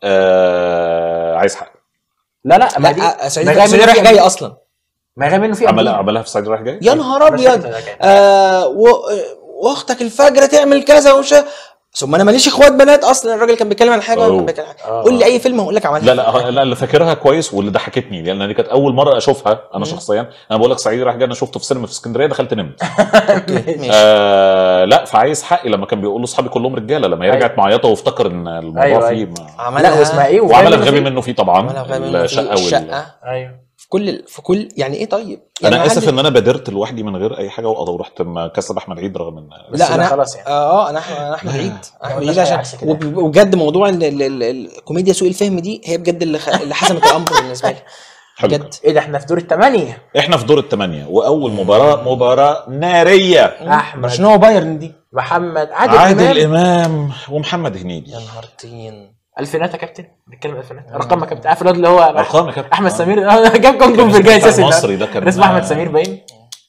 آه عايز حق لا لا ما دي لا سعيد ما غبي سعيد منه رايح فيه جاي اصلا ما غبي منه فيه عملها قبليه. عملها في سعيد رايح جاي يا نهار أنا مش فاكر ابيض ده كان. آه و... واختك الفجر تعمل كذا ومش ثم انا ماليش اخوات بنات اصلا الراجل كان بيتكلم عن حاجه وانا أوه. كان بيتكلم عن حاجه آه. قول لي اي فيلم هقول لك عملها لا لا لا اللي فاكرها كويس واللي ضحكتني لان دي كانت اول مره اشوفها انا شخصيا انا بقول لك سعيد رايح جاي انا شفته في سينما في اسكندريه دخلت نمت ماشي آه لا فعايز حقي لما كان بيقول لاصحابي كلهم رجاله لما هي أيوة. رجعت معيطه وافتكر ان الموضوع أيوة، فيه أيوة. ما... عملها لا واسمها ايه وغبي وعملها منه غبي فيه؟ منه فيه طبعا عملها غبي منه في الشقه وال... الشقه ايوه في كل في كل يعني ايه طيب يعني انا اسف عندي- ان انا بادرت لوحدي من غير اي حاجه ورحت كسب احمد عيد رغم ان بس لا لا، انا خلاص يعني. اه انا احمد انا احمد عيد احمد مفيش عيد أي عشان عكس كده. وب- وبجد موضوع ال- ال- ال- الكوميديا سوء الفهم دي هي بجد اللي, خ... اللي حسمت الامر بالنسبه لي حلو بجد ايه ده احنا في دور الثمانيه احنا في دور الثمانيه واول مباراه مباراه ناريه احمد برشلونه وبايرن دي محمد عادل, عادل امام امام ومحمد هنيدي يا نهار طين الفينات يا كابتن بنتكلم الفينات ارقام يا كابتن عارف الواد اللي هو ارقام يا كابتن احمد آه. سمير آه، جاب كام جول في الجاي كان اساسي المصري ده كان اسمه احمد سمير باين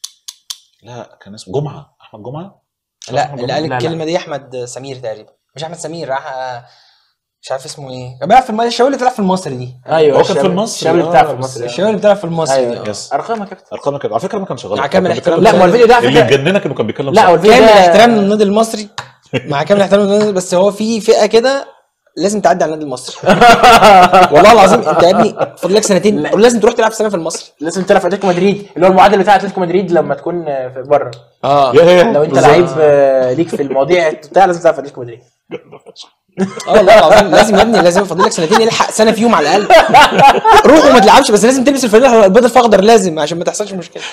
لا كان اسمه جمعه احمد جمعه لا اللي قال لا، لا. الكلمه دي احمد سمير تقريبا مش احمد سمير راح مش عارف اسمه ايه كان بيلعب في الم- الشباب اللي بتلعب في المصري دي ايوه هو كان في الشباب- المصري، الشباب اللي آه، بتاع في بس المصري الشباب اللي بتلعب في المصري ايوه دي يس. ارقام يا كابتن ارقام كده على فكره ما كانش غلط مع كامل كان احترام بيتكلم لا صح. هو الفيديو ده على اللي فكره يجننك انه كان بيتكلم لا صح. هو الفيديو كامل ده احترام للنادي المصري مع كامل احترام للنادي بس هو في فئه كده لازم تعدي على النادي المصري والله العظيم انت يا ابني فاضل لك سنتين لا. لازم تروح تلعب سنه في المصري لازم تلعب في اتلتيكو مدريد اللي هو المعادل بتاع اتلتيكو مدريد لما تكون في بره اه يا هي لو انت بالظبط. لعيب آه، ليك في المواضيع بتاع لازم تلعب في اتلتيكو مدريد اه والله العظيم لازم يا ابني لازم فاضل لك سنتين الحق سنه فيهم على الاقل روح وما تلعبش بس لازم تلبس الفانيلا البيض الفخضر لازم عشان ما تحصلش مشكله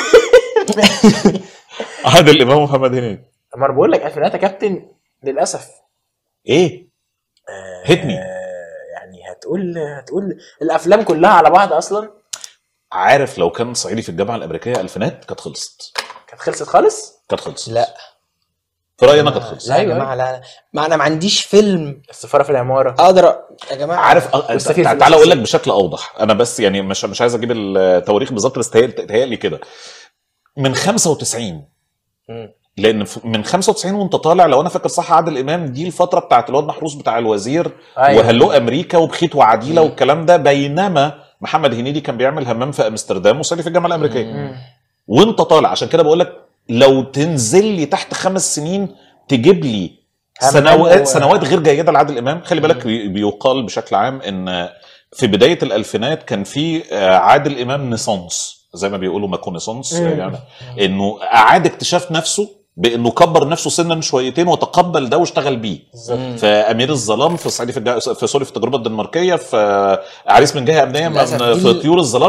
عادل امام ومحمد هنيدي اما انا بقول لك الفينات يا كابتن للاسف ايه هتني آه، يعني هتقول هتقول الافلام كلها على بعض اصلا عارف لو كان صعيدي في الجامعه الامريكيه الفينات كانت خلصت كانت خلصت خالص كانت خلصت لا في رايي انا كانت خلصت لا يا أيوة. جماعه لا لا. ما انا ما عنديش فيلم السفاره في العماره اقدر أ- يا جماعه عارف أ- والسفير تع- في تعالى اقول لك الأساس. بشكل اوضح انا بس يعني مش مش عايز اجيب التواريخ بالظبط بس تهيأ- تهيألي كده من 95 مم. لان ف- من 95 وانت طالع لو انا فاكر صح عادل امام دي الفتره بتاعت الواد محروس بتاع الوزير أيوة. وهلو امريكا وبخيت وعديله مم. والكلام ده بينما محمد هنيدي كان بيعمل همام في امستردام وصلي في الجامعه الامريكيه مم. وانت طالع عشان كده بقول لك لو تنزل لي تحت خمس سنين تجيب لي همام سنوات و- سنوات غير جيده لعادل امام خلي بالك بي- بيقال بشكل عام ان في بدايه الالفينات كان في آه، عادل امام نيسانس زي ما بيقولوا ما كونيسانس مم. يعني انه اعاد اكتشاف نفسه بانه كبر نفسه سنا شويتين وتقبل ده واشتغل بيه بالظبط مم. في امير الظلام في الصعيدي في, الجا... في سوري في التجربه الدنماركيه في آه، عريس من جهه امنيه من للأسف دي في ال- طيور الظلام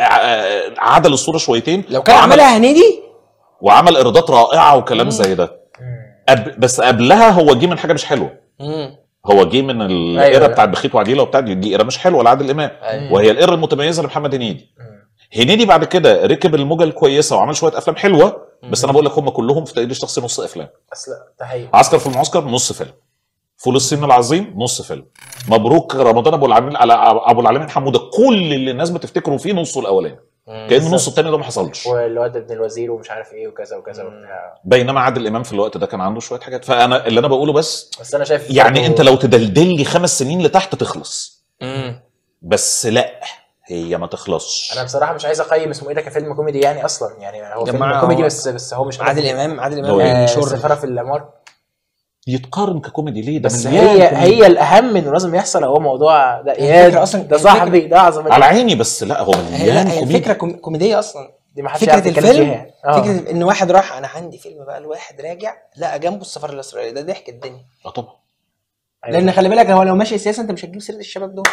فعدل الصوره شويتين لو كان وعمل- عملها هنيدي وعمل ايرادات رائعه وكلام مم. زي ده مم. أب... بس قبلها هو جه من حاجه مش حلوه مم. هو جه من الايرا أيوة. بتاعت بخيت وعديله وبتاع دي دي ايرا مش حلوه لعادل امام أيوة. وهي الايرا المتميزه لمحمد هنيدي مم. هنيدي بعد كده ركب الموجه الكويسه وعمل شويه افلام حلوه بس انا بقول لك هم كلهم في تقدير الشخصي نص افلام اصل ده حقيقي عسكر في المعسكر نص فيلم فول الصين العظيم نص فيلم مبروك رمضان ابو العالمين على ابو العالمين حموده كل اللي الناس بتفتكره فيه نصه الاولاني كان بالظبط. النص الثاني ده ما حصلش والواد ابن الوزير ومش عارف ايه وكذا وكذا وبتاع بينما عادل امام في الوقت ده كان عنده شويه حاجات فانا اللي انا بقوله بس بس انا شايف يعني برضه- انت لو تدلدل لي خمس سنين لتحت تخلص مم. بس لا هي ما تخلصش انا بصراحه مش عايز اقيم اسمه ايه ده كفيلم كوميدي يعني اصلا يعني هو فيلم جماعة، كوميدي هو بس بس هو مش عادل امام عادل هو امام إيه؟ آه بيشر السفاره في العماره يتقارن ككوميدي ليه ده بس مليان هي كوميدي. هي الاهم انه لازم يحصل هو موضوع ده الفكرة اياد أصلاً- ده الفكرة- صاحبي ده اعظم على عيني بس لا هو هي مليان لا هي كوميدي الفكره كوم- كوميديه اصلا دي ما حدش يعرف فكره يتكلم الفيلم فيها آه. فكره ان واحد راح انا عندي فيلم بقى الواحد راجع لقى جنبه السفاره الاسرائيليه ده ضحك الدنيا اه طبعا أيوة. لان خلي بالك هو لو ماشي سياسه انت مش هتجيب سيره الشباب دول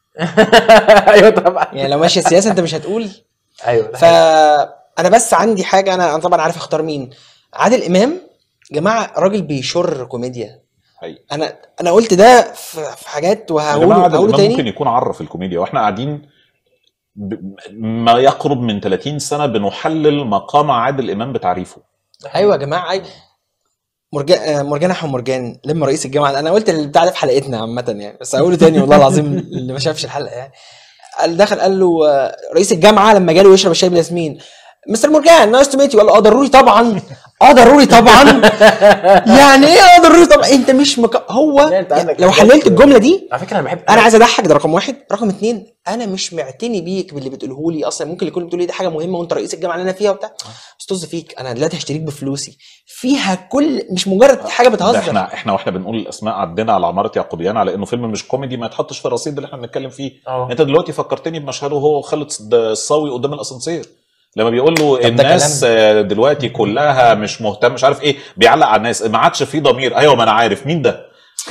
ايوه طبعا يعني لو ماشي سياسه انت مش هتقول ايوه ده حقيقي. فانا بس عندي حاجه انا انا طبعا عارف اختار مين عادل امام جماعه راجل بيشر كوميديا حقيقي انا انا قلت ده في في حاجات يا جماعه وهقوله عادل هقوله امام ممكن تاني يكون عرف الكوميديا واحنا قاعدين ب- ما يقرب من 30 سنه بنحلل مقام عادل امام بتعريفه ايوه يا جماعه ايوه مرجان مرجان احمد مرجان لما رئيس الجامعه انا قلت البتاع ده في حلقتنا عامه يعني بس هقوله تاني والله العظيم اللي ما شافش الحلقه يعني قال دخل قال له آه، رئيس الجامعه لما جاله يشرب الشاي بالياسمين مستر مرجان نايس تو ميت يو قال له اه ضروري طبعا اه ضروري طبعا يعني ايه اه ضروري طبعا انت مش مك... هو لا، أنت عندك لو حاجات- حللت الجمله دي على فكره انا بحب انا عايز اضحك ده رقم واحد رقم اتنين انا مش معتني بيك باللي بتقوله لي اصلا ممكن يكون بتقول لي دي حاجه مهمه وانت رئيس الجامعه اللي انا فيها وبتاع بس طز فيك انا دلوقتي هشتريك بفلوسي فيها كل مش مجرد حاجه ده بتهزر احنا احنا واحنا بنقول الاسماء عدينا على عماره يعقوبيان على انه فيلم مش كوميدي ما يتحطش في الرصيد اللي احنا بنتكلم فيه اه انت دلوقتي فكرتني بمشهده هو وخالد الصاوي قدام الاسانسير لما بيقول له ده الناس آه، دلوقتي كلها مش مهتم مش عارف ايه بيعلق على الناس ما عادش في ضمير ايوه ما انا عارف مين ده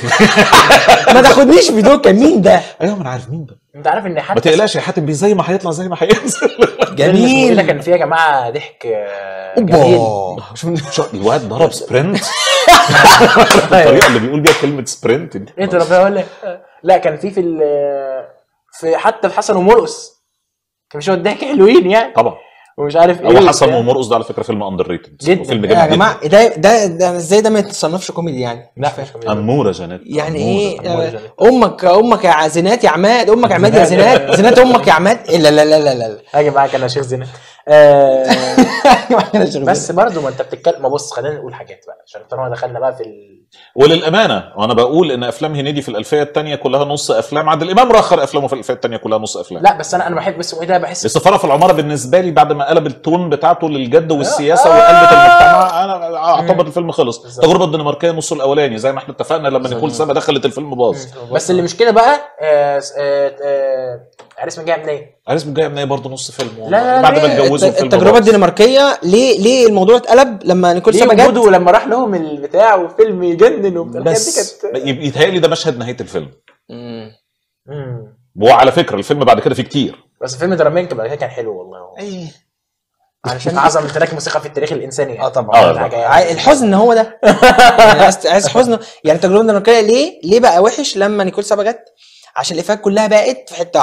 ما تاخدنيش في دوكا مين ده ايوه ما انا عارف مين ده انت عارف ان حتى ما تقلقش يا حاتم بيه زي ما هيطلع زي ما هينزل جميل كان فيها يا جماعه ضحك آه، جميل اوبا شو- الواد ضرب سبرنت الطريقه اللي بيقول بيها كلمه سبرنت دي انت ربنا يقول لك لا كان في في ال- في حتى في حسن ومرقص كان شويه ضحك حلوين يعني طبعا ومش عارف ايه هو حسن وبتاع. ومرقص ده على فكره فيلم اندر ريتد جدا. فيلم يا جامد جماعه ده ده ده ازاي ده ما يتصنفش كوميدي يعني لا مش فاهم. مش كوميدي. اموره جانيت يعني أمورة. ايه أمورة آه، جميل. امك امك يا زينات يا عماد امك يا عماد يا زينات زينات امك يا عماد إيه لا لا لا لا لا يا جماعه كان شيخ زينات آه، بس بس برضه ما انت بتتكلم ما بص خلينا نقول حاجات بقى عشان طالما دخلنا بقى في ال... وللامانه وانا بقول ان افلام هنيدي في الالفيه الثانيه كلها نص افلام عادل امام رخر افلامه في الالفيه الثانيه كلها نص افلام لا بس انا انا بحب اسمه ايه ده بحس السفاره في العماره بالنسبه لي بعد ما قلب التون بتاعته للجد والسياسه آه. وقلبت المجتمع انا اعتبر الفيلم خلص بالظبط. التجربه الدنماركيه نصه الاولاني زي ما احنا اتفقنا لما نيكول سابا دخلت الفيلم باظ بس اللي مش كده بقى آه آه آه عريس من جايه منين؟ عريس من جايه منين برضه نص فيلم لا، لا، بعد ما ليه؟ اتجوزوا الفيلم التجربه باظ. الدنماركيه ليه ليه الموضوع اتقلب لما نيكول ليه سابا جت وجوده لما راح لهم البتاع وفيلم يجنن وبتاع الحاجات دي بس كانت يب- يتهيألي ده مشهد نهايه الفيلم مم. مم. وعلى فكره الفيلم بعد كده فيه كتير بس فيلم درامينك بعد كده كان حلو والله هو. ايه علشان اعظم تراك موسيقى في التاريخ الانساني يعني. اه طبعا آه، حاجة يعني. عاي- الحزن هو ده يعني عايز عايز حزن يعني التجربه الدنماركيه ليه ليه بقى وحش لما نيكول سابا جت عشان الافيهات كلها بقت في حته واحده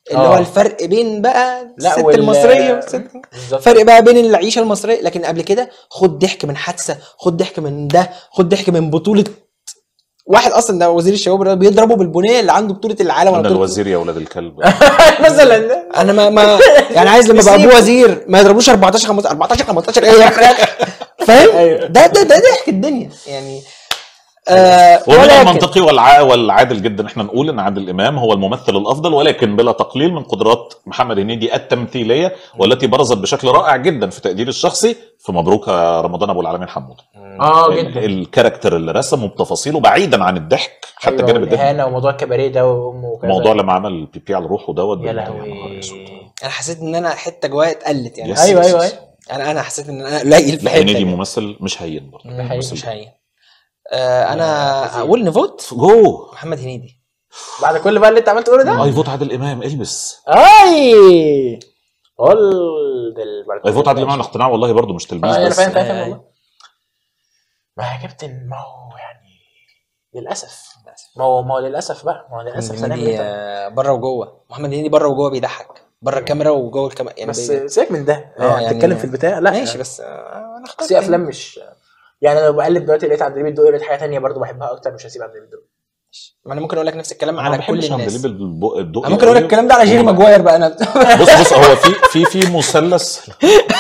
اللي آه. هو الفرق بين بقى لا، الست وال- المصريه والست بالظبط فرق بقى بين العيشه المصريه لكن قبل كده خد ضحك من حادثه خد ضحك من ده خد ضحك من بطوله واحد اصلا ده وزير الشباب ده بيضربه بالبنيه اللي عنده بطوله العالم ولا انا بطولة- الوزير يا ولاد الكلب مثلا انا ما ما يعني عايز لما بقى ابوه وزير ما يضربوش 14 15 14 15 ايه يا فراخ فاهم أيوه. ده ده ده ضحك الدنيا يعني آه ومن ولكن المنطقي والع... والعادل جدا احنا نقول ان عادل امام هو الممثل الافضل ولكن بلا تقليل من قدرات محمد هنيدي التمثيليه والتي برزت بشكل رائع جدا في تقديري الشخصي في مبروك يا رمضان ابو العالمين حمود اه ال- جدا الكاركتر اللي رسمه بتفاصيله بعيدا عن الضحك حتى أيوة، جانب الضحك الاهانه وموضوع الكباريه ده وامه وكذا موضوع لما عمل بي بي على روحه دوت يا بالله، نهار لهوي أسود. انا حسيت ان انا حته جوايا اتقلت يعني يس. ايوه يس، ايوه يس. ايوه انا انا حسيت ان انا قليل في لا حته هنيدي دي. ممثل مش هين برضه ده حقيقي. ممثل مش هين آه انا عظيم. اقول نفوت جو محمد هنيدي بعد كل بقى اللي انت عملت تقوله ده اي فوت عادل امام البس اي هولد البركة. اي فوت عادل امام اقتناع والله برضه مش تلبيس آه، انا بس فاهم فاهم فاهم آه. والله ما يا كابتن ما هو يعني للاسف ما هو ما هو للاسف بقى ما هو للاسف محمد هنعمل هنيدي ايه طيب؟ آه، بره وجوه محمد هنيدي بره وجوه بيضحك بره الكاميرا وجوه الكاميرا يعني بس بي- سيبك من ده آه، يعني يعني- بتتكلم في البتاع لا ماشي بس آه، انا اخترت في افلام مش يعني انا لو بقلب دلوقتي لقيت عبد الحليم الدقي لقيت حاجه ثانيه برضو بحبها اكتر مش هسيب عبد الحليم الدقي ما انا ممكن اقول لك نفس الكلام انا ما على كل بحبش عبد الناس الحليم الب- الدقي انا ممكن اقول لك قوي. الكلام ده على جيري هو- ماجواير بقى انا بص بص هو في في في مثلث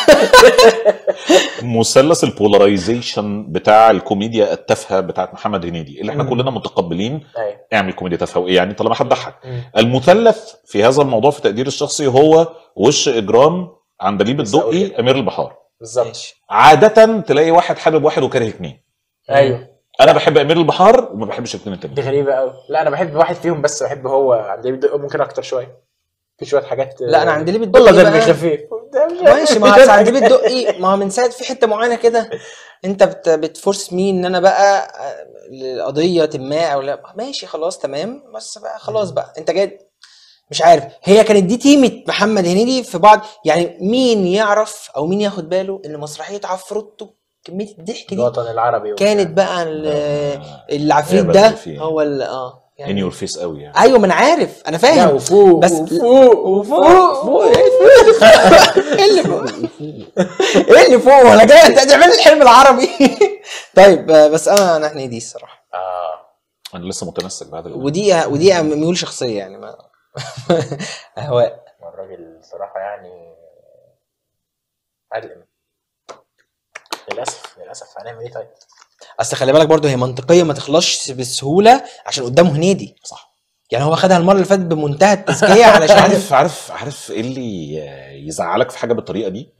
مثلث البولاريزيشن بتاع الكوميديا التافهه بتاعت محمد هنيدي اللي احنا مم. كلنا متقبلين ايوه اعمل كوميديا تافهه وايه يعني طالما هتضحك مم. المثلث في هذا الموضوع في تقديري الشخصي هو وش اجرام عندليب لسه أقول الدقي كده. امير البحار بالظبط ماشي عاده تلاقي واحد حابب واحد وكاره اتنين ايوه انا بحب امير البحار وما بحبش الاتنين دي التانيين غريبه قوي لا انا بحب واحد فيهم بس بحب هو عبد الحليم الدقي ممكن اكتر شويه في شويه حاجات لا انا عندي ليه بالدقي والله دمي بقى- خفيف ده مش- ماشي ما هو عندي بالدقي ما هو من ساعه في حته معينه كده انت بت بتفورس مي ان انا بقى آه، لقضيه ما او لا ماشي خلاص تمام بس بقى خلاص بقى انت جاي مش عارف هي كانت دي تيمة محمد هنيدي في بعض يعني مين يعرف او مين ياخد باله ان مسرحيه عفروتو كميه الضحك دي الوطن العربي كانت بقى ال- آه. العفريت هي ده بدل فيه. هو ال اه ان يعني يور فيس قوي يعني ايوه ما انا عارف انا لا فاهم وفوق بس- وفوق وفوق فوق ايه اللي فوق ايه اللي فوق ولا جاي انت هتعمل لي الحلم العربي طيب آه، بس انا انا هنيدي الصراحه اه انا لسه متمسك بعد الإمام. ودي ودي ميول شخصيه يعني ما اهواء الراجل صراحه يعني عادل امام للاسف للاسف هنعمل ايه طيب؟ اصل خلي بالك برضه هي منطقيه ما تخلصش بسهوله عشان قدامه هنيدي صح يعني هو خدها المره اللي فاتت بمنتهى التزكيه علشان عارف عارف عارف ايه اللي يزعلك في حاجه بالطريقه دي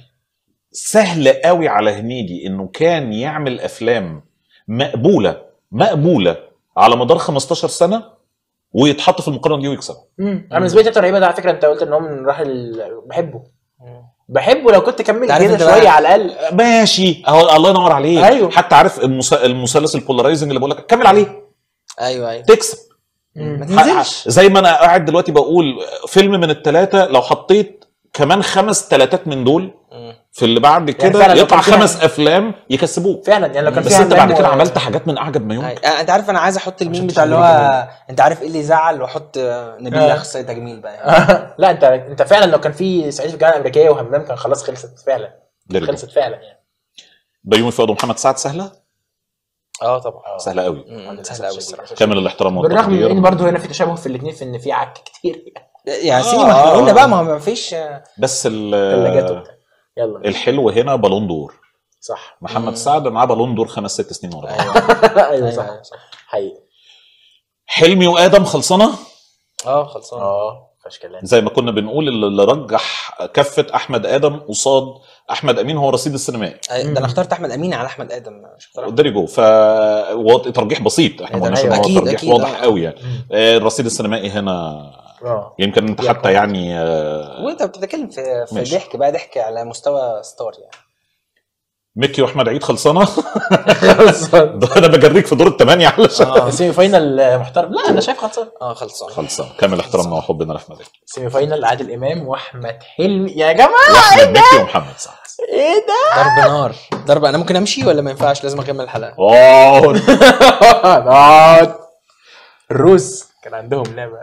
سهل قوي على هنيدي انه كان يعمل افلام مقبوله مقبوله على مدار 15 سنه ويتحط في المقارنه دي ويكسب انا بالنسبه لي تيتا رهيبه ده على فكره انت قلت ان هو من راح ال... بحبه بحبه لو كنت كملت تعرف كده انت بقى- شويه على الاقل ماشي اهو الله ينور عليك أيوه. حتى عارف المس- المثلث البولارايزنج اللي بقول لك كمل عليه ايوه ايوه تكسب ما تنزلش زي ما انا قاعد دلوقتي بقول فيلم من الثلاثه لو حطيت كمان خمس ثلاثات من دول مم. في اللي بعد كده فعلا لو يطلع كان فيها- خمس افلام يكسبوك فعلا يعني لو كان بس فيها انت بعد همام كده و- عملت حاجات من اعجب ما يمكن أي- انت عارف انا عايز احط الميم عشان بتاع اللي تشغل هو انت عارف ايه اللي يزعل واحط آه، نبيل آه. اخصائي تجميل بقى يعني. لا انت انت فعلا لو كان في صعيدي في الجامعه الامريكيه وهمام كان خلاص خلصت فعلا ليه؟ خلصت فعلا يعني بيومي فؤاد ومحمد سعد سهله اه طبعا سهله قوي مم، سهل قوي الصراحه كامل الاحترام بالرغم من والتقدير ان برضه هنا في تشابه في الاثنين في ان في عك كتير يا آه، سيدي ما احنا آه. قلنا بقى ما هو ما فيش آه، بس ثلاجات ال- وبتاع يلا الحلو هنا بالون دور صح محمد مم. سعد معاه بالون دور خمس ست سنين ورا بعض ايوه ايوه صح أيوة، صح حقيقي حلمي وادم خلصانه اه خلصان اه مفيش كلام زي ما كنا بنقول اللي اللي رجح كفه احمد ادم قصاد احمد امين هو رصيد السينمائي أي- ده انا اخترت احمد امين على احمد ادم مش اخترت أحمد. وداري جو ف هو ترجيح بسيط احنا ما قلناش ان هو أكيد، ترجيح أكيد، واضح آه. قوي يعني مم. آه، الرصيد السينمائي هنا اه يمكن انت يا حتى يعني آه، وانت بتتكلم في في ماشي. ضحك بقى ضحك على مستوى ستار يعني ميكي واحمد عيد خلصانه خلصان ده انا بجريك في دور الثمانيه علشان اه سيمي فاينل محترم لا انا شايف خلصان اه خلصان خلصان كامل احترامنا وحبنا لاحمد عيد سيمي فاينل عادل امام واحمد حلمي يا جماعه واحمد مكي ومحمد سعد ايه ده ضرب نار ضرب انا ممكن امشي ولا ما ينفعش لازم اكمل الحلقه اوه نقعد. الروس كان عندهم لعبه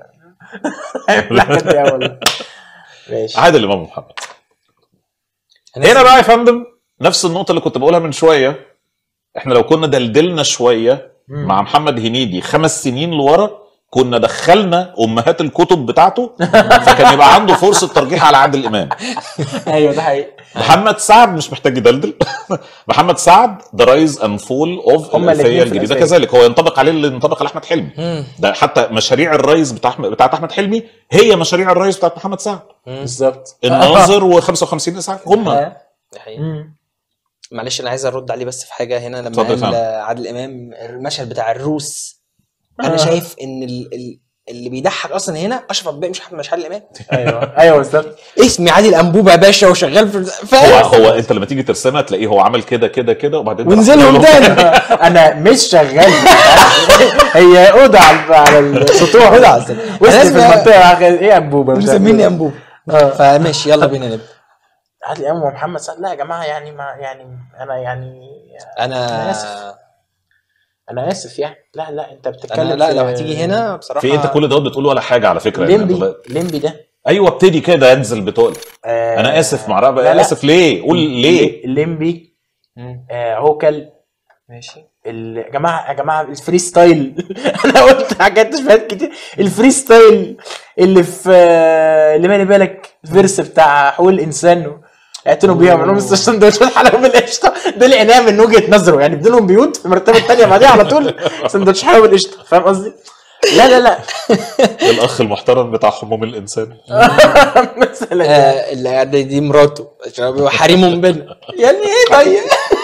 الحاجات دي أوي والله ماشي عادل امام محمد هنسأل- هنا بقى يا فندم نفس النقطه اللي كنت بقولها من شويه احنا لو كنا دلدلنا شويه مم. مع محمد هنيدي خمس سنين لورا كنا دخلنا امهات الكتب بتاعته فكان يبقى عنده فرصه ترجيح على عادل امام ايوه ده حقيقي محمد سعد مش محتاج يدلدل محمد سعد ذا رايز اند فول اوف هما الاتنين الالفيه في الجديده الألفية. كذلك هو ينطبق عليه اللي ينطبق على احمد حلمي مم. ده حتى مشاريع الرايز بتاع أحمد- بتاعت احمد حلمي هي مشاريع الرايز بتاعت محمد سعد بالظبط الناظر و55 اسعاف هم آه. ده حقيقي. مم. معلش انا عايز ارد عليه بس في حاجه هنا لما اتفضل يا قال فندم. عادل امام المشهد بتاع الروس انا آه. شايف ان ال... ال... اللي بيضحك اصلا هنا اشرف عبد مش احمد مش عادل امام ايوه ايوه بالظبط اسمي عادل انبوبه يا باشا وشغال في هو فاهم هو انت لما تيجي ترسمها تلاقيه هو عمل كده كده كده وبعدين ونزلهم تاني انا مش شغال هي اوضه على على السطوح أوضة على السطوح. وسط أنا في اسمع- المنطقه ايه انبوبه مش عارف مسميني إيه. انبوبه آه. فماشي يلا بينا نبدا عادل امام ومحمد سعد لا يا جماعه يعني ما يعني انا يعني انا أنا آسف. انا اسف يعني لا لا انت بتتكلم انا لا في- لو هتيجي هنا بصراحه في انت كل دوت بتقول ولا حاجه على فكره يعني ليمبي أنت- ليمبي ده ايوه ابتدي كده انزل بتقول آه، انا اسف مع رأي لا، لا. اسف ليه قول ليه ليمبي مم. آه عوكل ماشي ال- يا جماعه يا جماعه الفري ستايل انا قلت حاجات شويات كتير الفري ستايل اللي في آه، اللي بالي بالك الفيرس بتاع حقوق الانسان اعتنوا بيها وعملوا لهم سندوتشات حلاوه بالقشطه دول عنايه من وجهه نظره يعني بدون بيوت في المرتبه الثانيه بعديها على طول سندوتش حلاوه بالقشطه فاهم قصدي؟ لا لا لا الاخ المحترم بتاع حموم الانسان مثلا آه اللي قاعده دي مراته عشان بيبقى حريم بينا يعني ايه طيب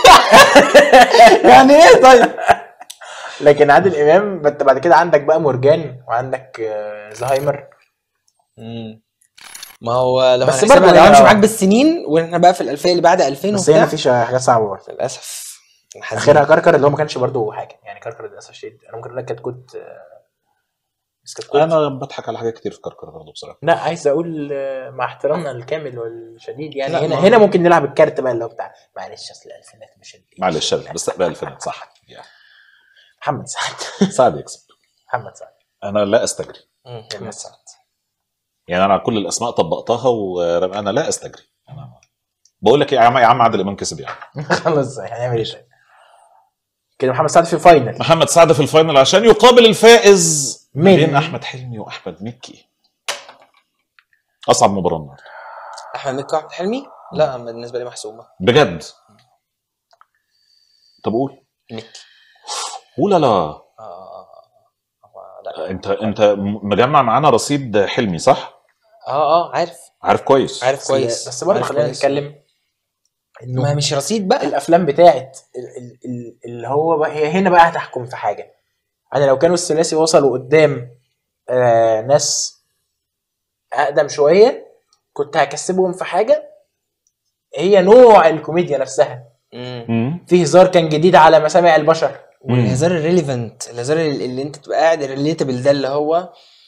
يعني ايه طيب لكن عادل امام انت بعد كده عندك بقى مورجان وعندك آه، زهايمر ما هو لو بس هنحسبها برضه لو هنا- همشي معاك بالسنين واحنا بقى في الالفيه اللي بعد 2000 بس وبتاع هنا في شا- حاجات صعبه برضه للاسف أنا حزين. اخرها كركر اللي هو ما كانش برضه حاجه يعني كركر للاسف الشديد انا ممكن اقول لك كتكوت آه، بس كتكوت انا بضحك على حاجات كتير في كركر برضه بصراحه لا عايز اقول آه، مع احترامنا الكامل والشديد يعني لا، هنا ما- هنا ممكن نلعب الكارت بقى اللي هو بتاع معلش اصل الالفينات مش ال- معلش بس بقى الفنان صح يعني محمد سعد سعد يكسب محمد سعد انا لا استجري مم. محمد سعد يعني انا كل الاسماء طبقتها وانا لا استجري انا بقول لك إيه يا عم يا عم عادل امام كسب يعني خلاص هنعمل ايه طيب؟ كده محمد سعد في الفاينل محمد سعد في الفاينل عشان يقابل الفائز مين؟ بين احمد حلمي واحمد مكي اصعب مباراه النهارده احمد مكي واحمد حلمي لا بالنسبه لي محسومه بجد طب قول مكي قول لا آه، آه، آه. هو- لا انت انت مجمع معانا رصيد حلمي صح اه اه عارف عارف كويس عارف كويس بس برضه عارف خلينا كويس. نتكلم ما انه مش رصيد بقى الافلام بتاعت ال- ال- ال- اللي هو بقى هي هنا بقى هتحكم في حاجه انا لو كانوا الثلاثي وصلوا قدام آه ناس اقدم شويه كنت هكسبهم في حاجه هي نوع الكوميديا نفسها مم. مم. في هزار كان جديد على مسامع البشر والهزار الريليفنت الهزار اللي اللي انت تبقى قاعد الريليتابل ده اللي هو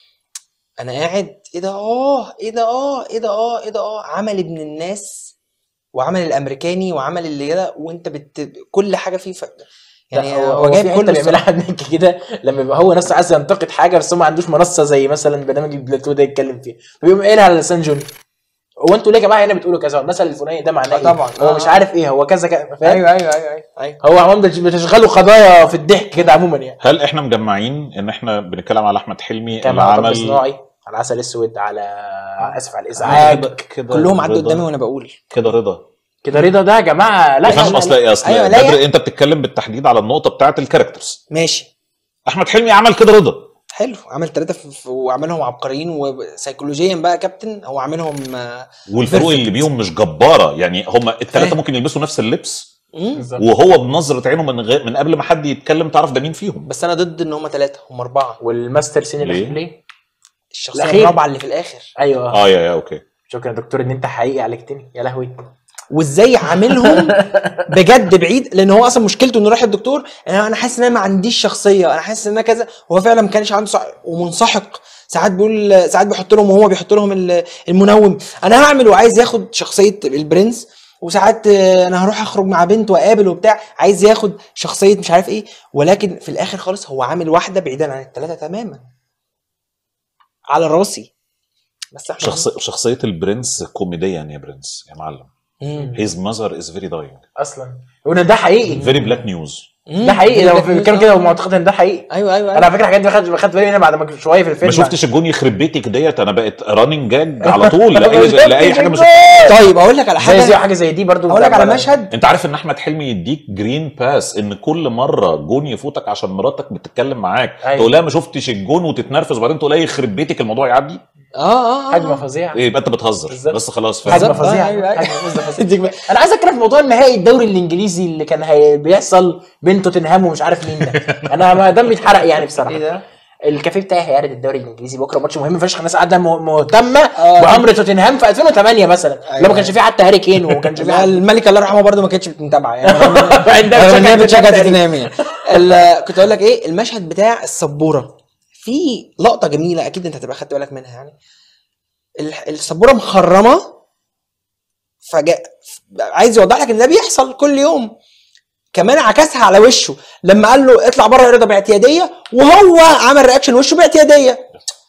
انا قاعد ايه ده اه ايه ده اه ايه ده اه ايه ده اه عمل ابن الناس وعمل الامريكاني وعمل اللي كده وانت بت... كل حاجه فيه ف... يعني يعني هو, هو, هو جايب في كل حته بيعملها حد كده لما يبقى هو نفسه عايز ينتقد حاجه بس هو ما عندوش منصه زي مثلا برنامج البلاتو ده يتكلم فيها فبيقوم قايلها على لسان جون هو انتوا ليه يا جماعه هنا بتقولوا كذا المثل الفلاني ده معناه آه ايه طبعا. هو آه، مش آه. عارف ايه هو كذا كذا فاهم ايوه ايوه ايوه ايوه هو عمام بتشغلوا قضايا في الضحك كده عموما يعني هل احنا مجمعين ان احنا بنتكلم على احمد حلمي كان اللي على طب عمل صناعي على عسل اسود على اسف على الازعاج كده- كده كلهم عدوا رضا. قدامي وانا بقول كده رضا كده رضا ده يا جماعه لا يا فندم لا، اصل لا. ايه اصل أيوة، لا بدر يا- انت بتتكلم بالتحديد على النقطه بتاعت الكاركترز ماشي احمد حلمي عمل كده رضا حلو عمل ثلاثة في... وعملهم عبقريين وسيكولوجيا بقى كابتن هو عاملهم آه، والفروق Perfect. اللي بيهم مش جباره يعني هم الثلاثه فاهم. ممكن يلبسوا نفس اللبس مم. بالظبط. وهو بنظره عينه من غير من قبل ما حد يتكلم تعرف ده مين فيهم بس انا ضد ان هم ثلاثة هم اربعة والماستر سين ليه؟ الاخير ليه؟ الشخصية الأخير. الرابعة اللي في الاخر ايوه اه يا يا اوكي شكرا يا دكتور ان انت حقيقي عالجتني يا لهوي وازاي عاملهم بجد بعيد لان هو اصلا مشكلته انه راح الدكتور انا انا حاسس ان انا ما عنديش شخصيه انا حاسس ان انا كذا هو فعلا ما كانش عنده صح ومنسحق ساعات بيقول ساعات بيحط لهم وهو بيحط لهم ال- المنوم انا هعمل وعايز ياخد شخصيه البرنس وساعات آه، انا هروح اخرج مع بنت واقابل وبتاع عايز ياخد شخصيه مش عارف ايه ولكن في الاخر خالص هو عامل واحده بعيدا عن الثلاثه تماما على راسي بس احمد شخص شخصيه البرنس كوميديا يا برنس يا معلم مم. هيز ماذر از فيري داينج اصلا وان ده حقيقي فيري بلاك نيوز ده حقيقي لو في- كان كده ومعتقد ان ده حقيقي ايوه ايوه انا على فكره الحاجات دي خدت خدت بالي منها بعد ما شويه في الفيلم ما شفتش الجون يخرب بيتك ديت انا بقت راننج جاج على طول ما لاي شفتش لاي حاجه مش طيب اقول لك على حاجه زي حاجه حاجه زي دي برضو اقول لك على بتاع- مشهد انت عارف ان احمد حلمي يديك جرين باس ان كل مره جون يفوتك عشان مراتك بتتكلم معاك أيوة. تقول لها ما شفتش الجون وتتنرفز وبعدين تقول لها يخرب بيتك الموضوع يعدي اه اه هجمه اه فظيعه ايه يبقى انت بتهزر بالظبط. بس خلاص فاهم هجمه بالظبط. فظيعه أيوة، أيوة. هجمة فظيعة. انا عايز اتكلم في موضوع النهائي الدوري الانجليزي اللي كان هي- بيحصل بين توتنهام ومش عارف مين ده انا ما دم بيتحرق يعني بصراحه ايه ده؟ الكافيه بتاعي هيعرض الدوري الانجليزي بكره ماتش مهم فشخ الناس قاعده مه- مهتمه آه. بامر توتنهام في 2008 مثلا أيوة. لما كانش فيه حتى هاري كين وما كانش فيه لا، حد الملكه الله يرحمها برضه ما كانتش متابعه يعني عندها رغم ان هي بتشجع بتشجع توتنهام توتنهام يعني ال- كنت اقول لك ايه المشهد بتاع السبوره في لقطه جميله اكيد انت هتبقى خدت بالك منها يعني ال- السبوره مخرمه فجاء عايز يوضح لك ان ده بيحصل كل يوم كمان عكسها على وشه لما قال له اطلع بره الرضا باعتياديه وهو عمل رياكشن وشه باعتياديه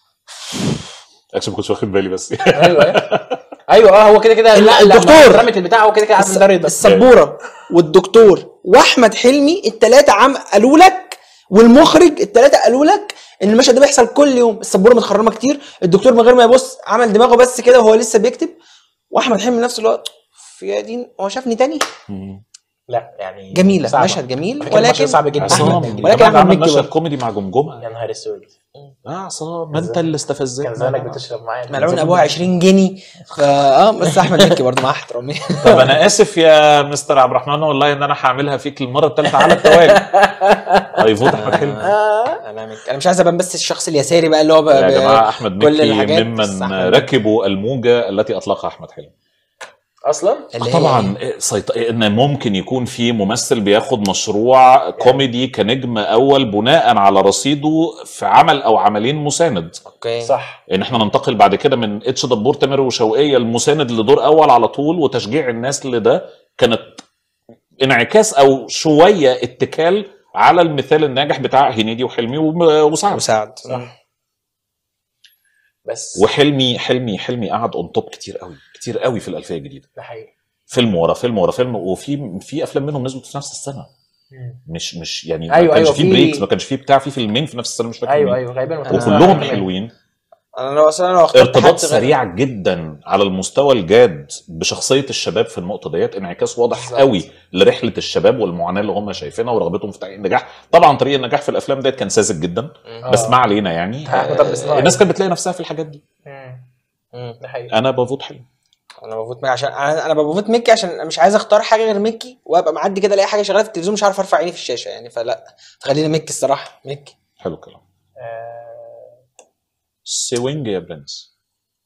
اكشن ما كنتش واخد بالي بس ايوه ايوه ايوه اه هو كده كده ال- لا لا الدكتور. رمت البتاع هو كده كده عارف ان ده رضا السبوره والدكتور واحمد حلمي الثلاثه عم قالوا لك والمخرج الثلاثه قالوا لك ان المشهد ده بيحصل كل يوم السبوره متخرمه كتير الدكتور من غير ما يبص عمل دماغه بس كده وهو لسه بيكتب واحمد حلمي نفس الوقت في دين هو شافني تاني لا يعني جميله صعبة. مشهد جميل فكرة المشهد ولكن صعب جدا عصام أحمد ولكن كمان أحمد عمل مكي مشهد برضه. كوميدي مع جمجمه يا نهار اسود اه عصام ما انت اللي استفزتني كان زمانك بتشرب معايا ملعون ابوها 20 جنيه فا اه بس احمد مكي برضه مع احترامي طب انا اسف يا مستر عبد الرحمن والله ان انا هعملها فيك المره الثالثه على التوالي هيفوت احمد حلمي انا مك- انا مش عايز ابان بس الشخص اليساري بقى اللي هو يا بقى جماعه احمد كل مكي الحاجات بس ممن أحمد ركبوا الموجه التي اطلقها احمد حلمي اصلا اللي هي- طبعا سيط... ان ممكن يكون في ممثل بياخد مشروع كوميدي كنجم اول بناء على رصيده في عمل او عملين مساند اوكي صح ان احنا ننتقل بعد كده من اتش دبور تامر وشوقية المساند لدور اول على طول وتشجيع الناس لده كانت انعكاس او شويه اتكال على المثال الناجح بتاع هنيدي وحلمي وم- وسعد مساعد صح بس وحلمي حلمي حلمي قعد اون توب كتير قوي كتير قوي في الالفيه الجديده ده حقيقي فيلم ورا فيلم ورا فيلم وفي في افلام منهم نزلت في نفس السنه مم. مش مش يعني أيوة، ما كانش أيوة، في في- بريكس ما كانش في بتاع في فيلمين في نفس السنه مش فاكر ايوه مين. ايوه غالبا أنا- وكلهم أنا- حلوين انا لو اصلا لو اخترت ارتباط حد غير- سريع جدا على المستوى الجاد بشخصيه الشباب في النقطه ديت انعكاس واضح بالظبط. قوي لرحله الشباب والمعاناه اللي هم شايفينها ورغبتهم في تحقيق النجاح طبعا طريق النجاح في الافلام ديت كان ساذج جدا آه. بس ما علينا يعني أحمد عبد الصمد. الناس كانت بتلاقي نفسها في الحاجات دي مم. مم. ده حقيقي انا بفوت حلو انا بفوت ميكي عشان انا انا بفوت ميكي عشان مش عايز اختار حاجه غير ميكي وابقى معدي كده الاقي حاجه شغاله في التلفزيون مش عارف ارفع عيني في الشاشه يعني فلا فخلينا ميكي الصراحه ميكي حلو الكلام آه، سوينج يا برنس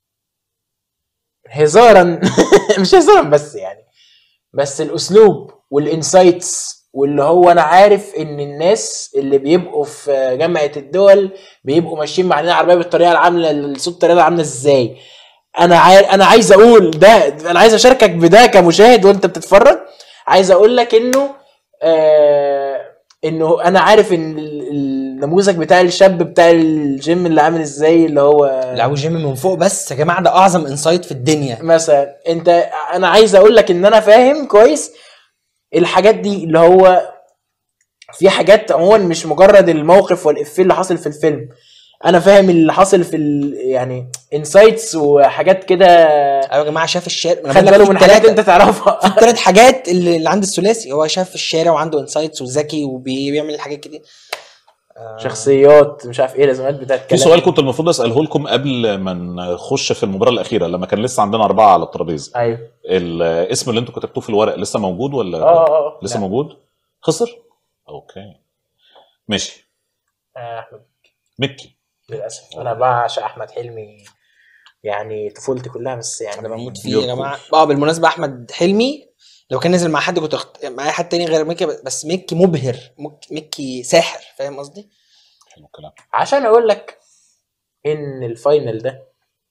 هزارا مش هزارا بس يعني بس الاسلوب والانسايتس واللي هو انا عارف ان الناس اللي بيبقوا في جامعه الدول بيبقوا ماشيين مع العربيه بالطريقه العامله الصوت الطريقه عامله ازاي انا عاي... انا عايز اقول ده انا عايز اشاركك بده كمشاهد وانت بتتفرج عايز اقول لك انه آه انه انا عارف ان ال- النموذج بتاع الشاب بتاع الجيم اللي عامل ازاي اللي هو لو جيمي من فوق بس يا جماعه ده اعظم انسايت في الدنيا مثلا انت انا عايز اقول لك ان انا فاهم كويس الحاجات دي اللي هو في حاجات عموما مش مجرد الموقف والافيه اللي حاصل في الفيلم انا فاهم اللي حاصل في ال... يعني انسايتس وحاجات كده ايوه يا جماعه شاف الشارع خد باله من حاجات انت تعرفها الثلاث حاجات اللي, اللي عند الثلاثي هو شاف في الشارع وعنده انسايتس وذكي وبيعمل حاجات كتير شخصيات مش عارف ايه لازمات بتاعت في كلام سؤال كنت المفروض اساله لكم قبل ما نخش في المباراه الاخيره لما كان لسه عندنا اربعه على الترابيزه ايوه الاسم اللي انتوا كتبتوه في الورق لسه موجود ولا اه اه لسه لا. موجود خسر اوكي ماشي آه، احمد مكي للاسف انا بعشق احمد حلمي يعني طفولتي كلها بس يعني انا بموت فيه يركض. يا جماعه اه بالمناسبه احمد حلمي لو كان نزل مع حد كنت اخت... معايا حد تاني غير ميكي بس ميكي مبهر مك- ميكي ساحر فاهم قصدي؟ حلو الكلام عشان اقول لك ان الفاينل ده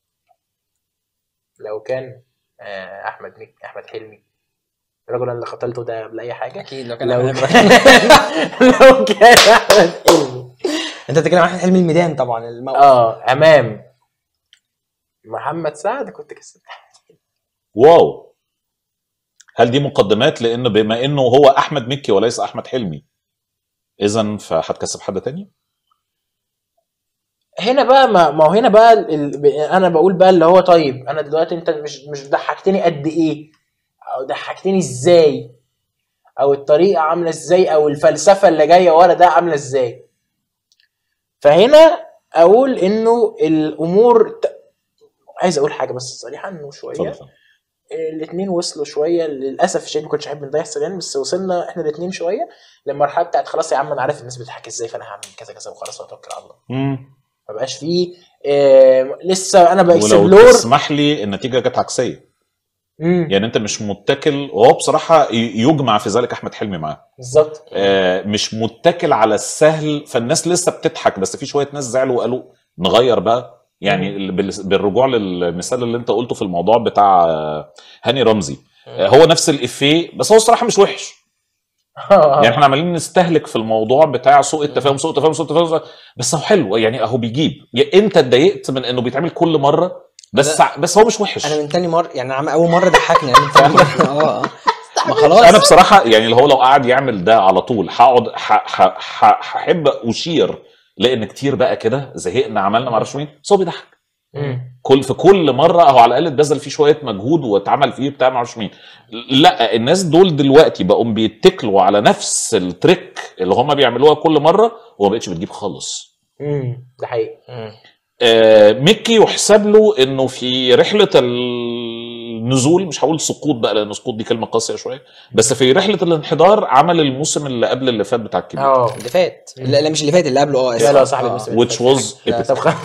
لو كان آه، احمد مك... احمد حلمي الرجل اللي قتلته ده قبل اي حاجه اكيد لو كان لو أحمد- لو كان احمد حلمي انت بتتكلم عن احمد حلمي الميدان طبعا الموقف اه امام محمد سعد كنت كسبت واو هل دي مقدمات لان بما انه هو احمد مكي وليس احمد حلمي اذا فهتكسب حد تاني هنا بقى ما, ما هو هنا بقى ال... ال- انا بقول بقى اللي هو طيب انا دلوقتي انت مش مش ضحكتني قد ايه او ضحكتني ازاي او الطريقه عامله ازاي او الفلسفه اللي جايه ورا ده عامله ازاي فهنا اقول انه الامور ت... عايز اقول حاجه بس صريحه انه شويه اتفضل الاثنين وصلوا شويه للاسف الشديد ما كنتش احب ان ده يحصل يعني بس وصلنا احنا الاثنين شويه للمرحله بتاعت خلاص يا عم انا عارف الناس بتضحك ازاي فانا هعمل كذا كذا وخلاص واتوكل على الله مم. ما بقاش فيه آه لسه انا ولو باكسبلور تسمح لي النتيجه جت عكسيه مم، يعني انت مش متكل وهو بصراحه ي- يجمع في ذلك احمد حلمي معاه بالظبط آه، مش متكل على السهل فالناس لسه بتضحك بس في شويه ناس زعلوا وقالوا نغير بقى يعني ال- بال- بالرجوع للمثال اللي انت قلته في الموضوع بتاع آه، هاني رمزي آه، هو نفس الافيه بس هو الصراحه مش وحش يعني احنا عمالين نستهلك في الموضوع بتاع سوء التفاهم سوء التفاهم سوء التفاهم بس هو حلو يعني اهو بيجيب يا انت اتضايقت من انه بيتعمل كل مره بس بس هو مش وحش انا من تاني مره يعني عم اول مره ضحكني انا من تاني مره اه اه ما خلاص انا بصراحه يعني اللي هو لو قعد يعمل ده على طول هقعد ح- ح- ح- هحب اشير لان كتير بقى كده زهقنا عملنا معرفش مين بس هو بيضحك مم. كل في كل مره اهو على الاقل اتبذل فيه شويه مجهود واتعمل فيه بتاع معرفش مين لا الناس دول دلوقتي بقوا بيتكلوا على نفس التريك اللي هم بيعملوها كل مره وما بقتش بتجيب خالص مم. ده حقيقي مم. آه، ميكي يحسب له انه في رحله النزول مش هقول سقوط بقى لان سقوط دي كلمه قاسيه شويه بس في رحله الانحدار عمل الموسم اللي قبل اللي فات بتاع الكبير اه اللي فات لا لا مش اللي فات اللي قبله اه لا آسف. لا صاحبي آه. الموسم. which was لا، epic. طب خ-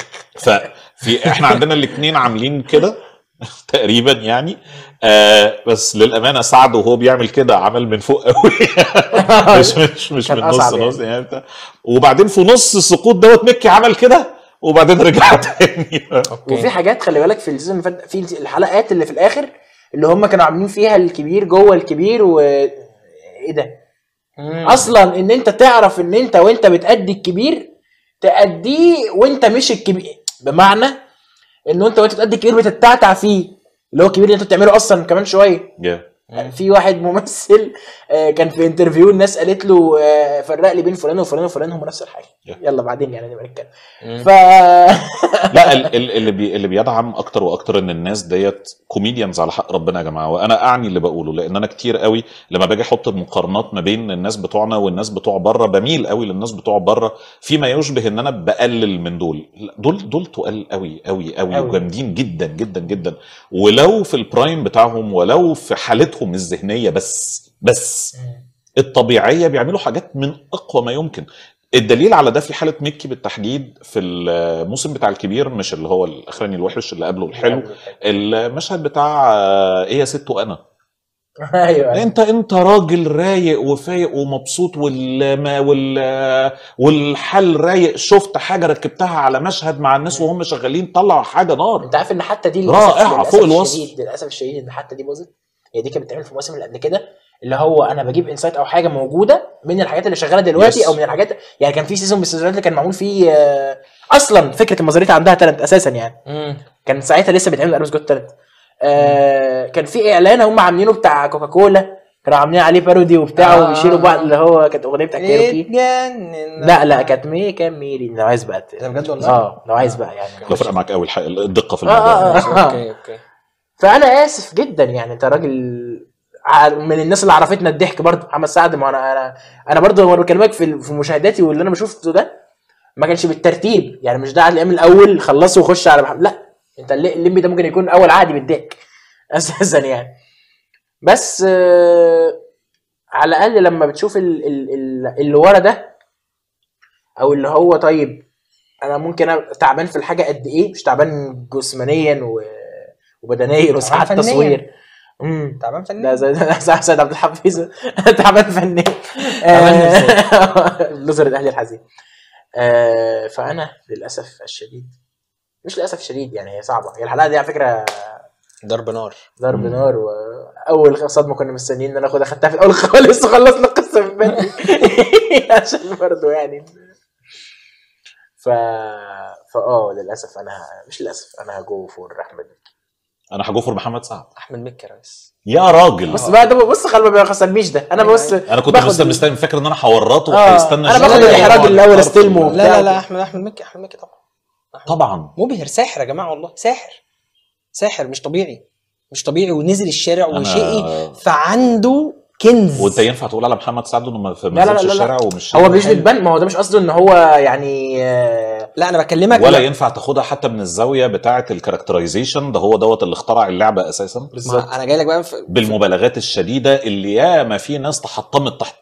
ففي احنا عندنا الاثنين عاملين كده تقريبا يعني آه بس للامانه سعد وهو بيعمل كده عمل من فوق قوي مش مش مش كان من نص أصعب يعني. نص يعني بتاع. وبعدين في نص السقوط دوت ميكي عمل كده وبعدين رجع تاني وفي حاجات خلي بالك في السيزون اللي فات في الحلقات اللي في الاخر اللي هم كانوا عاملين فيها الكبير جوه الكبير و ايه ده مم. اصلا ان انت تعرف ان انت وانت بتأدي الكبير تأديه وانت مش الكبير بمعنى انه انت وانت بتأدي الكبير بتتعتع فيه اللي هو الكبير اللي انت بتعمله اصلا كمان شويه Yeah. في واحد ممثل آه، كان في انترفيو الناس قالت له آه، فرق لي بين فلان وفلان وفلان هم نفس الحاجه Yeah. يلا بعدين يعني نبقى نتكلم مم. ف لا ال- ال- اللي بي اللي بيدعم اكتر واكتر ان الناس ديت كوميديانز على حق ربنا يا جماعه وانا اعني اللي بقوله لان انا كتير قوي لما باجي احط المقارنات ما بين الناس بتوعنا والناس بتوع بره بميل قوي للناس بتوع بره فيما يشبه ان انا بقلل من دول لا، دول دول تقال قوي قوي قوي قوي. وجامدين جدا جدا جدا ولو في البرايم بتاعهم ولو في حالتهم الذهنيه بس بس الطبيعيه بيعملوا حاجات من اقوى ما يمكن الدليل على ده في حاله ميكي بالتحديد في الموسم بتاع الكبير مش اللي هو الاخراني الوحش اللي قبله الحلو المشهد بتاع آه، ايه يا ست وانا ايوه انت انت راجل رايق وفايق ومبسوط وال وال والحل رايق شفت حاجه ركبتها على مشهد مع الناس وهم شغالين طلعوا حاجه نار انت عارف ان حتى دي رائعة، للأسف فوق الوصف. الشديد للاسف الشديد ان حتى دي باظت هي دي كانت بتتعمل في المواسم اللي قبل كده اللي هو انا بجيب انسايت او حاجه موجوده من الحاجات اللي شغاله دلوقتي Yes. او من الحاجات يعني كان في سيزون من السيزونات اللي كان معمول فيه آه، اصلا فكره المزاريتا عندها تالنت اساسا يعني مم. كان ساعتها لسه بيتعمل ارمز جوت تالنت آه كان في اعلان هم عاملينه بتاع كوكاكولا كانوا عاملين عليه بارودي وبتاع آه. وبيشيلوا بعض اللي هو كانت اغنيه بتاع كايروكي اتجنن لا لا كانت مي كان ميري لو عايز بقى ت- ده بجد والله؟ اه لو عايز بقى يعني بفرق معاك قوي الحق- الدقه في آه، آه، الموضوع آه. اوكي اوكي فانا اسف جدا يعني انت راجل ع- من الناس اللي عرفتنا الضحك برضه محمد سعد ما انا انا انا برضه وانا بكلمك في في مشاهداتي واللي انا بشوفه ده ما كانش بالترتيب يعني مش ده عادل امام الاول خلصه وخش على محمد لا انت اللي- الليمبي ده ممكن يكون اول عادي بالضحك اساسا يعني بس آه، على الاقل لما بتشوف ال- ال- ال- اللي ورا ده او اللي هو طيب انا ممكن ابقى تعبان في الحاجه قد ايه مش تعبان جسمانيا و... وبدنيا وساعات فنياً. تصوير امم تعبان فني ده زي ده زي سيد عبد الحفيظ تعبان فني تعبان اللوزر الاهلي الحزين آه، فانا للاسف الشديد مش للاسف الشديد يعني هي صعبه هي الحلقه دي على فكره ضرب نار ضرب نار واول صدمه كنا مستنيين ان انا اخدها خدتها في الاول خالص وخلصنا القصه من بدري عشان برضه يعني ف فاه للاسف انا ه- مش للاسف انا هجو فور احمد انا هجوفر محمد سعد احمد مكي يا ريس يا راجل بص بقى ده بص خلي ما بيخسرنيش ده انا بص انا كنت باخد لسه ال- مستني فاكر ان انا هورطه آه، وهيستنى أنا شوية باخد وهو الإحراج الأول طرف أستلمه. ال- لا لا لا احمد احمد مكي احمد مكي طبعا طبعا مبهر ساحر يا جماعه والله ساحر ساحر مش طبيعي مش طبيعي ونزل الشارع أنا- وشقي فعنده كنز وانت ينفع تقول على محمد سعد انه ما لا، لا، نزلش لا، لا. الشارع ومش هو مش بتبان ما هو ده مش قصده ان هو يعني آه، لا انا بكلمك ولا لا. ينفع تاخدها حتى من الزاويه بتاعه الكاركترايزيشن ده هو دوت اللي اخترع اللعبه اساسا ما انا جاي لك بقى في بالمبالغات الشديده اللي ياما في ناس تحطمت تحت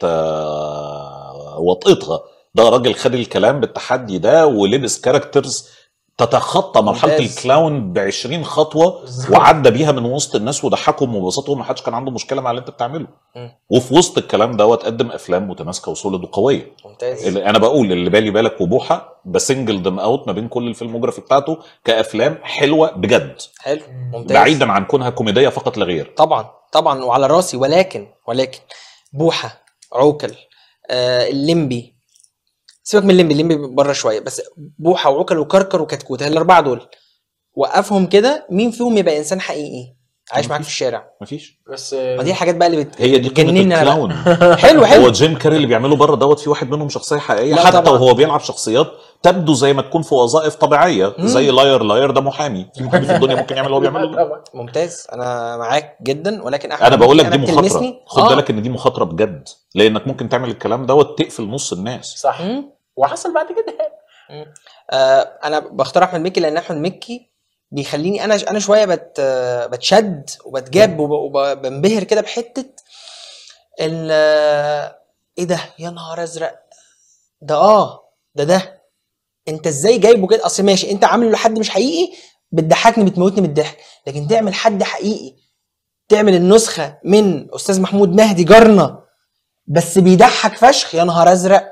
آه، وطئتها ده راجل خد الكلام بالتحدي ده ولبس كاركترز تتخطى مرحله ممتاز. الكلاون ب 20 خطوه وعدى بيها من وسط الناس وضحكهم وبسطهم ما حدش كان عنده مشكله مع اللي انت بتعمله مم. وفي وسط الكلام دوت قدم افلام متماسكه وسوليد وقويه ممتاز اللي انا بقول اللي بالي بالك وبوحه بسنجل دم اوت ما بين كل الفيلموجرافي بتاعته كافلام حلوه بجد حلو ممتاز بعيدا عن كونها كوميديه فقط لا غير طبعا طبعا وعلى راسي ولكن ولكن بوحه عوكل آه الليمبي سيبك من الليمبي الليمبي بره شويه بس بوحه وعوكل وكركر وكتكوت الاربعه دول وقفهم كده مين فيهم يبقى انسان حقيقي عايش معاك في الشارع مفيش بس ما دي الحاجات بقى اللي بت... هي دي قيمه بتجنني أنا بقى. الكلاون حلو هو حلو جيم كاري اللي بيعمله بره دوت في واحد منهم شخصيه حقيقيه لا حتى طبعا. وهو بيلعب شخصيات تبدو زي ما تكون في وظائف طبيعيه مم. زي لاير لاير ده محامي في محامي في الدنيا ممكن يعمل اللي هو بيعمله ده. طبعا ممتاز انا معاك جدا ولكن احمد انا بقول لك مكي دي أنا مخاطره بتلمسني. خد آه. بالك ان دي مخاطره بجد لانك ممكن تعمل الكلام دوت تقفل نص الناس صح مم. وحصل بعد كده آه انا بختار احمد مكي لان احمد مكي بيخليني انا انا شويه بت آه، بتشد وبتجاب وب- وبنبهر كده بحته ال آه، ايه ده يا نهار ازرق ده اه ده ده انت ازاي جايبه كده اصل ماشي انت عامله لحد مش حقيقي بتضحكني بتموتني من الضحك لكن تعمل حد حقيقي تعمل النسخه من استاذ محمود مهدي جارنا بس بيضحك فشخ يا نهار ازرق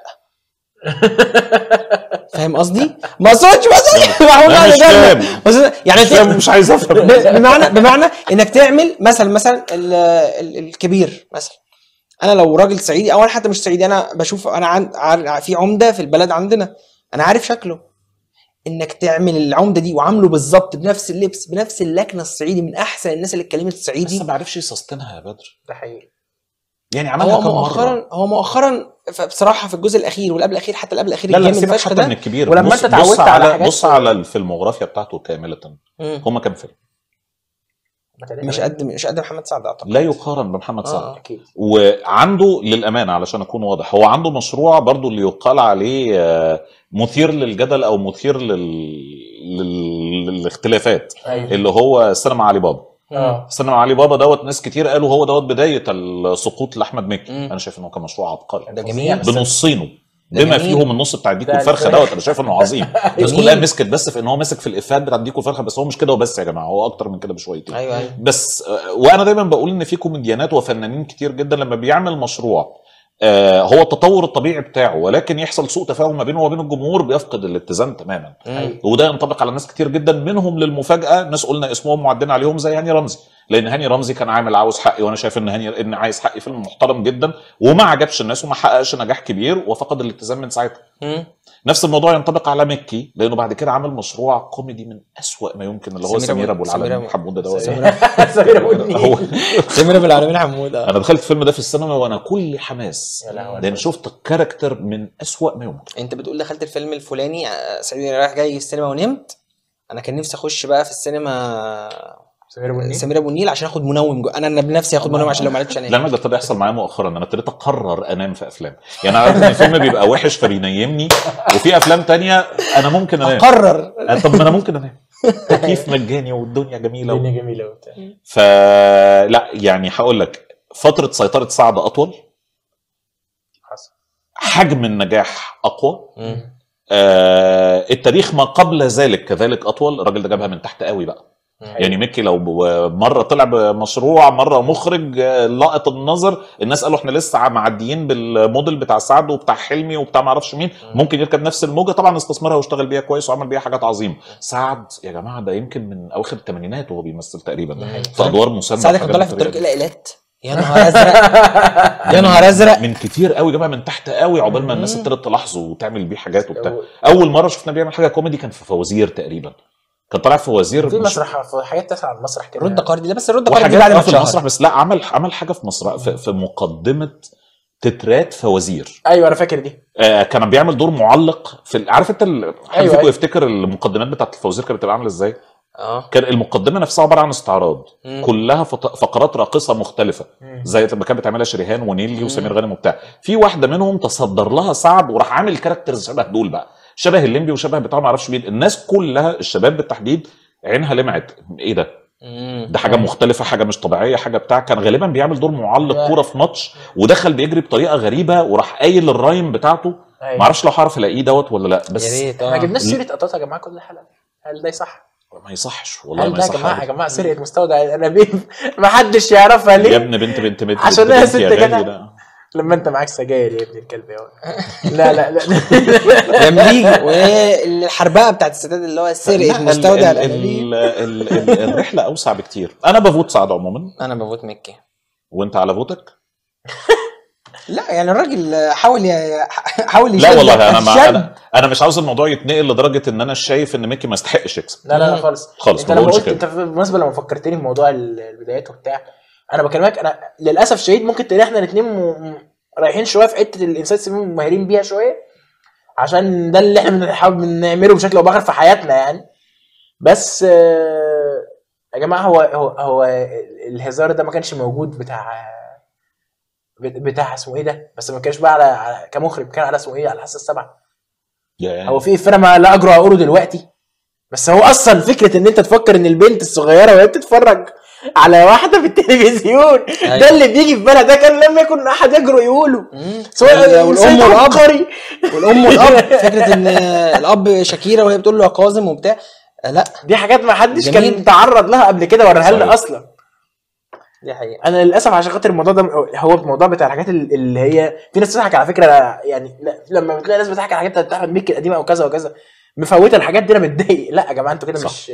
فاهم قصدي؟ ما اقصدش بس محمود لا، مهدي مش جارنا فاهم. بس يعني مش فاهم، مش عايز افهم ب- بمعنى بمعنى انك تعمل مثلا مثلا ال- ال- الكبير مثلا انا لو راجل صعيدي او انا حتى مش صعيدي انا بشوف انا عن عار- في عمده في البلد عندنا انا عارف شكله انك تعمل العمده دي وعامله بالظبط بنفس اللبس بنفس اللكنه الصعيدي من احسن الناس اللي اتكلمت بس صعيدي ما عرفش يسستنها يا بدر ده حقيقي يعني عملها هو كم مره مؤخرا هو مؤخرا ف- بصراحه في الجزء الاخير واللي قبل الاخير حتى اللي قبل الاخير لا لا الجامد سيبك فشخ حتى ده من الكبير ولما بص- أنت اتعودت بص على على حاجات- بص على الفيلموغرافيا بتاعته كامله مم. هما كام فيلم مش قد مش قد محمد سعد اعتقد لا يقارن بمحمد آه. سعد اكيد وعنده للامانه علشان اكون واضح هو عنده مشروع برضو اللي يقال عليه آه، مثير للجدل او مثير لل... لل... للاختلافات ايوه اللي هو سينما علي بابا اه سينما علي بابا دوت ناس كتير قالوا هو دوت بدايه السقوط لاحمد مكي مم. انا شايف انه كان مشروع عبقري ده جميل بنصينه ده بما جميل. فيهم النص بتاع ديكو ده الفرخه الفراخ. دوت انا شايف انه عظيم الناس جميل. كلها مسكت بس في ان هو مسك في الافات بتاع ديكو الفرخه بس هو مش كده وبس يا جماعه هو اكتر من كده بشويتين ايوه ايوه بس آه، وانا دايما بقول ان في كوميديانات وفنانين كتير جدا لما بيعمل مشروع آه، هو التطور الطبيعي بتاعه ولكن يحصل سوء تفاهم ما بينه وبين الجمهور بيفقد الاتزان تماما مم. وده ينطبق على ناس كتير جدا منهم للمفاجاه ناس قلنا اسمهم معدين عليهم زي هاني رمزي لان هاني رمزي كان عامل عاوز حقي وانا شايف ان هاني ان عايز حقي فيلم محترم جدا وما عجبش الناس وما حققش نجاح كبير وفقد الاتزان من ساعتها مم. نفس الموضوع ينطبق على مكي لانه بعد كده عمل مشروع كوميدي من أسوأ ما يمكن اللي هو سمير سمير أبو- ابو سمير العالمين أبو- حموده ده سمير سمير ابو النيل هو سمير ابو العالمين حمود آه. انا دخلت الفيلم ده في السينما وانا كل حماس يا لهوي. لان شفت كاركتر من أسوأ ما يمكن انت بتقول دخلت الفيلم الفلاني آه، سعيد رايح جاي السينما ونمت انا كان نفسي اخش بقى في السينما سمير ابو النيل سمير ابو النيل عشان اخد منوم جو. انا أنا بنفسي اخد منوم عشان لو ما عرفتش انام لما ده ابتدى يحصل معايا مؤخرا انا ابتديت اقرر انام في افلام يعني انا عارف ان الفيلم بيبقى وحش فبينيمني وفي افلام تانية انا ممكن انام اقرر آه، طب ما انا ممكن انام تكييف مجاني والدنيا جميله و... الدنيا جميله وبتاع فلا يعني هقول لك فتره سيطره سعد اطول حصل حجم النجاح اقوى مم. آه التاريخ ما قبل ذلك كذلك اطول الراجل ده جابها من تحت قوي بقى يعني ميكي لو ب- مره طلع بمشروع مره مخرج آه، لقط النظر الناس قالوا احنا لسه معديين بالموديل بتاع سعد وبتاع حلمي وبتاع ما اعرفش مين ممكن يركب نفس الموجه طبعا استثمرها واشتغل بيها كويس وعمل بيها حاجات عظيمه سعد يا جماعه ده يمكن من اواخر الثمانينات وهو بيمثل تقريبا ده حقيقي. في ادوار مسمى سعد كان وحاجات طالع في بالطريقة الطريق دي. الى ايلات يا نهار ازرق يا نهار ازرق من كتير قوي جابها من تحت قوي عقبال ما الناس مم. ابتدت تلاحظه وتعمل بيه حاجات وبتاع اول مره شفنا بيعمل حاجه كوميدي كان في فوازير تقريبا كان طالع في فوازير في مش- مسرح في حاجات تسعى على المسرح كده رد قاردي لا بس الرد قاردي وحاجات بعد ما آه في اتشهر المسرح بس لا عمل عمل حاجه في مسرح في, في مقدمه تترات فوازير ايوه انا فاكر دي آه كان بيعمل دور معلق في ال- عارف انت ال- حد أيوة، فيكم أيوة. يفتكر المقدمات بتاعت الفوازير كانت بتبقى عامله ازاي؟ اه كان المقدمه نفسها عباره عن استعراض مم. كلها فط- فقرات راقصه مختلفه مم. زي لما كانت بتعملها شريهان ونيلي مم. وسمير غانم وبتاع في واحده منهم تصدر لها سعد وراح عامل كاركترز شبه دول بقى شبه الليمبي وشبه بتاع ما اعرفش مين الناس كلها الشباب بالتحديد عينها لمعت ايه ده مم. ده حاجه مختلفه حاجه مش طبيعيه حاجه بتاع كان غالبا بيعمل دور معلق لا. كوره في ماتش ودخل بيجري بطريقه غريبه وراح قايل الرايم بتاعته أيوة. ما اعرفش لو هعرف الاقيه دوت ولا لا يا بس ريت ما اه جبناش سيره قطاطا يا جماعه كل حلقه هل ده صح؟ ما يصحش والله هل ما ده يا يصح جماعه يا أبداً. جماعه سرقه مستودع انابيب ما حدش يعرفها يا ليه؟ ابن بنت بنت بنت عشان بنت أنا بنت ست يا جدع. غالي لا. لما انت معاك سجاير يا ابن الكلب يا ولد. لا لا لا يمليج والحربقه بتاعت الستات اللي هو لا، سرقه ال- مستودع ال- الانابيب ال- ال- ال- الرحله اوسع بكتير انا بفوت سعد عموما انا بفوت مكي وانت على فوتك لا يعني الراجل حاول ي- حاول لا يشد والله انا ما الشد. انا انا مش عاوز الموضوع يتنقل لدرجه ان انا شايف ان ميكي ما يستحقش يكسب لا لا لا خالص خالص انت ما لما بقولش قلت كده انت بالمناسبه لما فكرتني في موضوع ال- البدايات وبتاع انا بكلمك انا للاسف شديد ممكن تلاقي احنا الاثنين م... م- رايحين شويه في حته الانسان السمين ماهرين بيها شويه عشان ده اللي احنا بنحاول نعمله بشكل او باخر في حياتنا يعني بس آه، يا جماعه هو هو هو الهزار ده ما كانش موجود بتاع بتاع اسمه ايه ده بس ما كانش بقى على, على كمخرج كان على اسمه ايه على الحاسه السبعه يا- هو في افيه ما لا اجرؤ اقوله دلوقتي بس هو اصلا فكره ان انت تفكر ان البنت الصغيره وهي بتتفرج على واحده في التلفزيون ده اللي بيجي في بالها ده كان لم يكن احد يجرؤ يقوله مم. سواء والام إنسان والاب عبقري. والام والاب فكره ان الاب شكيره وهي بتقول له يا كاظم وبتاع لا دي حاجات ما حدش جميل. كان تعرض لها قبل كده وراها لنا صحيح. اصلا دي حقيقه انا للاسف عشان خاطر الموضوع ده هو الموضوع بتاع الحاجات اللي هي في ناس بتضحك على فكره يعني لا لما بتلاقي ناس بتضحك على حاجات بتاعت احمد مكي القديمه او كذا وكذا مفوته الحاجات دي انا متضايق لا يا جماعه انتوا كده صح. مش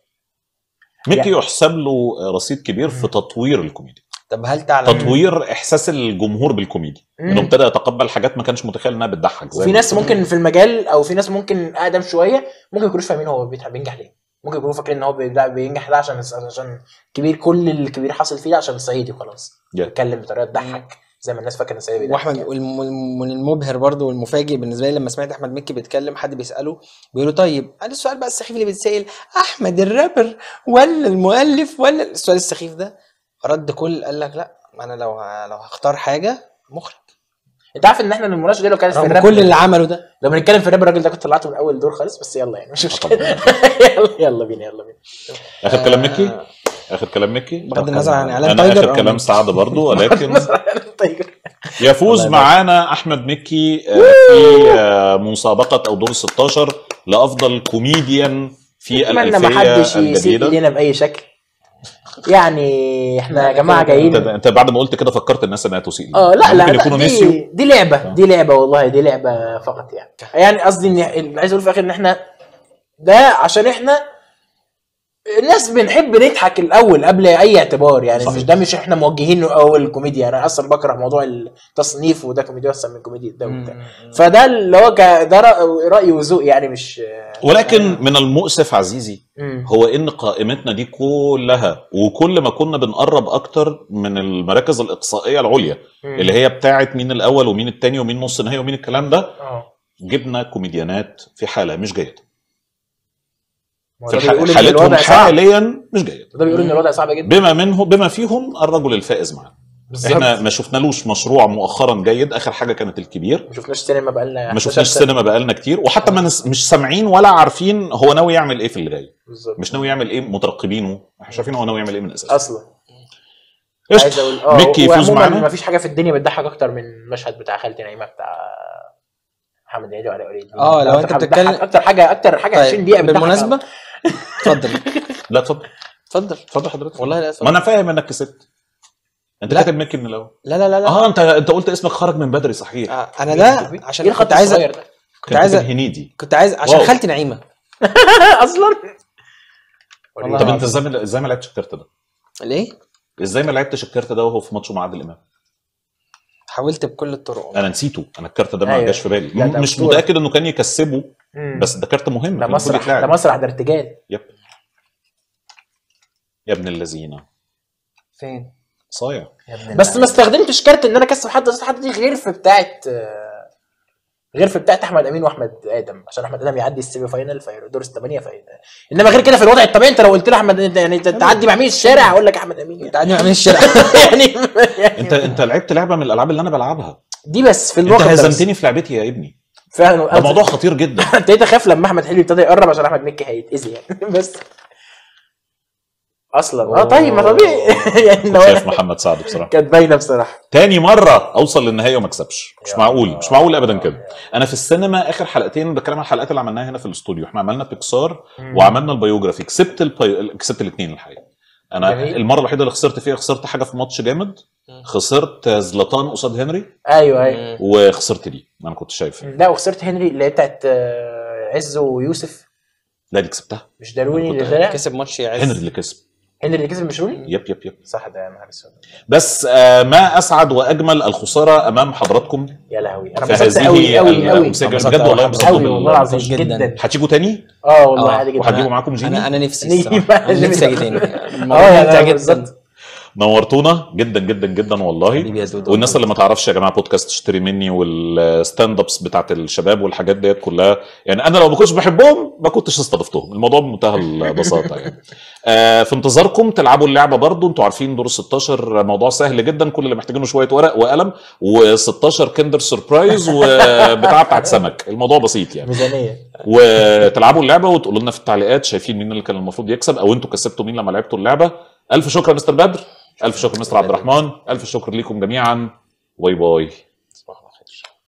ميكي يحسب له رصيد كبير في تطوير الكوميديا طب هل تعلم تطوير احساس الجمهور بالكوميديا مم. انه ابتدى يتقبل حاجات ما كانش متخيل انها بتضحك زي وفي ما ناس قلت. ممكن في المجال او في ناس ممكن اقدم شويه ممكن يكونوش فاهمين هو بيتع- بينجح ليه ممكن يكونوا فاكرين ان هو بي- لا بينجح ده عشان عشان كبير كل الكبير حاصل فيه ده عشان صعيدي وخلاص Yeah. بيتكلم بطريقه تضحك زي ما الناس فاكره ان صعيدي بيضحك واحمد يعني. والم- والم- من المبهر برضه والمفاجئ بالنسبه لي لما سمعت احمد مكي بيتكلم حد بيساله بيقول له طيب انا السؤال بقى السخيف اللي بيتسال احمد الرابر ولا المؤلف ولا السؤال السخيف ده رد كل قال لك لا ما انا لو ه- لو هختار حاجه مخرج انت عارف ان احنا المناقشه دي لو كانت في رغم الراب كل اللي عمله ده لو بنتكلم في الراب الراجل ده كنت طلعته من اول دور خالص بس يلا يعني مش مشكله يلا يلا بينا يلا بينا اخر كلام ميكي آه، اخر كلام ميكي بغض النظر عن اعلان انا تايجر اخر أو كلام ميكي. سعد برضو ولكن طيب يفوز الله معانا احمد مكي آه، في آه، مسابقه او دور 16 لافضل كوميديان في اتمنى ما الالفيه حدش يسيء الجديده الينا باي شكل يعني احنا يا جماعه انت جايين انت بعد ما قلت كده فكرت الناس انها تسيء اه لا لا, ممكن لا يكونوا نسيوا دي, دي لعبه دي لعبه والله دي لعبه فقط يعني يعني قصدي ان اللي عايز اقول في الاخر ان احنا ده عشان احنا الناس بنحب نضحك الاول قبل اي اعتبار يعني صحيح. مش ده مش احنا موجهين اول كوميديا انا اصلا بكره موضوع التصنيف وده كوميديا احسن من كوميديا ده وبتاع فده اللي هو ك- ده رأ- راي وذوق يعني مش ولكن من المؤسف عزيزي مم. هو ان قائمتنا دي كلها وكل ما كنا بنقرب اكتر من المراكز الاقصائيه العليا مم. اللي هي بتاعت مين الاول ومين التاني ومين نص نهائي ومين الكلام ده اه جبنا كوميديانات في حاله مش جيده ما هو في ده الح- بيقول ان حالتهم الوضع صعب حاليا مش جيده ده بيقول ان الوضع صعب جدا بما منه بما فيهم الرجل الفائز معانا احنا بالظبط ما شفنالوش مشروع مؤخرا جيد اخر حاجه كانت الكبير ما شفناش سينما بقالنا ما 11 شفناش سنة. سينما بقالنا كتير وحتى ما نس... مش سامعين ولا عارفين هو ناوي يعمل ايه في اللي جاي بالظبط مش ناوي يعمل ايه مترقبينه احنا شايفين هو ناوي يعمل ايه من الاساس اصلا عايز قشطه اقول اه ميكي يفوز وعموما معانا ما فيش حاجه في الدنيا بتضحك اكتر من المشهد بتاع خالتي نعيمه بتاع محمد هنيدي وعلي وليد اه، لو أكتر انت حاجة بتتكلم- بتضحك- اكتر حاجه اكتر حاجه 20 دقيقه بتضحك بالمناسبه اتفضل لا اتفضل اتفضل اتفضل حضرتك والله لا ما اتفضل انا فاهم انك كسبت انت لا. كاتب ميكي من الاول لا لا لا لا اه انت انت قلت اسمك خرج من بدري صحيح آه، انا ده عشان ايه كنت الخط عايز الصغير ده كنت عايز كاتب هنيدي كنت عايز عشان واو. خالتي نعيمه اصلا والله طب انت ازاي ازاي ما لعبتش الكارت ده؟ ليه؟ ازاي ما لعبتش الكارت ده وهو في ماتشه مع عادل امام حاولت بكل الطرق انا نسيته انا الكارت ده ما أيوة. جاش في بالي لا، ده مش أسطورة. متاكد انه كان يكسبه مم. بس ده كارت مهم ده كان المفروض مسرح يتلعب. ده مسرح ده ارتجال يب يا ابن الذين فين صايع بس ما استخدمتش كارت ان انا اكسب حد قصاد حد دي غير في بتاعه آه، غير في بتاعه احمد امين واحمد ادم عشان احمد ادم يعدي السيمي فاينل في دور الثمانيه فاينل انما غير كده في الوضع الطبيعي انت لو قلت له احمد انت يعني تعدي مع مين الشارع هقول لك احمد امين تعالى نعمل الشارع يعني, يعني انت انت لعبت لعبه من الالعاب اللي انا بلعبها دي بس في انت الواقع ده بس. هزمتني في لعبتي يا ابني فعلا ده موضوع خطير جدا ابتديت اخاف لما احمد حلمي ابتدى يقرب عشان احمد مكي هيتاذي يعني بس اصلا اه طيب ما طبيعي يعني لو شايف محمد سعد بصراحه كانت باينه بصراحه تاني مره اوصل للنهائي وما اكسبش مش معقول مش معقول ابدا كده انا في السينما اخر حلقتين بتكلم عن الحلقات اللي عملناها هنا في الاستوديو احنا عملنا بيكسار وعملنا البيوجرافي كسبت البي... كسبت الاثنين الحقيقه انا جميل. المره الوحيده اللي خسرت فيها خسرت حاجه في ماتش جامد خسرت زلطان قصاد هنري ايوه ايوه وخسرت دي انا كنت شايف لا وخسرت هنري اللي هي بتاعت آه، عز ويوسف لا دي كسبتها مش ده روني كنت اللي طلع كسب ماتش يا هنري عز اللي كسب هنري اللي كسب مش روني يب يب يب صح ده يا نهار اسود بس آه ما اسعد واجمل الخساره امام حضراتكم يا لهوي انا في انبسطت هذه قوي قوي قوي الأمسية. انبسطت بجد والله أوي. انبسطت قوي بال- والله العظيم جدا. جدا هتيجوا تاني اه والله آه، عادي جدا وهتجيبوا معاكم جيمي انا انا نفسي نيجي الصراحة. بقى انا نفسي اجي نيجي. تاني اه الموضوع يعني ممتع أنا جدا بالظبط. نورتونا جدا جدا جدا والله حبيبي يا دودو. والناس اللي ما تعرفش يا جماعه بودكاست اشتري مني والستاند ابس بتاعت الشباب والحاجات ديت كلها يعني انا لو ما كنتش بحبهم ما كنتش استضفتهم الموضوع بمنتهى البساطه يعني آه في انتظاركم تلعبوا اللعبه برضو انتوا عارفين دور ال 16 موضوع سهل جدا كل اللي محتاجينه شويه ورق وقلم و16 كندر سربرايز وبتاع بتاعت سمك الموضوع بسيط يعني ميزانيه وتلعبوا اللعبه وتقولوا لنا في التعليقات شايفين مين اللي كان المفروض يكسب او انتوا كسبتوا مين لما لعبتوا اللعبه الف شكر يا مستر بدر الف شكر مستر عبد الرحمن الف شكر ليكم جميعا باي باي